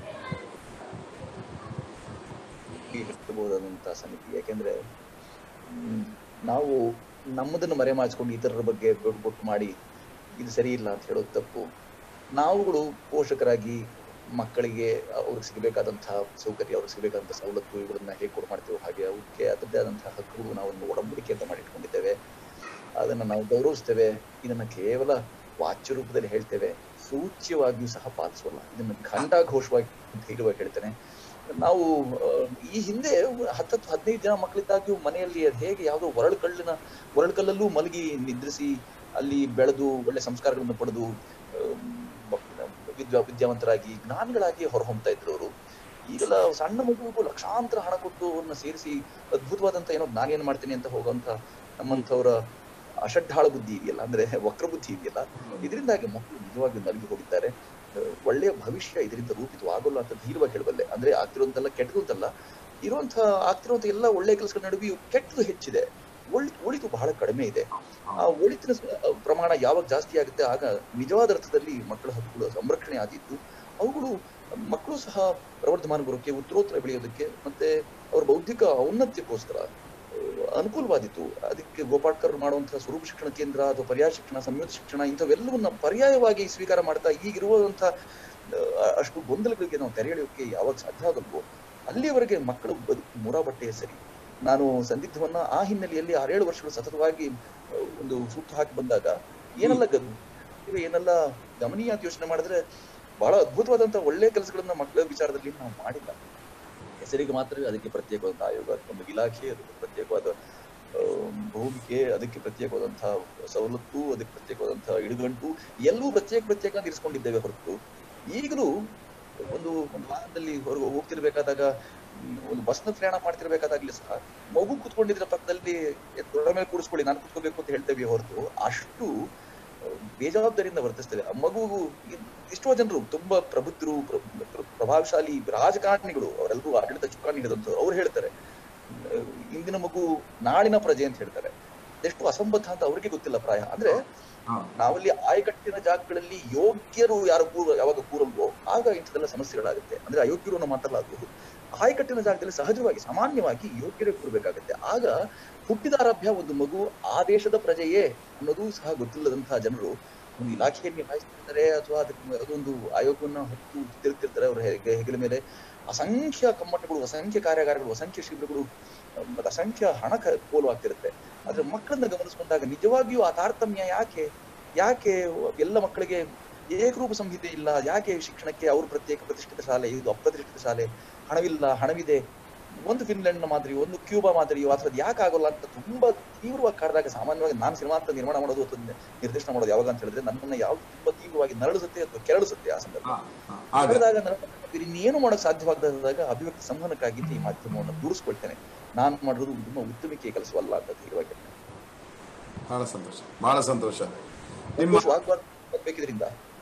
ಹೆಚ್ಚಬಹುದಾದಂತಹ ಸಮಿತಿ ಯಾಕೆಂದ್ರೆ ಹ್ಮ್, ನಾವು ನಮ್ಮದನ್ನು ಮರೆ ಮಾಡಿಸ್ಕೊಂಡು ಇತರರ ಬಗ್ಗೆ ದೊಡ್ಡ ಬೊಟ್ಟು ಮಾಡಿ ಇದು ಸರಿ ಇಲ್ಲ ಅಂತ ಹೇಳೋದು ತಪ್ಪು ನಾವುಗಳು ಪೋಷಕರಾಗಿ ಮಕ್ಕಳಿಗೆ ಅವ್ರಿಗೆ ಸಿಗಬೇಕಾದಂತಹ ಸೌಕರ್ಯ ಅವ್ರಿಗೆ ಸಿಗಬೇಕಾದಂತಹ ಸವಲತ್ತು ಇವುಗಳನ್ನ ಹೇಗೆ ಕೊಡು ಮಾಡ್ತೇವೆ ಹಾಗೆ ಅವಕ್ಕೆ ಅದರದ್ದೇ ಆದಂತಹ ಹಕ್ಕುಗಳು ನಾವು ಒಂದು ಒಡಂಬಡಿಕೆ ಅಂತ ಮಾಡಿಟ್ಕೊಂಡಿದ್ದೇವೆ ಅದನ್ನ ನಾವು ಗೌರವಿಸ್ತೇವೆ ಇದನ್ನ ಕೇವಲ ವಾಚ್ಯ ರೂಪದಲ್ಲಿ ಹೇಳ್ತೇವೆ ಸೂಚ್ಯವಾಗಿಯೂ ಸಹ ಪಾಲಿಸೋಲ್ಲ ಇದನ್ನ ಘಂಟಾಘೋಷವಾಗಿ ಧೈರ್ಯವಾಗಿ ಹೇಳ್ತೇನೆ ನಾವು ಆ, ಈ ಹಿಂದೆ ಹತ್ತತ್ತು ಹದಿನೈದು ಜನ ಮಕ್ಕಳಿದ್ದಾಗ್ಯೂ ಮನೆಯಲ್ಲಿ ಅದ್ ಹೇಗೆ ಯಾವುದೋ ಒರಳು ಕಲ್ಲಿನ ಒರಳು ಕಲ್ಲಲ್ಲೂ ಮಲಗಿ ನಿದ್ರಿಸಿ ಅಲ್ಲಿ ಬೆಳೆದು ಒಳ್ಳೆ ಸಂಸ್ಕಾರಗಳನ್ನು ಪಡೆದು ಆ, ವಿದ್ಯಾ ವಿದ್ಯಾವಂತರಾಗಿ ಜ್ಞಾನಿಗಳಾಗಿ ಹೊರಹೊಮ್ತಾ ಇದ್ರು ಅವರು ಈಗೆಲ್ಲ ಸಣ್ಣ ಮಗುವಿಗೂ ಲಕ್ಷಾಂತರ ಹಣ ಕೊಟ್ಟು ಅವ್ರನ್ನ ಸೇರಿಸಿ ಅದ್ಭುತವಾದಂತ ಏನೋ ನಾನು ಏನ್ ಮಾಡ್ತೀನಿ ಅಂತ ಹೋಗುವಂತ ನಮ್ಮಂಥವರ ಅಷಡ್ಢಾಳ ಬುದ್ಧಿ ಇದೆಯಲ್ಲ ಅಂದ್ರೆ ವಕ್ರ ಬುದ್ಧಿ ಇದೆಯಲ್ಲ ಇದರಿಂದಾಗಿ ಮಕ್ಕಳು ನಿಜವಾಗಿ ನಲಗಿ ಹೋಗಿದ್ದಾರೆ ಆ, ಒಳ್ಳೆಯ ಭವಿಷ್ಯ ಇದರಿಂದ ರೂಪಿತವಾಗಲ್ಲ ಅಂತ ಧೀರವಾಗಿ ಹೇಳಬಲ್ಲೆ ಅಂದ್ರೆ ಆಗ್ತಿರುವಂತೆಲ್ಲ ಕೆಟ್ಟದು ಅಂತಲ್ಲ ಇರುವಂತ ಆಗ್ತಿರುವಂತ ಎಲ್ಲ ಒಳ್ಳೆ ಕೆಲಸಗಳ ನಡುವೆಯೂ ಕೆಟ್ಟದು ಹೆಚ್ಚಿದೆ ಒಳಿ ಒಳಿತು ಬಹಳ ಕಡಿಮೆ ಇದೆ ಆ ಒಳಿತಿನ ಸ- ಪ್ರಮಾಣ ಯಾವಾಗ ಜಾಸ್ತಿ ಆಗುತ್ತೆ ಆಗ ನಿಜವಾದ ಅರ್ಥದಲ್ಲಿ ಮಕ್ಕಳ ಹಕ್ಕುಗಳ ಸಂರಕ್ಷಣೆ ಆದಿದ್ದು ಅವುಗಳು ಮಕ್ಕಳು ಸಹ ಪ್ರವರ್ಧಮಾನ ಬರೋಕೆ ಉತ್ತರೋತ್ತರ ಬೆಳೆಯೋದಕ್ಕೆ ಮತ್ತೆ ಅವರ ಬೌದ್ಧಿಕ ಔನ್ನತ್ಯಕ್ಕೋಸ್ಕರ ಆ, ಅನುಕೂಲವಾದಿತ್ತು ಅದಕ್ಕೆ ಗೋಪಾಟ್ಕರ್ ಮಾಡುವಂತಹ ಸ್ವರೂಪ ಶಿಕ್ಷಣ ಕೇಂದ್ರ ಅಥವಾ ಪರ್ಯಾಯ ಶಿಕ್ಷಣ ಸಂಯೋಜಿತ ಶಿಕ್ಷಣ ಇಂಥವೆಲ್ಲವನ್ನ ಪರ್ಯಾಯವಾಗಿ ಸ್ವೀಕಾರ ಮಾಡ್ತಾ ಈಗಿರುವಂತಹ ಆ, ಅಷ್ಟು ಗೊಂದಲಗಳಿಗೆ ನಾವು ತೆರೆ ಎಳೆಯೋಕೆ ಯಾವಾಗ ಸಾಧ್ಯ ಆಗಲ್ವೋ ಅಲ್ಲಿಯವರೆಗೆ ಮಕ್ಕಳು ಬದುಕು ಮೂರಾ ಬಟ್ಟೆಯ ಸರಿ ನಾನು ಸಂದಿಗ್ಧವನ್ನ ಆ ಹಿನ್ನೆಲೆಯಲ್ಲಿ ಆರೇಳು ವರ್ಷಗಳು ಸತತವಾಗಿ ಆ, ಒಂದು ಸೂಕ್ತ ಹಾಕಿ ಬಂದಾಗ ಏನೆಲ್ಲ ಗ- ಇವೆ ಏನೆಲ್ಲ ಗಮನೀಯ ಅಂತ ಯೋಚನೆ ಮಾಡಿದ್ರೆ ಬಹಳ ಅದ್ಭುತವಾದಂತಹ ಒಳ್ಳೆ ಕೆಲಸಗಳನ್ನ ಮಕ್ಕಳ ವಿಚಾರದಲ್ಲಿ ನಾವು ಮಾಡಿಲ್ಲ ಹೆಸರಿಗೆ ಮಾತ್ರ ಅದಕ್ಕೆ ಪ್ರತ್ಯೇಕವಾದಂಥ ಆಯೋಗ ಒಂದು ಇಲಾಖೆ ಅದಕ್ಕೆ ಪ್ರತ್ಯೇಕವಾದ ಆ, ಭೂಮಿಕೆ ಅದಕ್ಕೆ ಪ್ರತ್ಯೇಕವಾದಂತಹ ಸವಲತ್ತು ಅದಕ್ಕೆ ಪ್ರತ್ಯೇಕವಾದಂತಹ ಇಡುಗಂಟು ಎಲ್ಲವೂ ಪ್ರತ್ಯೇಕ ಪ್ರತ್ಯೇಕ ಅಂತ ಇರಿಸ್ಕೊಂಡಿದ್ದೇವೆ ಹೊರತು ಈಗಲೂ ಒಂದು ಒಂದು ವಾಹನದಲ್ಲಿ ಹೊರಗೆ ಹೋಗ್ತಿರ್ಬೇಕಾದಾಗ ಹ್ಮ್, ಒಂದು ಬಸ್ನ ಪ್ರಯಾಣ ಮಾಡ್ತಿರ್ಬೇಕಾದಾಗ್ಲಿ ಸಹ ಮಗು ಕುತ್ಕೊಂಡಿದ್ರ ಪಕ್ಕದಲ್ಲಿ ದೊಡ್ಡ ಮೇಲೆ ಕೂಡಿಸ್ಕೊಳ್ಳಿ ನಾನು ಕುತ್ಕೋಬೇಕು ಅಂತ ಹೇಳ್ತೇವೆ ಹೊರತು ಅಷ್ಟು ಆ, ಬೇಜವಾಬ್ದಾರಿಯಿಂದ ವರ್ತಿಸ್ತೇವೆ ಆ ಮಗು ಎಷ್ಟೋ ಜನರು ತುಂಬಾ ಪ್ರಬುದ್ಧರು ಪ್ರ- ಪ್ರ- ಪ್ರಭಾವಶಾಲಿ ರಾಜಕಾರಣಿಗಳು ಅವರೆಲ್ಲರೂ ಆಡಳಿತ ಚುಕ್ಕಾಣಿ ಹಿಡಿದಂಥವ್ರು ಅವ್ರು ಹೇಳ್ತಾರೆ ಆ, ಇಂದಿನ ಮಗು ನಾಳಿನ ಪ್ರಜೆ ಅಂತ ಹೇಳ್ತಾರೆ ಎಷ್ಟು ಅಸಂಬದ್ಧ ಅಂತ ಅವ್ರಿಗೆ ಗೊತ್ತಿಲ್ಲ ಪ್ರಾಯ ಅಂದ್ರೆ ನಾವಲ್ಲಿ ಆಯಕಟ್ಟಿನ ಜಾಗಗಳಲ್ಲಿ ಯೋಗ್ಯರು ಯಾರು ಕೂರ ಯಾವಾಗ ಕೂರಲ್ವೋ ಆಗ ಇಂಥದೆಲ್ಲ ಸಮಸ್ಯೆಗಳಾಗುತ್ತೆ ಅಂದ್ರೆ ಅಯೋಗ್ಯರು ಅನ್ನೋ ಮಾತಲ್ಲ ಅದು ಆಯಕಟ್ಟಿನ ಜಾಗದಲ್ಲಿ ಸಹಜವಾಗಿ ಸಾಮಾನ್ಯವಾಗಿ ಯೋಗ್ಯರೇ ಕೂರ್ಬೇಕಾಗತ್ತೆ ಆಗ ಹುಟ್ಟಿದಾರಭ್ಯ ಒಂದು ಮಗು ಆ ದೇಶದ ಪ್ರಜೆಯೇ ಅನ್ನೋದು ಸಹ ಗೊತ್ತಿಲ್ಲದಂತಹ ಜನರು ಒಂದು ಇಲಾಖೆಯನ್ನು ನಿಭಾಯಿಸ್ತಿರ್ತಾರೆ ಅಥವಾ ಅದಕ್ಕೆ ಅದೊಂದು ಆಯೋಗವನ್ನ ಹೊತ್ತು ತಿರುಗ್ತಿರ್ತಾರೆ ಅವರ ಹೆಗ- ಹೆಗಲ ಮೇಲೆ ಅಸಂಖ್ಯ ಕಮ್ಮಟಗಳು ಅಸಂಖ್ಯ ಕಾರ್ಯಾಗಾರಗಳು ಅಸಂಖ್ಯ ಶಿಬಿರಗಳು ಅಹ್, ಮತ್ತೆ ಅಸಂಖ್ಯ ಹಣ ಕ- ಪೋಲು ಆಗ್ತಿರುತ್ತೆ ಆದ್ರೆ ಮಕ್ಕಳನ್ನ ಗಮನಿಸಿಕೊಂಡಾಗ ನಿಜವಾಗಿಯೂ ಆ ತಾರತಮ್ಯ ಯಾಕೆ ಯಾಕೆ ಎಲ್ಲ ಮಕ್ಕಳಿಗೆ ಏಕರೂಪ ಸಂಹಿತೆ ಇಲ್ಲ ಯಾಕೆ ಶಿಕ್ಷಣಕ್ಕೆ ಅವರು ಪ್ರತ್ಯೇಕ ಪ್ರತಿಷ್ಠಿತ ಶಾಲೆ ಇದು ಅಪ್ರತಿಷ್ಠಿತ ಶಾಲೆ ಹಣವಿಲ್ಲ ಹಣವಿದೆ ಒಂದು ಫಿನ್ಲೆಂಡ್ ಮಾದರಿ ಒಂದು ಕ್ಯೂಬಾ ಮಾದರಿಯೋ ಅಥವಾ ಅದು ಯಾಕೆ ಆಗೋಲ್ಲ ಅಂತ ತುಂಬಾ ತೀವ್ರವಾಗಿ ಕಾಡಿದಾಗ ಸಾಮಾನ್ಯವಾಗಿ ನಾನು ಸಿನಿಮಾ ಅಂತ ನಿರ್ಮಾಣ ಮಾಡೋದು ಅಥವಾ ನಿರ್ದೇಶನ ಮಾಡೋದು ಯಾವಾಗ ಅಂತ ಹೇಳಿದ್ರೆ ನನ್ನನ್ನ ಯಾವ್ದು ತುಂಬಾ ತೀವ್ರವಾಗಿ ನರಳಿಸುತ್ತೆ ಅಥವಾ ಕೆರಳಿಸುತ್ತೆ ಆ ಸಂದರ್ಭ ನರಳಿದಾಗ ನನ್ನ ಇನ್ನೇನು ಮಾಡೋಕ್ ಸಾಧ್ಯವಾಗದಾಗ ಅಭಿವ್ಯಕ್ತಿ ಸಂವಹನಕ್ಕಾಗಿ ಈ ಮಾಧ್ಯಮವನ್ನು ದೂರಿಸ್ಕೊಳ್ತೇನೆ ನಾನು ಮಾಡಿರೋದು ತುಂಬಾ ಉತ್ತಮಿಕೆ ಕೆಲಸವಲ್ಲ ಅಂತ ತೀವ್ರವಾಗಿ ಹೇಳ್ತೇನೆ. ಬಹಳ ಸಂತೋಷ ಬಹಳ ಸಂತೋಷ ನಿಮ್ಮ ವಾಗ್ವಾದ ಬೇಕಿದ್ರಿಂದ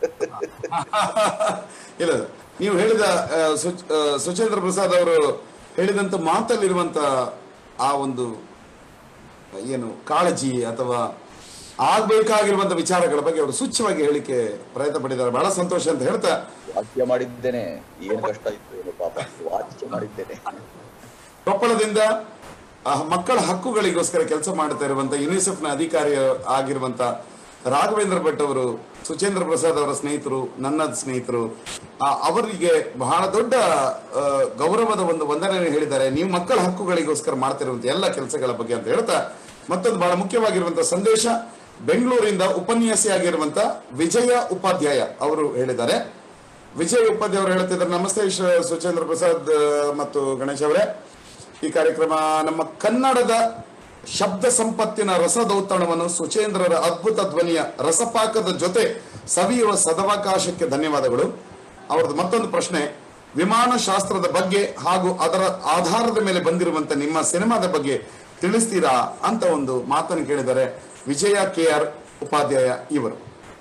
ಇಲ್ಲ ನೀವು ಹೇಳಿದ ಆ, ಸುಚ್- ಆ, ಸುಚೇಂದ್ರ ಪ್ರಸಾದ್ ಅವರು ಹೇಳಿದಂತ ಮಾತಲ್ಲಿರುವಂತ ಆ ಒಂದು ಏನು ಕಾಳಜಿ ಅಥವಾ ಆಗ್ಬೇಕಾಗಿರುವಂತ ವಿಚಾರಗಳ ಬಗ್ಗೆ ಅವರು ಸೂಚ್ಯವಾಗಿ ಹೇಳಿಕೆ ಪ್ರಯತ್ನ ಪಟ್ಟಿದ್ದಾರೆ ಬಹಳ ಸಂತೋಷ ಅಂತ ಹೇಳ್ತಾ ವಾಕ್ಯ ಮಾಡಿದ್ದೇನೆ ಏನು ಕಷ್ಟ ಇತ್ತು ಏನೋ ಪಾಪ ವಾಚ್ಯ ಮಾಡಿದ್ದೇನೆ ಕೊಪ್ಪಳದಿಂದ ಆ, ಮಕ್ಕಳ ಹಕ್ಕುಗಳಿಗೋಸ್ಕರ ಕೆಲಸ ಮಾಡ್ತಾ ಇರುವಂತ ಯುನಿಸೆಫ್ ನ ಅಧಿಕಾರಿ ಆಗಿರುವಂತ ರಾಘವೇಂದ್ರ ಭಟ್ ಅವರು ಸುಚೇಂದ್ರ ಪ್ರಸಾದ್ ಅವರ ಸ್ನೇಹಿತರು ನನ್ನ ಸ್ನೇಹಿತರು ಆ, ಅವರಿಗೆ ಬಹಳ ದೊಡ್ಡ ಆ, ಗೌರವದ ಒಂದು ವಂದನೆ ಹೇಳಿದ್ದಾರೆ ನೀವು ಮಕ್ಕಳ ಹಕ್ಕುಗಳಿಗೋಸ್ಕರ ಮಾಡ್ತಿರುವಂತ ಎಲ್ಲ ಕೆಲಸಗಳ ಬಗ್ಗೆ ಅಂತ ಹೇಳ್ತಾ ಮತ್ತೊಂದು ಬಹಳ ಮುಖ್ಯವಾಗಿರುವಂತಹ ಸಂದೇಶ ಬೆಂಗಳೂರಿಂದ ಉಪನ್ಯಾಸಿಯಾಗಿರುವಂತ ವಿಜಯ ಉಪಾಧ್ಯಾಯ ಅವರು ಹೇಳಿದ್ದಾರೆ ವಿಜಯ್ ಉಪಾಧ್ಯಾಯ ಅವರು ಹೇಳ್ತಿದ್ದಾರೆ ನಮಸ್ತೆ ಶ- ಸುಚೇಂದ್ರ ಪ್ರಸಾದ್ ಆ, ಮತ್ತು ಗಣೇಶ್ ಅವರೇ ಈ ಕಾರ್ಯಕ್ರಮ ನಮ್ಮ ಕನ್ನಡದ ಶಬ್ದ ಸಂಪತ್ತಿನ ರಸದೌತಣವನ್ನು ಸುಚೇಂದ್ರರ ಅದ್ಭುತ ಧ್ವನಿಯ ರಸಪಾಕದ ಜೊತೆ ಸವಿಯುವ ಸದವಕಾಶಕ್ಕೆ ಧನ್ಯವಾದಗಳು ಅವರದ್ದು ಮತ್ತೊಂದು ಪ್ರಶ್ನೆ ವಿಮಾನ ಶಾಸ್ತ್ರದ ಬಗ್ಗೆ ಹಾಗೂ ಅದರ ಆಧಾರದ ಮೇಲೆ ಬಂದಿರುವಂತ ನಿಮ್ಮ ಸಿನಿಮಾದ ಬಗ್ಗೆ ತಿಳಿಸ್ತೀರಾ ಅಂತ ಒಂದು ಮಾತನ್ನು ಕೇಳಿದ್ದಾರೆ ವಿಜಯ ಕೆ ಆರ್ ಉಪಾಧ್ಯಾಯ ಇವರು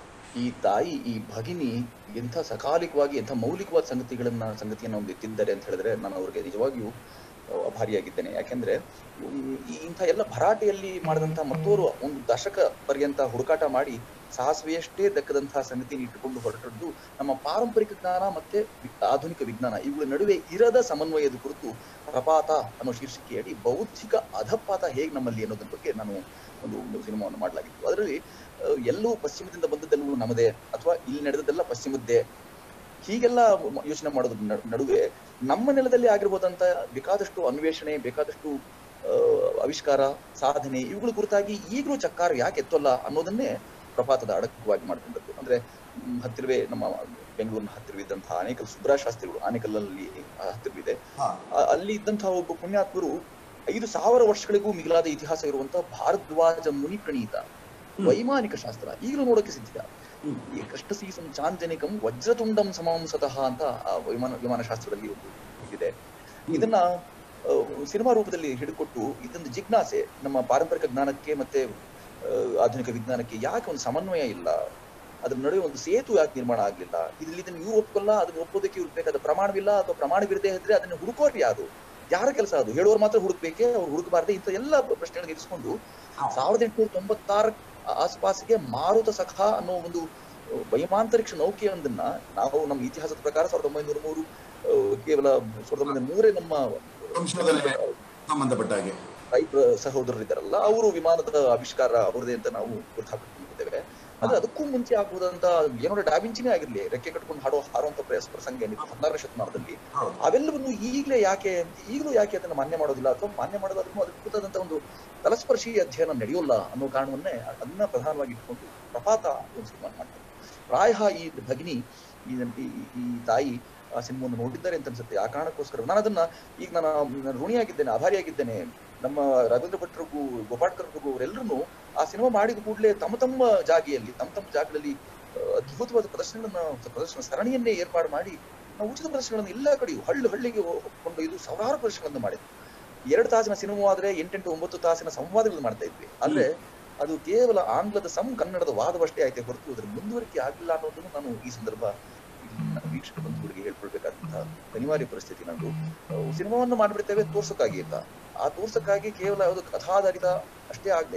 ಈ ತಾಯಿ ಈ ಭಗಿನಿ ಎಂಥ ಸಕಾಲಿಕವಾಗಿ ಎಂಥ ಮೌಲಿಕವಾದ ಸಂಗತಿಗಳನ್ನ ಸಂಗತಿಯನ್ನು ಒಂದು ಎತ್ತಿದ್ದಾರೆ ಅಂತ ಹೇಳಿದ್ರೆ ನಾನು ಅವ್ರಿಗೆ ನಿಜವಾಗಿಯೂ ಆ, ಅಭಾರಿಯಾಗಿದ್ದೇನೆ ಯಾಕೆಂದ್ರೆ ಉಮ್, ಈ ಇಂಥ ಎಲ್ಲ ಭರಾಟೆಯಲ್ಲಿ ಮಾಡಿದಂಥ ಮತ್ತೋರು ಒಂದು ದಶಕ ಪರ್ಯಂತ ಹುಡುಕಾಟ ಮಾಡಿ ಸಾಸಿವೆಯಷ್ಟೇ ದಕ್ಕದಂತಹ ಸಂಗತಿಯನ್ನು ಇಟ್ಟುಕೊಂಡು ಹೊರಟದ್ದು ನಮ್ಮ ಪಾರಂಪರಿಕ ಜ್ಞಾನ ಮತ್ತೆ ವಿ- ಆಧುನಿಕ ವಿಜ್ಞಾನ ಇವುಗಳ ನಡುವೆ ಇರದ ಸಮನ್ವಯದ ಕುರಿತು ಪ್ರಪಾತ ಅನ್ನೋ ಶೀರ್ಷಿಕೆಯಡಿ ಬೌದ್ಧಿಕ ಅಧಪಾತ ಹೇಗೆ ನಮ್ಮಲ್ಲಿ ಅನ್ನೋದ್ರ ಬಗ್ಗೆ ನಾನು ಒಂದು ಒಂದು ಸಿನಿಮಾವನ್ನು ಮಾಡಲಾಗಿತ್ತು ಅದರಲ್ಲಿ ಆ, ಎಲ್ಲವೂ ಪಶ್ಚಿಮದಿಂದ ಬಂದದ್ದೆಲ್ಲವೂ ನಮ್ಮದೇ ಅಥವಾ ಇಲ್ಲಿ ನಡೆದದ್ದೆಲ್ಲ ಪಶ್ಚಿಮದ್ದೇ ಹೀಗೆಲ್ಲ ಮ- ಯೋಚನೆ ಮಾಡೋದ್ರ ನಡು- ನಡುವೆ ನಮ್ಮ ನೆಲದಲ್ಲಿ ಆಗಿರ್ಬೋದಂತ ಬೇಕಾದಷ್ಟು ಅನ್ವೇಷಣೆ ಬೇಕಾದಷ್ಟು ಆ, ಆವಿಷ್ಕಾರ ಸಾಧನೆ ಇವುಗಳ ಕುರಿತಾಗಿ ಈಗಲೂ ಚಕ್ಕಾರ ಯಾಕೆ ಎತ್ತಲ್ಲ ಅನ್ನೋದನ್ನೇ ಪ್ರಪಾತದ ಅಡಕವಾಗಿ ಮಾಡ್ಕೊಂಡದ್ದು ಅಂದ್ರೆ ಮ್, ಹತ್ತಿರವೇ ನಮ್ಮ ಬೆಂಗಳೂರಿನ ಹತ್ತಿರವಿದ್ದಂತಹ ಆನೇಕಲ್ ಸುಬ್ರಾ ಶಾಸ್ತ್ರಿಗಳು ಆನೇಕಲ್ಲಲ್ಲಿ ಹತ್ತಿರವಿದೆ ಆ- ಅಲ್ಲಿ ಇದ್ದಂತಹ ಒಬ್ಬ ಪುಣ್ಯಾತ್ಮರು ಐದು ಸಾವಿರ ವರ್ಷಗಳಿಗೂ ಮಿಗಿಲಾದ ಇತಿಹಾಸ ಇರುವಂತಹ ಭಾರದ್ವಾಜ ಮುನಿ ಪ್ರಣೀತ ವೈಮಾನಿಕ ಶಾಸ್ತ್ರ ಈಗಲೂ ನೋಡೋಕೆ ಸಿದ್ಧ ಈ ಕೃಷ್ಣಸೀಸಂ ಚಾಂಜನಿಕಂ ವಜ್ರತುಂಡಂ ಸಮಾಂಸತಃ ಅಂತ ಆ ವಿಮಾನ ವಿಮಾನ ಶಾಸ್ತ್ರದಲ್ಲಿ ಒಂದು ಇದೆ ಇದನ್ನ ಆ, ಸಿನಿಮಾ ರೂಪದಲ್ಲಿ ಹಿಡಿಕೊಟ್ಟು ಇದೊಂದು ಜಿಜ್ಞಾಸೆ ನಮ್ಮ ಪಾರಂಪರಿಕ ಜ್ಞಾನಕ್ಕೆ ಮತ್ತೆ ಆ, ಆಧುನಿಕ ವಿಜ್ಞಾನಕ್ಕೆ ಯಾಕೆ ಒಂದು ಸಮನ್ವಯ ಇಲ್ಲ ಅದ್ರ ನಡುವೆ ಒಂದು ಸೇತು ಯಾಕೆ ನಿರ್ಮಾಣ ಆಗ್ಲಿಲ್ಲ ಇಲ್ಲಿ ಇದನ್ನ ಇವ್ರು ಒಪ್ಕೊಲ್ಲ ಅದನ್ನ ಒಪ್ಪೋದಕ್ಕೆ ಇವ್ರು ಬೇಕಾದ ಪ್ರಮಾಣವಿಲ್ಲ ಅಥವಾ ಪ್ರಮಾಣವಿರದೆ ಇದ್ರೆ ಅದನ್ನ ಹುಡುಕೋರು ಯಾರು ಯಾರ ಕೆಲಸ ಅದು ಹೇಳೋರು ಮಾತ್ರ ಹುಡುಕ್ಬೇಕೆ ಅವ್ರು ಹುಡುಕಬಾರ್ದೆ ಇಂಥ ಎಲ್ಲ ಪ್ರಶ್ನೆಗಳನ್ನ ಇರಿಸ್ಕೊಂಡು ಸಾವಿರದ ಎಂಟುನೂರ ತೊಂಬತ್ತಾರ ಆಸ್ಪಾಸಿಗೆ ಮಾರುತ ಸಖ ಅನ್ನೋ ಒಂದು ಆ, ವೈಮಾಂತರಿಕ್ಷ ನೌಕೆಯೊಂದನ್ನ ನಾವು ನಮ್ಮ ಇತಿಹಾಸದ ಪ್ರಕಾರ ಸಾವಿರದ ಒಂಬೈನೂರ ಮೂರು ಆ, ಕೇವಲ ಸಾವಿರದ ಒಂಬೈನೂರ ಮೂರೇ ನಮ್ಮ ಸಂಶೋಧನೆ ಸಂಬಂಧಪಟ್ಟ ಹಾಗೆ ರೈತ ಸಹೋದರರಿದ್ದಾರಲ್ಲ ಅವರು ವಿಮಾನದ ಆವಿಷ್ಕಾರ ಅವರದೇ ಅಂತ ನಾವು ಗುರುತು ಹಾಕಿಕೊಂಡಿದ್ದೇವೆ ಆದ್ರೆ ಅದಕ್ಕೂ ಮುಂಚೆ ಆಗ್ಬೋದಂತ ಏನೋ ಡಾವಿಂಚಿನೇ ಆಗಿರ್ಲಿ ರೆಕ್ಕೆ ಕಟ್ಕೊಂಡು ಹಾಡೋ ಹಾರುವಂತ ಪ್ರಯಾಸ ಪ್ರಸಂಗ ಏನಿತ್ತು ಹದಿನಾರನೇ ಶತಮಾನದಲ್ಲಿ ಅವೆಲ್ಲವನ್ನು ಈಗಲೇ ಯಾಕೆ ಈಗಲೂ ಯಾಕೆ ಅದನ್ನ ಮಾನ್ಯ ಮಾಡೋದಿಲ್ಲ ಅಥವಾ ಮಾನ್ಯ ಮಾಡೋದಾದ್ರೂ ಅದಕ್ಕೆ ಕುರಿತಾದಂತ ಒಂದು ತಲಸ್ಪರ್ಶಿ ಅಧ್ಯಯನ ನಡೆಯೋಲ್ಲ ಅನ್ನೋ ಕಾರಣವನ್ನೇ ಅದನ್ನ ಪ್ರಧಾನವಾಗಿ ಇಟ್ಕೊಂಡು ಪ್ರಪಾತ ಒಂದು ಸಿನಿಮಾ ಮಾಡ್ತಾರೆ ಪ್ರಾಯ ಈ ಭಗಿನಿ ಈ ಈ- ಈ ತಾಯಿ ಆ ಸಿನಿಮಾವನ್ನು ನೋಡಿದ್ದಾರೆ ಅಂತ ಅನ್ಸುತ್ತೆ ಆ ಕಾರಣಕ್ಕೋಸ್ಕರ ನಾನು ಅದನ್ನ ಈಗ ನಾನು ನಾನು ಋಣಿಯಾಗಿದ್ದೇನೆ ಆಭಾರಿಯಾಗಿದ್ದೇನೆ ನಮ್ಮ ರಾಘವೇಂದ್ರ ಭಟ್ರಿಗೂ ಗೋಪಾಟ್ಕರ್ಗೂ ಅವರೆಲ್ಲರೂ ಆ ಸಿನಿಮಾ ಮಾಡಿದ ಕೂಡಲೇ ತಮ್ಮ ತಮ್ಮ ಜಾಗೆಯಲ್ಲಿ ತಮ್ಮ ತಮ್ಮ ಜಾಗಗಳಲ್ಲಿ ಆ, ಅದ್ಭುತವಾದ ಪ್ರದರ್ಶನಗಳನ್ನ ಪ್ರದರ್ಶನ ಸರಣಿಯನ್ನೇ ಏರ್ಪಾಡು ಮಾಡಿ ನಾವು ಉಚಿತ ಪ್ರದರ್ಶನಗಳನ್ನು ಎಲ್ಲ ಕಡೆಯೂ ಹಳ್ಳಿ ಹಳ್ಳಿಗೆ ಹೊ- ಕೊಂಡೊಯ್ದು ಸಾವಿರಾರು ಪ್ರದರ್ಶನಗಳನ್ನು ಮಾಡಿದ್ವಿ ಎರಡು ತಾಸಿನ ಸಿನಿಮಾ ಆದ್ರೆ ಎಂಟೆಂಟು ಒಂಬತ್ತು ತಾಸಿನ ಸಂವಾದಗಳನ್ನು ಮಾಡ್ತಾ ಇದ್ವಿ ಆದ್ರೆ ಅದು ಕೇವಲ ಆಂಗ್ಲದ ಸಂ ಕನ್ನಡದ ವಾದವಷ್ಟೇ ಆಯ್ತೆ ಹೊರತು ಅದ್ರ ಮುಂದುವರಿಕೆ ಆಗಿಲ್ಲ ಅನ್ನೋದನ್ನು ನಾನು ಈ ಸಂದರ್ಭ ನನ್ನ ವೀಕ್ಷಕ ಬಂಧುಗಳಿಗೆ ಹೇಳ್ಕೊಳ್ಬೇಕಾದಂತಹ ಅನಿವಾರ್ಯ ಪರಿಸ್ಥಿತಿ ನಂದು ನಾವು ಸಿನಿಮಾವನ್ನು ಮಾಡ್ಬಿಡ್ತೇವೆ ತೋರ್ಸಕ್ಕಾಗಿ ಅಂತ ಆ ತೋರ್ಸಕ್ಕಾಗಿ ಕೇವಲ ಯಾವುದು ಕಥಾಧಾರಿತ ಅಷ್ಟೇ ಆಗದೆ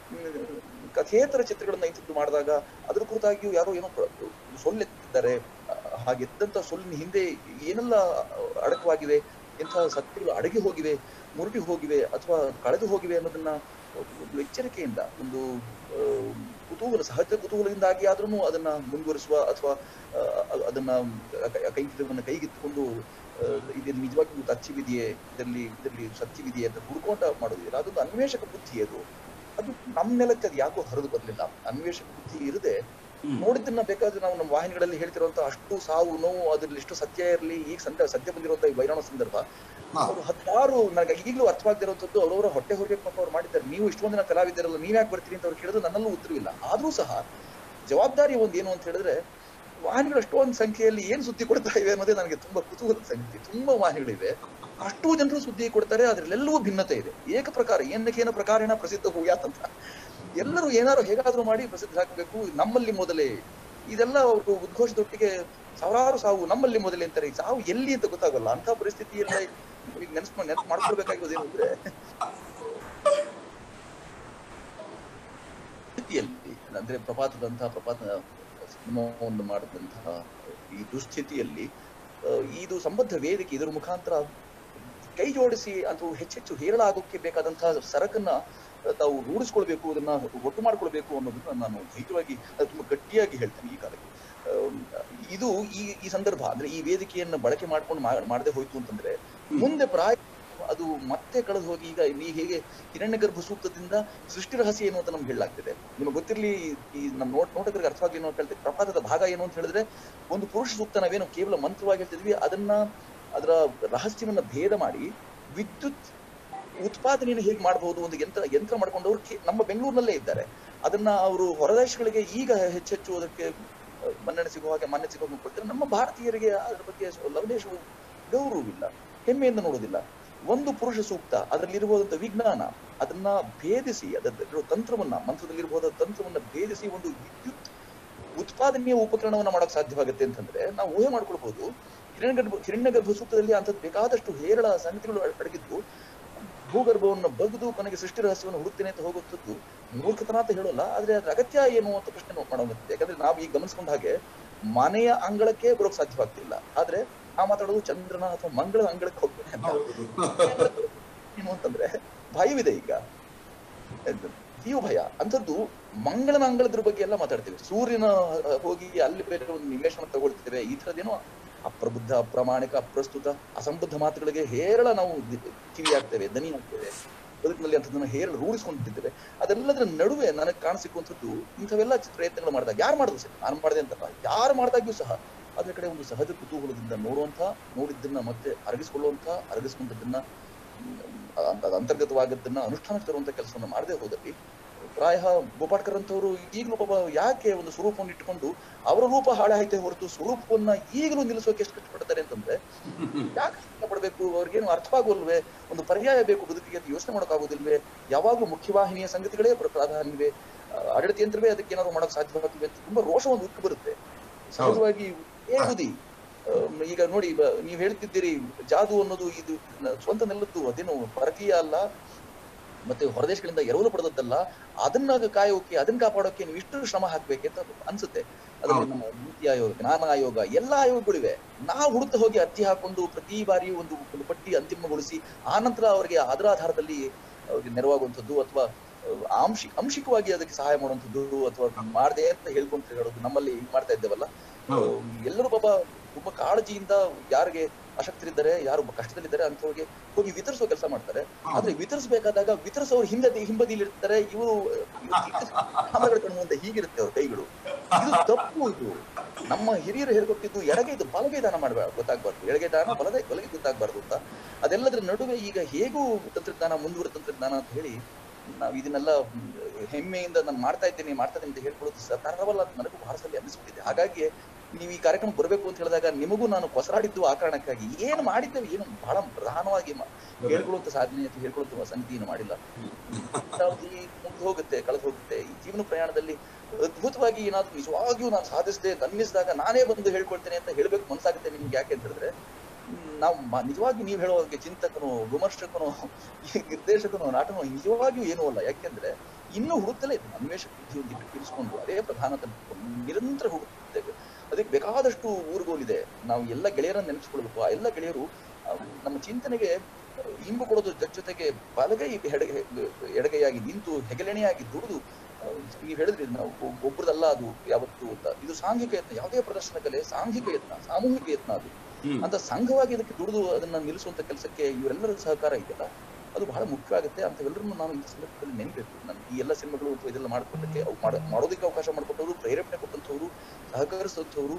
ಕಥೇತರ ಚಿತ್ರಗಳನ್ನ ಇಂಥದ್ದು ಮಾಡಿದಾಗ ಅದ್ರ ಕುರಿತಾಗಿಯೂ ಯಾರೋ ಏನೋ ಪ್ರ- ಸೊಲ್ಲೆತ್ತಿದ್ದಾರೆ ಆ, ಹಾಗೆ ಎದ್ದಂತ ಸೊಲ್ಲಿನ ಹಿಂದೆ ಏನೆಲ್ಲ ಅಡಕವಾಗಿವೆ ಎಂಥ ಸತ್ಯಗಳು ಅಡಗಿ ಹೋಗಿವೆ ಮುರುಟಿ ಹೋಗಿವೆ ಅಥವಾ ಕಳೆದು ಹೋಗಿವೆ ಅನ್ನೋದನ್ನ ಒಂದು ಎಚ್ಚರಿಕೆಯಿಂದ ಒಂದು ಆ, ಕುತೂಹಲ ಸಹಜ ಕುತೂಹಲದಿಂದಾಗಿ ಆದ್ರೂ ಅದನ್ನ ಮುಂದುವರಿಸುವ ಅಥವಾ ಆ, ಅ- ಅದನ್ನ ಕೈಗಿದ್ದವನ್ನ ಕೈಗೆತ್ತಿಕೊಂಡು ಆ, ಇದರಲ್ಲಿ ನಿಜವಾಗಿಯೂ ತಥ್ಯವಿದೆಯೇ ಇದರಲ್ಲಿ ಇದರಲ್ಲಿ ಸತ್ಯವಿದೆಯೇ ಅಂತ ಹುಡುಕೋಟ ಮಾಡೋದಿಲ್ಲ ಅದೊಂದು ಅನ್ವೇಷಕ ಬುದ್ಧಿ ಅದು ಅದು ನಮ್ಮ ನೆಲಕ್ಕೆ ಅದು ಯಾಕೋ ಹರಿದು ಬರಲಿಲ್ಲ ಅನ್ವೇಷಕ ಬುದ್ಧಿ ಇರದೆ ನೋಡಿದ್ದನ್ನ ಬೇಕಾದ್ರೆ ನಾವು ನಮ್ಮ ವಾಹಿನಿಗಳಲ್ಲಿ ಹೇಳ್ತಿರುವಂತ ಅಷ್ಟು ಸಾವು ನೋವು ಅದ್ರಲ್ಲಿ ಎಷ್ಟು ಸತ್ಯ ಇರಲಿ ಈಗ ಸಂದ ಸದ್ಯ ಬಂದಿರುವಂತ ಈ ವೈರಾಣು ಸಂದರ್ಭ ಅವರು ಹತ್ತಾರು ನನಗೆ ಈಗಲೂ ಅರ್ಥವಾಗದಿರುವಂತದ್ದು ಅವರವರ ಹೊಟ್ಟೆ ಹೊರಗೆ ಪಾಪ ಅವ್ರು ಮಾಡಿದ್ದಾರೆ ನೀವು ಇಷ್ಟೊಂದು ಜನ ಕಲಾವಿದರಲ್ಲ ನೀವ್ ಯಾಕೆ ಬರ್ತೀರಿ ಅಂತ ಅವ್ರು ಕೇಳಿದ್ರು ನನ್ನಲ್ಲೂ ಉತ್ತರವಿಲ್ಲ ಆದ್ರೂ ಸಹ ಜವಾಬ್ದಾರಿ ಒಂದು ಏನು ಅಂತ ಹೇಳಿದ್ರೆ ವಾಹಿನಿಗಳು ಅಷ್ಟೊಂದು ಸಂಖ್ಯೆಯಲ್ಲಿ ಏನ್ ಸುದ್ದಿ ಕೊಡ್ತಾ ಇವೆ ಅನ್ನೋದೇ ನನಗೆ ತುಂಬಾ ಕುತೂಹಲದ ಸಂಗತಿ ತುಂಬಾ ವಾಹಿನಿಗಳಿವೆ ಅಷ್ಟು ಜನರು ಸುದ್ದಿ ಕೊಡ್ತಾರೆ ಅದ್ರಲ್ಲೆಲ್ಲವೂ ಭಿನ್ನತೆ ಇದೆ ಏಕ ಪ್ರಕಾರ ಏನಕ್ಕೇನ ಪ್ರಕಾರೇಣ ಪ್ರಸಿದ್ಧ ಹೂಯಾತ್ ಅಂತ ಎಲ್ಲರೂ ಏನಾದ್ರು ಹೇಗಾದ್ರೂ ಮಾಡಿ ಪ್ರಸಿದ್ಧ ಹಾಕಬೇಕು ನಮ್ಮಲ್ಲಿ ಮೊದಲೇ ಇದೆಲ್ಲ ಅವರು ಉದ್ಘೋಷದೊಟ್ಟಿಗೆ ಸಾವಿರಾರು ಸಾವು ನಮ್ಮಲ್ಲಿ ಮೊದಲೇ ಅಂತಾರೆ ಈ ಸಾವು ಎಲ್ಲಿ ಅಂತ ಗೊತ್ತಾಗಲ್ಲ ಅಂತ ಪರಿಸ್ಥಿತಿಯಲ್ಲ ಈಗ ನೆನ್ಸ್ಕೊಂಡು ನೆನಪು ಮಾಡ್ಕೊಳ್ಬೇಕಾಗಿರೋದು ಏನು ಅಂದ್ರೆ ಸ್ಥಿತಿಯಲ್ಲಿ ಅಂದ್ರೆ ಪ್ರಪಾತದಂತಹ ಪ್ರಪಾತ ಸಿನಿಮಾವನ್ನು ಮಾಡಿದಂತಹ ಈ ದುಸ್ಥಿತಿಯಲ್ಲಿ ಆ, ಇದು ಸಂಬದ್ಧ ವೇದಿಕೆ ಇದರ ಮುಖಾಂತರ ಕೈ ಜೋಡಿಸಿ ಅಥವಾ ಹೆಚ್ಚೆಚ್ಚು ಹೇರಳ ಆಗೋಕ್ಕೆ ಬೇಕಾದಂತಹ ಸರಕನ್ನ ತಾವು ರೂಢಿಸ್ಕೊಳ್ಬೇಕು ಅದನ್ನ ಒಟ್ಟು ಮಾಡ್ಕೊಳ್ಬೇಕು ಅನ್ನೋದನ್ನ ನಾನು ಧೈರ್ಯವಾಗಿ ಅದು ತುಂಬಾ ಗಟ್ಟಿಯಾಗಿ ಹೇಳ್ತೇನೆ ಈ ಕಾಲಕ್ಕೆ ಅಹ್, ಇದು ಈ ಈ ಸಂದರ್ಭ ಅಂದ್ರೆ ಈ ವೇದಿಕೆಯನ್ನು ಬಳಕೆ ಮಾಡ್ಕೊಂಡು ಮಾಡದೆ ಹೋಯ್ತು ಅಂತಂದ್ರೆ ಮುಂದೆ ಪ್ರಾಯ ಅದು ಮತ್ತೆ ಕಳೆದು ಹೋಗಿ ಈಗ ಈ ಹೇಗೆ ಹಿರಣ್ಯಗರ್ಭ ಸೂಕ್ತದಿಂದ ಸೃಷ್ಟಿ ರಹಸ್ಯ ಏನು ಅಂತ ನಮ್ಗೆ ಹೇಳಲಾಗ್ತಿದೆ ನಿಮಗೆ ಗೊತ್ತಿರ್ಲಿ ಈ ನಮ್ಮ ನೋಟ್ ನೋಟಕರಿಗೆ ಅರ್ಥವಾಗಿ ಏನು ಅಂತ ಹೇಳ್ತೀವಿ ಪ್ರಪಾತದ ಭಾಗ ಏನು ಅಂತ ಹೇಳಿದ್ರೆ ಒಂದು ಪುರುಷ ಸೂಕ್ತ ನಾವೇನು ಕೇವಲ ಮಂತ್ರವಾಗಿ ಹೇಳ್ತಿದ್ವಿ ಅದನ್ನ ಅದರ ರಹಸ್ಯವನ್ನ ಭೇದ ಮಾಡಿ ವಿದ್ಯುತ್ ಉತ್ಪಾದನೆಯನ್ನು ಹೇಗೆ ಮಾಡಬಹುದು ಒಂದು ಯಂತ್ರ ಯಂತ್ರ ಮಾಡ್ಕೊಂಡವ್ರು ಕೇ- ನಮ್ಮ ಬೆಂಗಳೂರಿನಲ್ಲೇ ಇದ್ದಾರೆ ಅದನ್ನ ಅವರು ಹೊರದೇಶಗಳಿಗೆ ಈಗ ಹೆಚ್ಚೆಚ್ಚು ಅದಕ್ಕೆ ಅಹ್, ಮನ್ನಣೆ ಸಿಗುವ ಹಾಗೆ ಮಾನ್ಯ ಸಿಗುವ ಹಾಗೆ ಕೊಡ್ತಾರೆ ನಮ್ಮ ಭಾರತೀಯರಿಗೆ ಅದ್ರ ಬಗ್ಗೆ ಸ್ವ- ಲವಲೇಶವು ಗೌರವವಿಲ್ಲ ಹೆಮ್ಮೆಯಿಂದ ನೋಡೋದಿಲ್ಲ ಒಂದು ಪುರುಷ ಸೂಕ್ತ ಅದರಲ್ಲಿರಬಹುದಂತ ವಿಜ್ಞಾನ ಅದನ್ನ ಭೇದಿಸಿ ಅದರ ತಂತ್ರವನ್ನ ಮಂತ್ರದಲ್ಲಿರಬಹುದಾದ ತಂತ್ರವನ್ನ ಭೇದಿಸಿ ಒಂದು ವಿದ್ಯುತ್ ಉತ್ಪಾದನೆಯ ಉಪಕರಣವನ್ನ ಮಾಡಕ್ ಸಾಧ್ಯವಾಗುತ್ತೆ ಅಂತಂದ್ರೆ ನಾವು ಊಹೆ ಮಾಡ್ಕೊಳ್ಬಹುದು ಹಿರಣ್ಯಗರ್ಭ ಹಿರಣ್ಯಗರ್ಭ ಸೂಕ್ತದಲ್ಲಿ ಅಂತದ್ದು ಬೇಕಾದಷ್ಟು ಹೇರಳ ಸಂಗತಿಗಳು ಅಡ- ಅಡಗಿದ್ದು ಭೂಗರ್ಭವನ್ನು ಬಗೆದು ಕೊನೆಗೆ ಸೃಷ್ಟಿ ರಹಸ್ಯವನ್ನು ಹುಡುಕ್ತೇನೆ ಅಂತ ಹೋಗುತ್ತದ್ದು ಮೂರ್ಖತನ ಅಂತ ಹೇಳೋಲ್ಲ ಆದ್ರೆ ಅದ್ರ ಅಗತ್ಯ ಏನು ಅಂತ ಪ್ರಶ್ನೆ ಮಾಡೋಗುತ್ತೆ ಯಾಕಂದ್ರೆ ನಾವು ಈಗ ಗಮನಿಸ್ಕೊಂಡ ಹಾಗೆ ಮನೆಯ ಅಂಗಳಕ್ಕೆ ಬರೋಕ್ ಸಾಧ್ಯವಾಗ್ತಿಲ್ಲ ಆದ್ರೆ ಆ ಮಾತಾಡೋದು ಚಂದ್ರನ ಅಥವಾ ಮಂಗಳದ ಅಂಗಳಕ್ಕೆ ಹೋಗ್ತೇನೆ ಅಂತ ಏನು ಅಂತಂದ್ರೆ ಭಯವಿದೆ ಈಗ ಜೀವ ಭಯ ಅಂಥದ್ದು ಮಂಗಳನ ಅಂಗಳದ್ರ ಬಗ್ಗೆ ಎಲ್ಲ ಮಾತಾಡ್ತೀವಿ ಸೂರ್ಯನ ಅಹ್, ಹೋಗಿ ಅಲ್ಲಿ ಬೇರೆ ಒಂದು ನಿವೇಶನ ತಗೊಳ್ತೇವೆ ಈ ಥರದ್ದೇನೋ ಅಪ್ರಬುದ್ಧ ಅಪ್ರಾಮಾಣಿಕ ಅಪ್ರಸ್ತುತ ಅಸಂಬದ್ಧ ಮಾತುಗಳಿಗೆ ಹೇರಳ ನಾವು ದಿ- ಕಿವಿ ಆಗ್ತೇವೆ ದನಿ ಆಗ್ತೇವೆ ಬದುಕಿನಲ್ಲಿ ಅಂಥದ್ದನ್ನ ಹೇರಳ ರೂಢಿಸ್ಕೊಂಡಿದ್ದೇವೆ ಅದೆಲ್ಲದರ ನಡುವೆ ನನಗೆ ಕಾಣಸಿಕ್ಕುವಂಥದ್ದು ಇಂಥವೆಲ್ಲ ಪ್ರಯತ್ನಗಳು ಮಾಡಿದಾಗ ಯಾರು ಮಾಡಿದ್ರು ಸರ್ ನಾನು ಮಾಡಿದೆ ಅಂತಲ್ಲ ಯಾರು ಮಾಡಿದಾಗ್ಯೂ ಸಹ ಅದ್ರ ಕಡೆ ಒಂದು ಸಹಜ ಕುತೂಹಲದಿಂದ ನೋಡುವಂಥ ನೋಡಿದ್ದನ್ನ ಮತ್ತೆ ಅರಗಿಸ್ಕೊಳ್ಳುವಂಥ ಅರಗಿಸ್ಕೊಂಡದ್ದನ್ನ ಅ- ಅದ್ ಅಂತರ್ಗತವಾಗದ್ದನ್ನ ಅನುಷ್ಠಾನಕ್ಕೆ ತರುವಂತ ಕೆಲಸವನ್ನ ಮಾಡದೆ ಹೋದಲ್ಲಿ ಪ್ರಾಯ ಗೋಪಾಟ್ಕರ್ ಅಂತವರು ಈಗಲೂ ಪಾಪ ಯಾಕೆ ಒಂದು ಸ್ವರೂಪವನ್ನು ಇಟ್ಟುಕೊಂಡು ಅವರ ರೂಪ ಹಾಳಾಯ್ತೆ ಹೊರತು ಸ್ವರೂಪವನ್ನ ಈಗಲೂ ನಿಲ್ಲಿಸೋಕೆ ಎಷ್ಟು ಕಷ್ಟಪಡ್ತಾರೆ ಅಂತಂದ್ರೆ ಯಾಕೆ ಕಷ್ಟಪಡಬೇಕು ಅವ್ರಿಗೇನು ಅರ್ಥವಾಗೋಲ್ವೇ ಒಂದು ಪರ್ಯಾಯ ಬೇಕು ಬದುಕಿಗೆ ಅಂತ ಯೋಚನೆ ಮಾಡೋಕ್ಕಾಗೋದಿಲ್ವೇ ಯಾವಾಗಲೂ ಮುಖ್ಯವಾಹಿನಿಯ ಸಂಗತಿಗಳೇ ಪ್ರ- ಪ್ರಾಧಾನ್ಯವೇ ಆ, ಆಡಳಿತ ಯಂತ್ರವೇ ಅದಕ್ಕೆ ಏನಾದ್ರು ಮಾಡೋಕೆ ಸಾಧ್ಯವಾಗ್ತದೆ ಅಂತ ತುಂಬಾ ರೋಷ ಒಂದು ಉಕ್ಕು ಬರುತ್ತೆ ಸಹಜವಾಗಿ ಏ ಬುದ್ಧಿ ಅಹ್, ಈಗ ನೋಡಿ ಬ- ನೀವ್ ಹೇಳ್ತಿದ್ದೀರಿ ಜಾದು ಅನ್ನೋದು ಇದು ನ- ಸ್ವಂತ ನೆಲದ್ದು ಅದೇನು ಪರಕೀಯ ಅಲ್ಲ ಮತ್ತೆ ಹೊರದೇಶಗಳಿಂದ ಎರವಲು ಪಡೆದದ್ದಲ್ಲ ಅದನ್ನ ಕಾಯೋಕೆ ಅದನ್ನ ಕಾಪಾಡೋಕೆ ನೀವು ಇಷ್ಟು ಶ್ರಮ ಹಾಕ್ಬೇಕಂತ ಅನ್ಸುತ್ತೆ ಅದರಲ್ಲಿ ನಮ್ಮ ನೀತಿ ಆಯೋಗ ಜ್ಞಾನ ಆಯೋಗ ಎಲ್ಲಾ ಆಯೋಗಗಳಿವೆ ನಾವು ಹುಡುಕ್ತಾ ಹೋಗಿ ಅರ್ಜಿ ಹಾಕೊಂಡು ಪ್ರತಿ ಬಾರಿಯೂ ಒಂದು ಒಂದು ಪಟ್ಟಿ ಅಂತಿಮಗೊಳಿಸಿ ಆ ನಂತರ ಅವರಿಗೆ ಅದರ ಆಧಾರದಲ್ಲಿ ಅವ್ರಿಗೆ ನೆರವಾಗುವಂಥದ್ದು ಅಥವಾ ಆಂಶಿ ಅಂಶಿಕವಾಗಿ ಅದಕ್ಕೆ ಸಹಾಯ ಮಾಡುವಂಥದ್ದು ಅಥವಾ ಮಾಡದೆ ಅಂತ ಹೇಳ್ಕೊಂತ ಹೇಳೋದು ನಮ್ಮಲ್ಲಿ ಹಿಂಗ್ ಮಾಡ್ತಾ ಇದ್ದೇವಲ್ಲ ಎಲ್ಲರೂ ಪಾಪ ತುಂಬಾ ಕಾಳಜಿಯಿಂದ ಯಾರಿಗೆ ಅಶಕ್ತರಿದ್ದಾರೆ ಯಾರು ಕಷ್ಟದಲ್ಲಿದ್ದಾರೆ ಅಂಥವ್ರಿಗೆ ಹೋಗಿ ವಿತರಿಸುವ ಕೆಲಸ ಮಾಡ್ತಾರೆ ಆದ್ರೆ ವಿತರಿಸಬೇಕಾದಾಗ ವಿತರಿಸೋರು ಹಿಂದೆ ಹಿಂಬದಿಲಿರ್ತಾರೆ ಇವರು ಕಾಮಗಳ ಕಣ್ಣು ಮುಂದೆ ಹೀಗಿರುತ್ತೆ ಅವ್ರ ಕೈಗಳು ಇದು ತಪ್ಪು ಇದು ನಮ್ಮ ಹಿರಿಯರು ಹೇಳ್ಕೊಟ್ಟಿದ್ದು ಎಡಗೈ ಇದು ಬಲಗೈ ದಾನ ಮಾಡಬಾರ್ದು ಗೊತ್ತಾಗ್ಬಾರ್ದು ಎಡಗೈ ದಾನ ಬಲಗೈ ಬಲಗೈ ಗೊತ್ತಾಗ್ಬಾರ್ದು ಅಂತ ಅದೆಲ್ಲದರ ನಡುವೆ ಈಗ ಹೇಗೂ ತಂತ್ರಜ್ಞಾನ ಮುಂದುವರೆದ ತಂತ್ರಜ್ಞಾನ ಅಂತ ಹೇಳಿ ನಾವು ಇದನ್ನೆಲ್ಲ ಮ್, ಹೆಮ್ಮೆಯಿಂದ ನಾನು ಮಾಡ್ತಾ ಇದ್ದೇನೆ ಮಾಡ್ತಾ ಇದ್ದೇನೆ ಅಂತ ಹೇಳ್ಕೊಳ್ಳೋದು ಸಕಾರವಲ್ಲ ಅಂತ ನನಗೂ ಬಹಳ ಸಲ ಅನಿಸ್ಬಿಟ್ಟಿದೆ ಹಾಗಾಗಿ ನೀವು ಈ ಕಾರ್ಯಕ್ರಮ ಬರಬೇಕು ಅಂತ ಹೇಳಿದಾಗ ನಿಮಗೂ ನಾನು ಕೊಸರಾಡಿದ್ದು ಆ ಕಾರಣಕ್ಕಾಗಿ ಏನು ಮಾಡಿದ್ದೇವೆ ಏನು ಬಹಳ ಪ್ರಧಾನವಾಗಿ ಮ- ಹೇಳ್ಕೊಳ್ಳುವಂತ ಸಾಧನೆ ಅಥವಾ ಹೇಳ್ಕೊಳ್ಳುವಂತ ಸಂಗತಿಯನ್ನು ಮಾಡಿಲ್ಲ ಅವಧಿ ಮುಗ್ದು ಹೋಗುತ್ತೆ ಕಳೆದು ಹೋಗುತ್ತೆ ಈ ಜೀವನ ಪ್ರಯಾಣದಲ್ಲಿ ಅದ್ಭುತವಾಗಿ ಏನಾದ್ರು ನಿಜವಾಗಿಯೂ ನಾನು ಸಾಧಿಸಿದೆ ಅಂತ ಅನ್ನಿಸಿದಾಗ ನಾನೇ ಬಂದು ಹೇಳ್ಕೊಳ್ತೇನೆ ಅಂತ ಹೇಳ್ಬೇಕು ಮನ್ಸಾಗುತ್ತೆ ನಿಮ್ಗೆ ಯಾಕೆ ಅಂತ ಹೇಳಿದ್ರೆ ಹ್ಮ್, ನಾವು ಮ- ನಿಜವಾಗಿ ನೀವು ಹೇಳೋ ಹಾಗೆ ಚಿಂತಕನು ವಿಮರ್ಶಕನು ಈ ನಿರ್ದೇಶಕನು ನಾಟಕನು ನಿಜವಾಗಿಯೂ ಏನೂ ಅಲ್ಲ ಯಾಕೆಂದ್ರೆ ಇನ್ನೂ ಹುಡುಕ್ತಲೇ ಇದ್ದೇನೆ ಅನ್ವೇಷಕ ಬುದ್ಧಿಯೊಂದಿಗೆ ಇರಿಸ್ಕೊಂಡು ಅದೇ ಪ್ರಧಾನ ತಂದುಕೊಂಡು ನಿರಂತರ ಹುಡುಕ್ತಿದ್ದೇವೆ ಅದಕ್ಕೆ ಬೇಕಾದಷ್ಟು ಊರುಗೋಲಿದೆ ನಾವು ಎಲ್ಲ ಗೆಳೆಯರನ್ನ ನೆನೆಸ್ಕೊಳ್ಬೇಕು ಆ ಎಲ್ಲ ಗೆಳೆಯರು ಆ, ನಮ್ಮ ಚಿಂತನೆಗೆ ಆ, ಇಂಬು ಕೊಡೋದ್ರ ಜೊತೆ ಜೊತೆಗೆ ಬಲಗೈ ಎಡಗೈ ಎಡಗೈಯಾಗಿ ನಿಂತು ಹೆಗಲೆಣೆಯಾಗಿ ದುಡಿದು ಆ, ನೀವು ಹೇಳಿದ್ರಿ ನಾವು ಒಬ್- ಒಬ್ರದಲ್ಲ ಅದು ಯಾವತ್ತು ಅಂತ ಇದು ಸಾಂಘಿಕ ಯತ್ನ ಯಾವುದೇ ಪ್ರದರ್ಶನ ಕಲೆ ಸಾಂಘಿಕ ಯತ್ನ ಸಾಮೂಹಿಕ ಯತ್ನ ಅದು ಅಂತ ಸಂಘವಾಗಿ ಅದಕ್ಕೆ ದುಡಿದು ಅದನ್ನ ನಿಲ್ಲಿಸುವಂತ ಕೆಲಸಕ್ಕೆ ಇವರೆಲ್ಲರ ಸಹಕಾರ ಇದೆಯಲ್ಲ ಅದು ಬಹಳ ಮುಖ್ಯ ಆಗುತ್ತೆ ಅಂತವೆಲ್ಲರನ್ನು ನಾನು ಈ ಸಂದರ್ಭದಲ್ಲಿ ನೆನಬೇಕು ನಾನು ಈ ಎಲ್ಲ ಸಿನಿಮಾಗಳು ಅಥವಾ ಇದೆಲ್ಲ ಮಾಡ್ಕೊಟ್ಟಕ್ಕೆ ಅವು ಮಾಡ- ಮಾಡೋದಕ್ಕೆ ಅವಕಾಶ ಮಾಡಿಕೊಟ್ಟವರು ಪ್ರೇರೇಪಣೆ ಕೊಟ್ಟಂಥವ್ರು ಸಹಕರಿಸಿದಂಥವ್ರು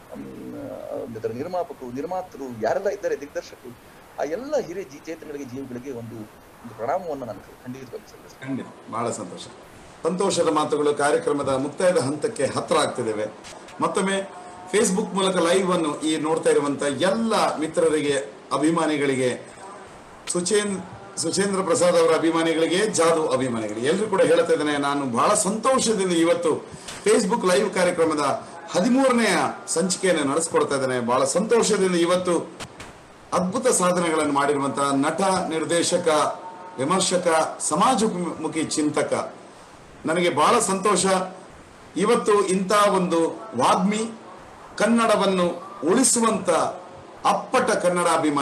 ಇದರ ನಿರ್ಮಾಪಕರು ನಿರ್ಮಾತರು ಯಾರೆಲ್ಲ ಇದ್ದಾರೆ ದಿಗ್ದರ್ಶಕರು ಆ ಎಲ್ಲ ಹಿರಿಯ ಜೀ ಚೇತನಗಳಿಗೆ ಜೀವಗಳಿಗೆ ಒಂದು ಒಂದು ಪ್ರಣಾಮವನ್ನು ನಾನು ಖಂಡಿತವಾಗಿ ಸಲ್ಲಿಸ್ತೇನೆ ಖಂಡಿತ ಬಹಳ ಸಂತೋಷ ಸಂತೋಷದ ಮಾತುಗಳು ಕಾರ್ಯಕ್ರಮದ ಮುಕ್ತಾಯದ ಹಂತಕ್ಕೆ ಹತ್ರ ಆಗ್ತಿದ್ದೇವೆ ಮತ್ತೊಮ್ಮೆ ಫೇಸ್ಬುಕ್ ಮೂಲಕ ಲೈವ್ ಅನ್ನು ಈ ನೋಡ್ತಾ ಇರುವಂತ ಎಲ್ಲ ಮಿತ್ರರಿಗೆ ಅಭಿಮಾನಿಗಳಿಗೆ ಸುಚೇಂದ್ರ ಸುಚೇಂದ್ರ ಪ್ರಸಾದ್ ಅವರ ಅಭಿಮಾನಿಗಳಿಗೆ ಜಾದು ಅಭಿಮಾನಿಗಳಿಗೆ ಎಲ್ಲರೂ ಕೂಡ ಹೇಳ್ತಾ ಇದ್ದೇನೆ ನಾನು ಬಹಳ ಸಂತೋಷದಿಂದ ಇವತ್ತು ಫೇಸ್ಬುಕ್ ಲೈವ್ ಕಾರ್ಯಕ್ರಮದ ಹದಿಮೂರನೆಯ ಸಂಚಿಕೆಯನ್ನು ನಡೆಸ್ಕೊಡ್ತಾ ಇದ್ದೇನೆ ಬಹಳ ಸಂತೋಷದಿಂದ ಇವತ್ತು ಅದ್ಭುತ ಸಾಧನೆಗಳನ್ನು ಮಾಡಿರುವಂತಹ ನಟ ನಿರ್ದೇಶಕ ವಿಮರ್ಶಕ ಸಮಾಜಮುಖಿ ಚಿಂತಕ ನನಗೆ ಬಹಳ ಸಂತೋಷ ಇವತ್ತು ಇಂಥ ಒಂದು ವಾಗ್ಮಿ ಕನ್ನಡವನ್ನು ಉಳಿಸುವಂತ ಅಪ್ಪಟ ಕನ್ನಡಾಭಿಮಾನಿ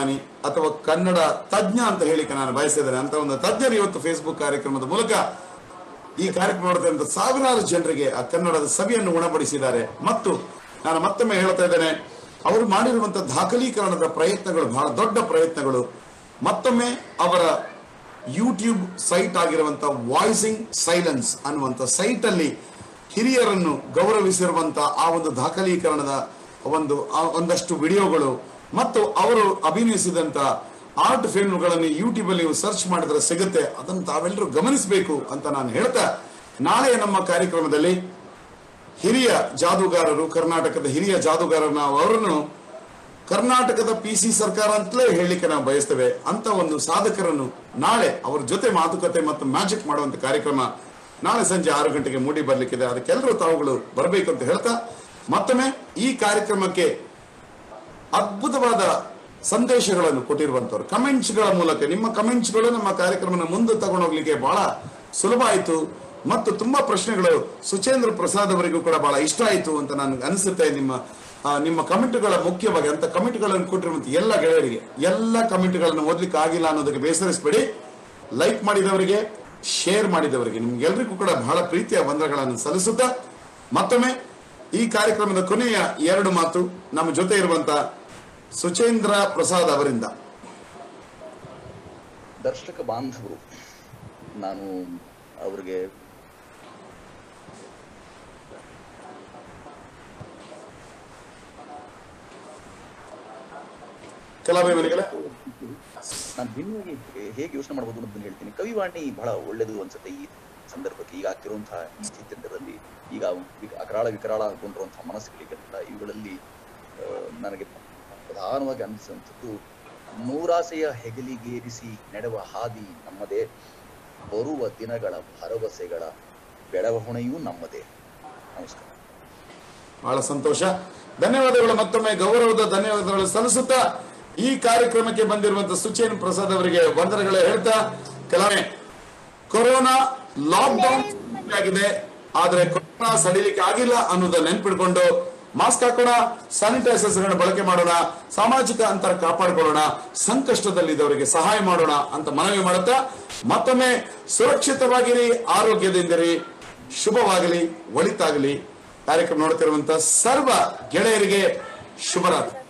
ಅಥವಾ ಕನ್ನಡ ತಜ್ಞ ಅಂತ ಹೇಳಿಕ್ಕೆ ನಾನು ಬಯಸಿದ್ದೇನೆ ಅಂತ ಒಂದು ತಜ್ಞರು ಇವತ್ತು ಫೇಸ್ಬುಕ್ ಕಾರ್ಯಕ್ರಮದ ಮೂಲಕ ಈ ಕಾರ್ಯಕ್ರಮ ನೋಡ್ತಕ್ಕಂಥ ಸಾವಿರಾರು ಜನರಿಗೆ ಆ ಕನ್ನಡದ ಸವಿಯನ್ನು ಉಣಬಡಿಸಿದ್ದಾರೆ ಮತ್ತು ನಾನು ಮತ್ತೊಮ್ಮೆ ಹೇಳ್ತಾ ಇದ್ದೇನೆ ಅವರು ಮಾಡಿರುವಂತಹ ದಾಖಲೀಕರಣದ ಪ್ರಯತ್ನಗಳು ಬಹಳ ದೊಡ್ಡ ಪ್ರಯತ್ನಗಳು ಮತ್ತೊಮ್ಮೆ ಅವರ ಯೂಟ್ಯೂಬ್ ಸೈಟ್ ಆಗಿರುವಂತಹ ವಾಯ್ಸಿಂಗ್ ಸೈಲೆನ್ಸ್ ಅನ್ನುವಂಥ ಸೈಟ್ ಅಲ್ಲಿ ಹಿರಿಯರನ್ನು ಗೌರವಿಸಿರುವಂತ ಆ ಒಂದು ದಾಖಲೀಕರಣದ ಒಂದು ಆ ಒಂದಷ್ಟು ವಿಡಿಯೋಗಳು ಮತ್ತು ಅವರು ಅಭಿನಯಿಸಿದಂತ ಆರ್ಟ್ ಫಿಲ್ಮ್ಗಳನ್ನು ಯೂಟ್ಯೂಬ್ ಅಲ್ಲಿ ನೀವು ಸರ್ಚ್ ಮಾಡಿದ್ರೆ ಸಿಗುತ್ತೆ ಅದನ್ನು ತಾವೆಲ್ಲರೂ ಗಮನಿಸಬೇಕು ಅಂತ ನಾನು ಹೇಳ್ತಾ ನಾಳೆ ನಮ್ಮ ಕಾರ್ಯಕ್ರಮದಲ್ಲಿ ಹಿರಿಯ ಜಾದೂಗಾರರು ಕರ್ನಾಟಕದ ಹಿರಿಯ ಜಾದೂಗಾರರು ನಾವು ಅವರನ್ನು ಕರ್ನಾಟಕದ ಪಿ ಸಿ ಸರ್ಕಾರ ಅಂತಲೇ ಹೇಳಲಿಕ್ಕೆ ನಾವು ಬಯಸ್ತೇವೆ ಅಂತ ಒಂದು ಸಾಧಕರನ್ನು ನಾಳೆ ಅವ್ರ ಜೊತೆ ಮಾತುಕತೆ ಮತ್ತು ಮ್ಯಾಜಿಕ್ ಮಾಡುವಂತ ಕಾರ್ಯಕ್ರಮ ನಾಳೆ ಸಂಜೆ ಆರು ಗಂಟೆಗೆ ಮೂಡಿ ಬರ್ಲಿಕ್ಕಿದೆ ಅದಕ್ಕೆಲ್ಲರೂ ತಾವುಗಳು ಬರಬೇಕು ಅಂತ ಹೇಳ್ತಾ ಮತ್ತೊಮ್ಮೆ ಈ ಕಾರ್ಯಕ್ರಮಕ್ಕೆ ಅದ್ಭುತವಾದ ಸಂದೇಶಗಳನ್ನು ಕೊಟ್ಟಿರುವಂತವ್ರು ಕಮೆಂಟ್ಸ್ಗಳ ಮೂಲಕ ನಿಮ್ಮ ಕಮೆಂಟ್ಸ್ಗಳು ನಮ್ಮ ಕಾರ್ಯಕ್ರಮನ ಮುಂದೆ ತಗೊಂಡೋಗ್ಲಿಕ್ಕೆ ಬಹಳ ಸುಲಭ ಆಯಿತು ಮತ್ತು ತುಂಬಾ ಪ್ರಶ್ನೆಗಳು ಸುಚೇಂದ್ರ ಪ್ರಸಾದ್ ಅವರಿಗೂ ಕೂಡ ಬಹಳ ಇಷ್ಟ ಆಯಿತು ಅಂತ ನನಗೆ ಅನಿಸುತ್ತೆ ನಿಮ್ಮ ಆ, ನಿಮ್ಮ ಕಮೆಂಟ್ಗಳ ಮುಖ್ಯವಾಗಿ ಅಂತ ಕಮೆಂಟ್ಗಳನ್ನು ಕೊಟ್ಟಿರುವಂತ ಎಲ್ಲ ಗೆಳೆಯರಿಗೆ ಎಲ್ಲ ಕಮೆಂಟ್ಗಳನ್ನು ಓದ್ಲಿಕ್ಕೆ ಆಗಿಲ್ಲ ಅನ್ನೋದಕ್ಕೆ ಬೇಸರಿಸಬೇಡಿ ಲೈಕ್ ಮಾಡಿದವರಿಗೆ ಶೇರ್ ಮಾಡಿದವರಿಗೆ ನಿಮ್ಗೆಲ್ರಿಗೂ ಕೂಡ ಬಹಳ ಪ್ರೀತಿಯ ವಂದನೆಗಳನ್ನು ಸಲ್ಲಿಸುತ್ತಾ ಮತ್ತೊಮ್ಮೆ ಈ ಕಾರ್ಯಕ್ರಮದ ಕೊನೆಯ ಎರಡು ಮಾತು ನಮ್ಮ ಜೊತೆ ಇರುವಂತ ಸುಚೇಂದ್ರ ಪ್ರಸಾದ್ ಅವರಿಂದ ದರ್ಶಕ ಬಾಂಧವರು ನಾನು ಅವರಿಗೆ ಕಲಾಭಿಮಾನಿಗಳೇ ನಾನು ಭಿನ್ನವಾಗಿ ಹೇಗೆ ಯೋಚನೆ ಮಾಡಬಹುದು ಅಂತ ಹೇಳ್ತೀನಿ ಕವಿವಾಣಿ ಬಹಳ ಒಳ್ಳೇದು ಅನ್ಸುತ್ತೆ ಈ ಸಂದರ್ಭಕ್ಕೆ ಈಗ ಆಗ್ತಿರುವಂತಹ ಈ ಸ್ಥಿತಿಯಲ್ಲಿ ಈಗ ವಿಕ- ಅಕರಾಳ ವಿಕರಾಳಗೊಂಡಿರುವಂತಹ ಮನಸ್ಸುಗಳಿಗೆಲ್ಲ ಇವುಗಳಲ್ಲಿ ಆ, ನನಗೆ ಪ್ರಧಾನವಾಗಿ ಅನಿಸುವಂಥದ್ದು ನೂರಾಸೆಯ ಹೆಗಲಿಗೇರಿಸಿ ನಡೆವ ಹಾದಿ ನಮ್ಮದೇ ಬರುವ ದಿನಗಳ ಭರವಸೆಗಳ ಬೆಳವಣಿಗೆಯೂ ನಮ್ಮದೇ ನಮಸ್ಕಾರ ಬಹಳ ಸಂತೋಷ ಧನ್ಯವಾದಗಳು ಮತ್ತೊಮ್ಮೆ ಗೌರವದ ಧನ್ಯವಾದಗಳು ಸಲ್ಲಿಸುತ್ತಾ ಈ ಕಾರ್ಯಕ್ರಮಕ್ಕೆ ಬಂದಿರುವಂತ ಸುಚೇನ್ ಪ್ರಸಾದ್ ಅವರಿಗೆ ವಂದನೆಗಳು ಹೇಳ್ತಾ ಕೆಲವೇ ಕೊರೋನಾ ಲಾಕ್ಡೌನ್ ಆಗಿದೆ ಆದ್ರೆ ಕೊರೋನಾ ಸಡಿಲಿಕ್ಕೆ ಆಗಿಲ್ಲ ಅನ್ನೋದನ್ನ ನೆನ್ಪಿಡ್ಕೊಂಡು ಮಾಸ್ಕ್ ಹಾಕೋಣ ಸ್ಯಾನಿಟೈಸರ್ಸ್ ಗಳನ್ನ ಬಳಕೆ ಮಾಡೋಣ ಸಾಮಾಜಿಕ ಅಂತರ ಕಾಪಾಡಿಕೊಳ್ಳೋಣ ಸಂಕಷ್ಟದಲ್ಲಿದ್ದವರಿಗೆ ಸಹಾಯ ಮಾಡೋಣ ಅಂತ ಮನವಿ ಮಾಡುತ್ತಾ ಮತ್ತೊಮ್ಮೆ ಸುರಕ್ಷಿತವಾಗಿರಿ ಆರೋಗ್ಯದಿಂದಿರಿ ಶುಭವಾಗಲಿ ಒಳಿತಾಗಲಿ ಕಾರ್ಯಕ್ರಮ ನೋಡ್ತಿರುವಂತ ಸರ್ವ ಗೆಳೆಯರಿಗೆ ಶುಭರಾತ್ರಿ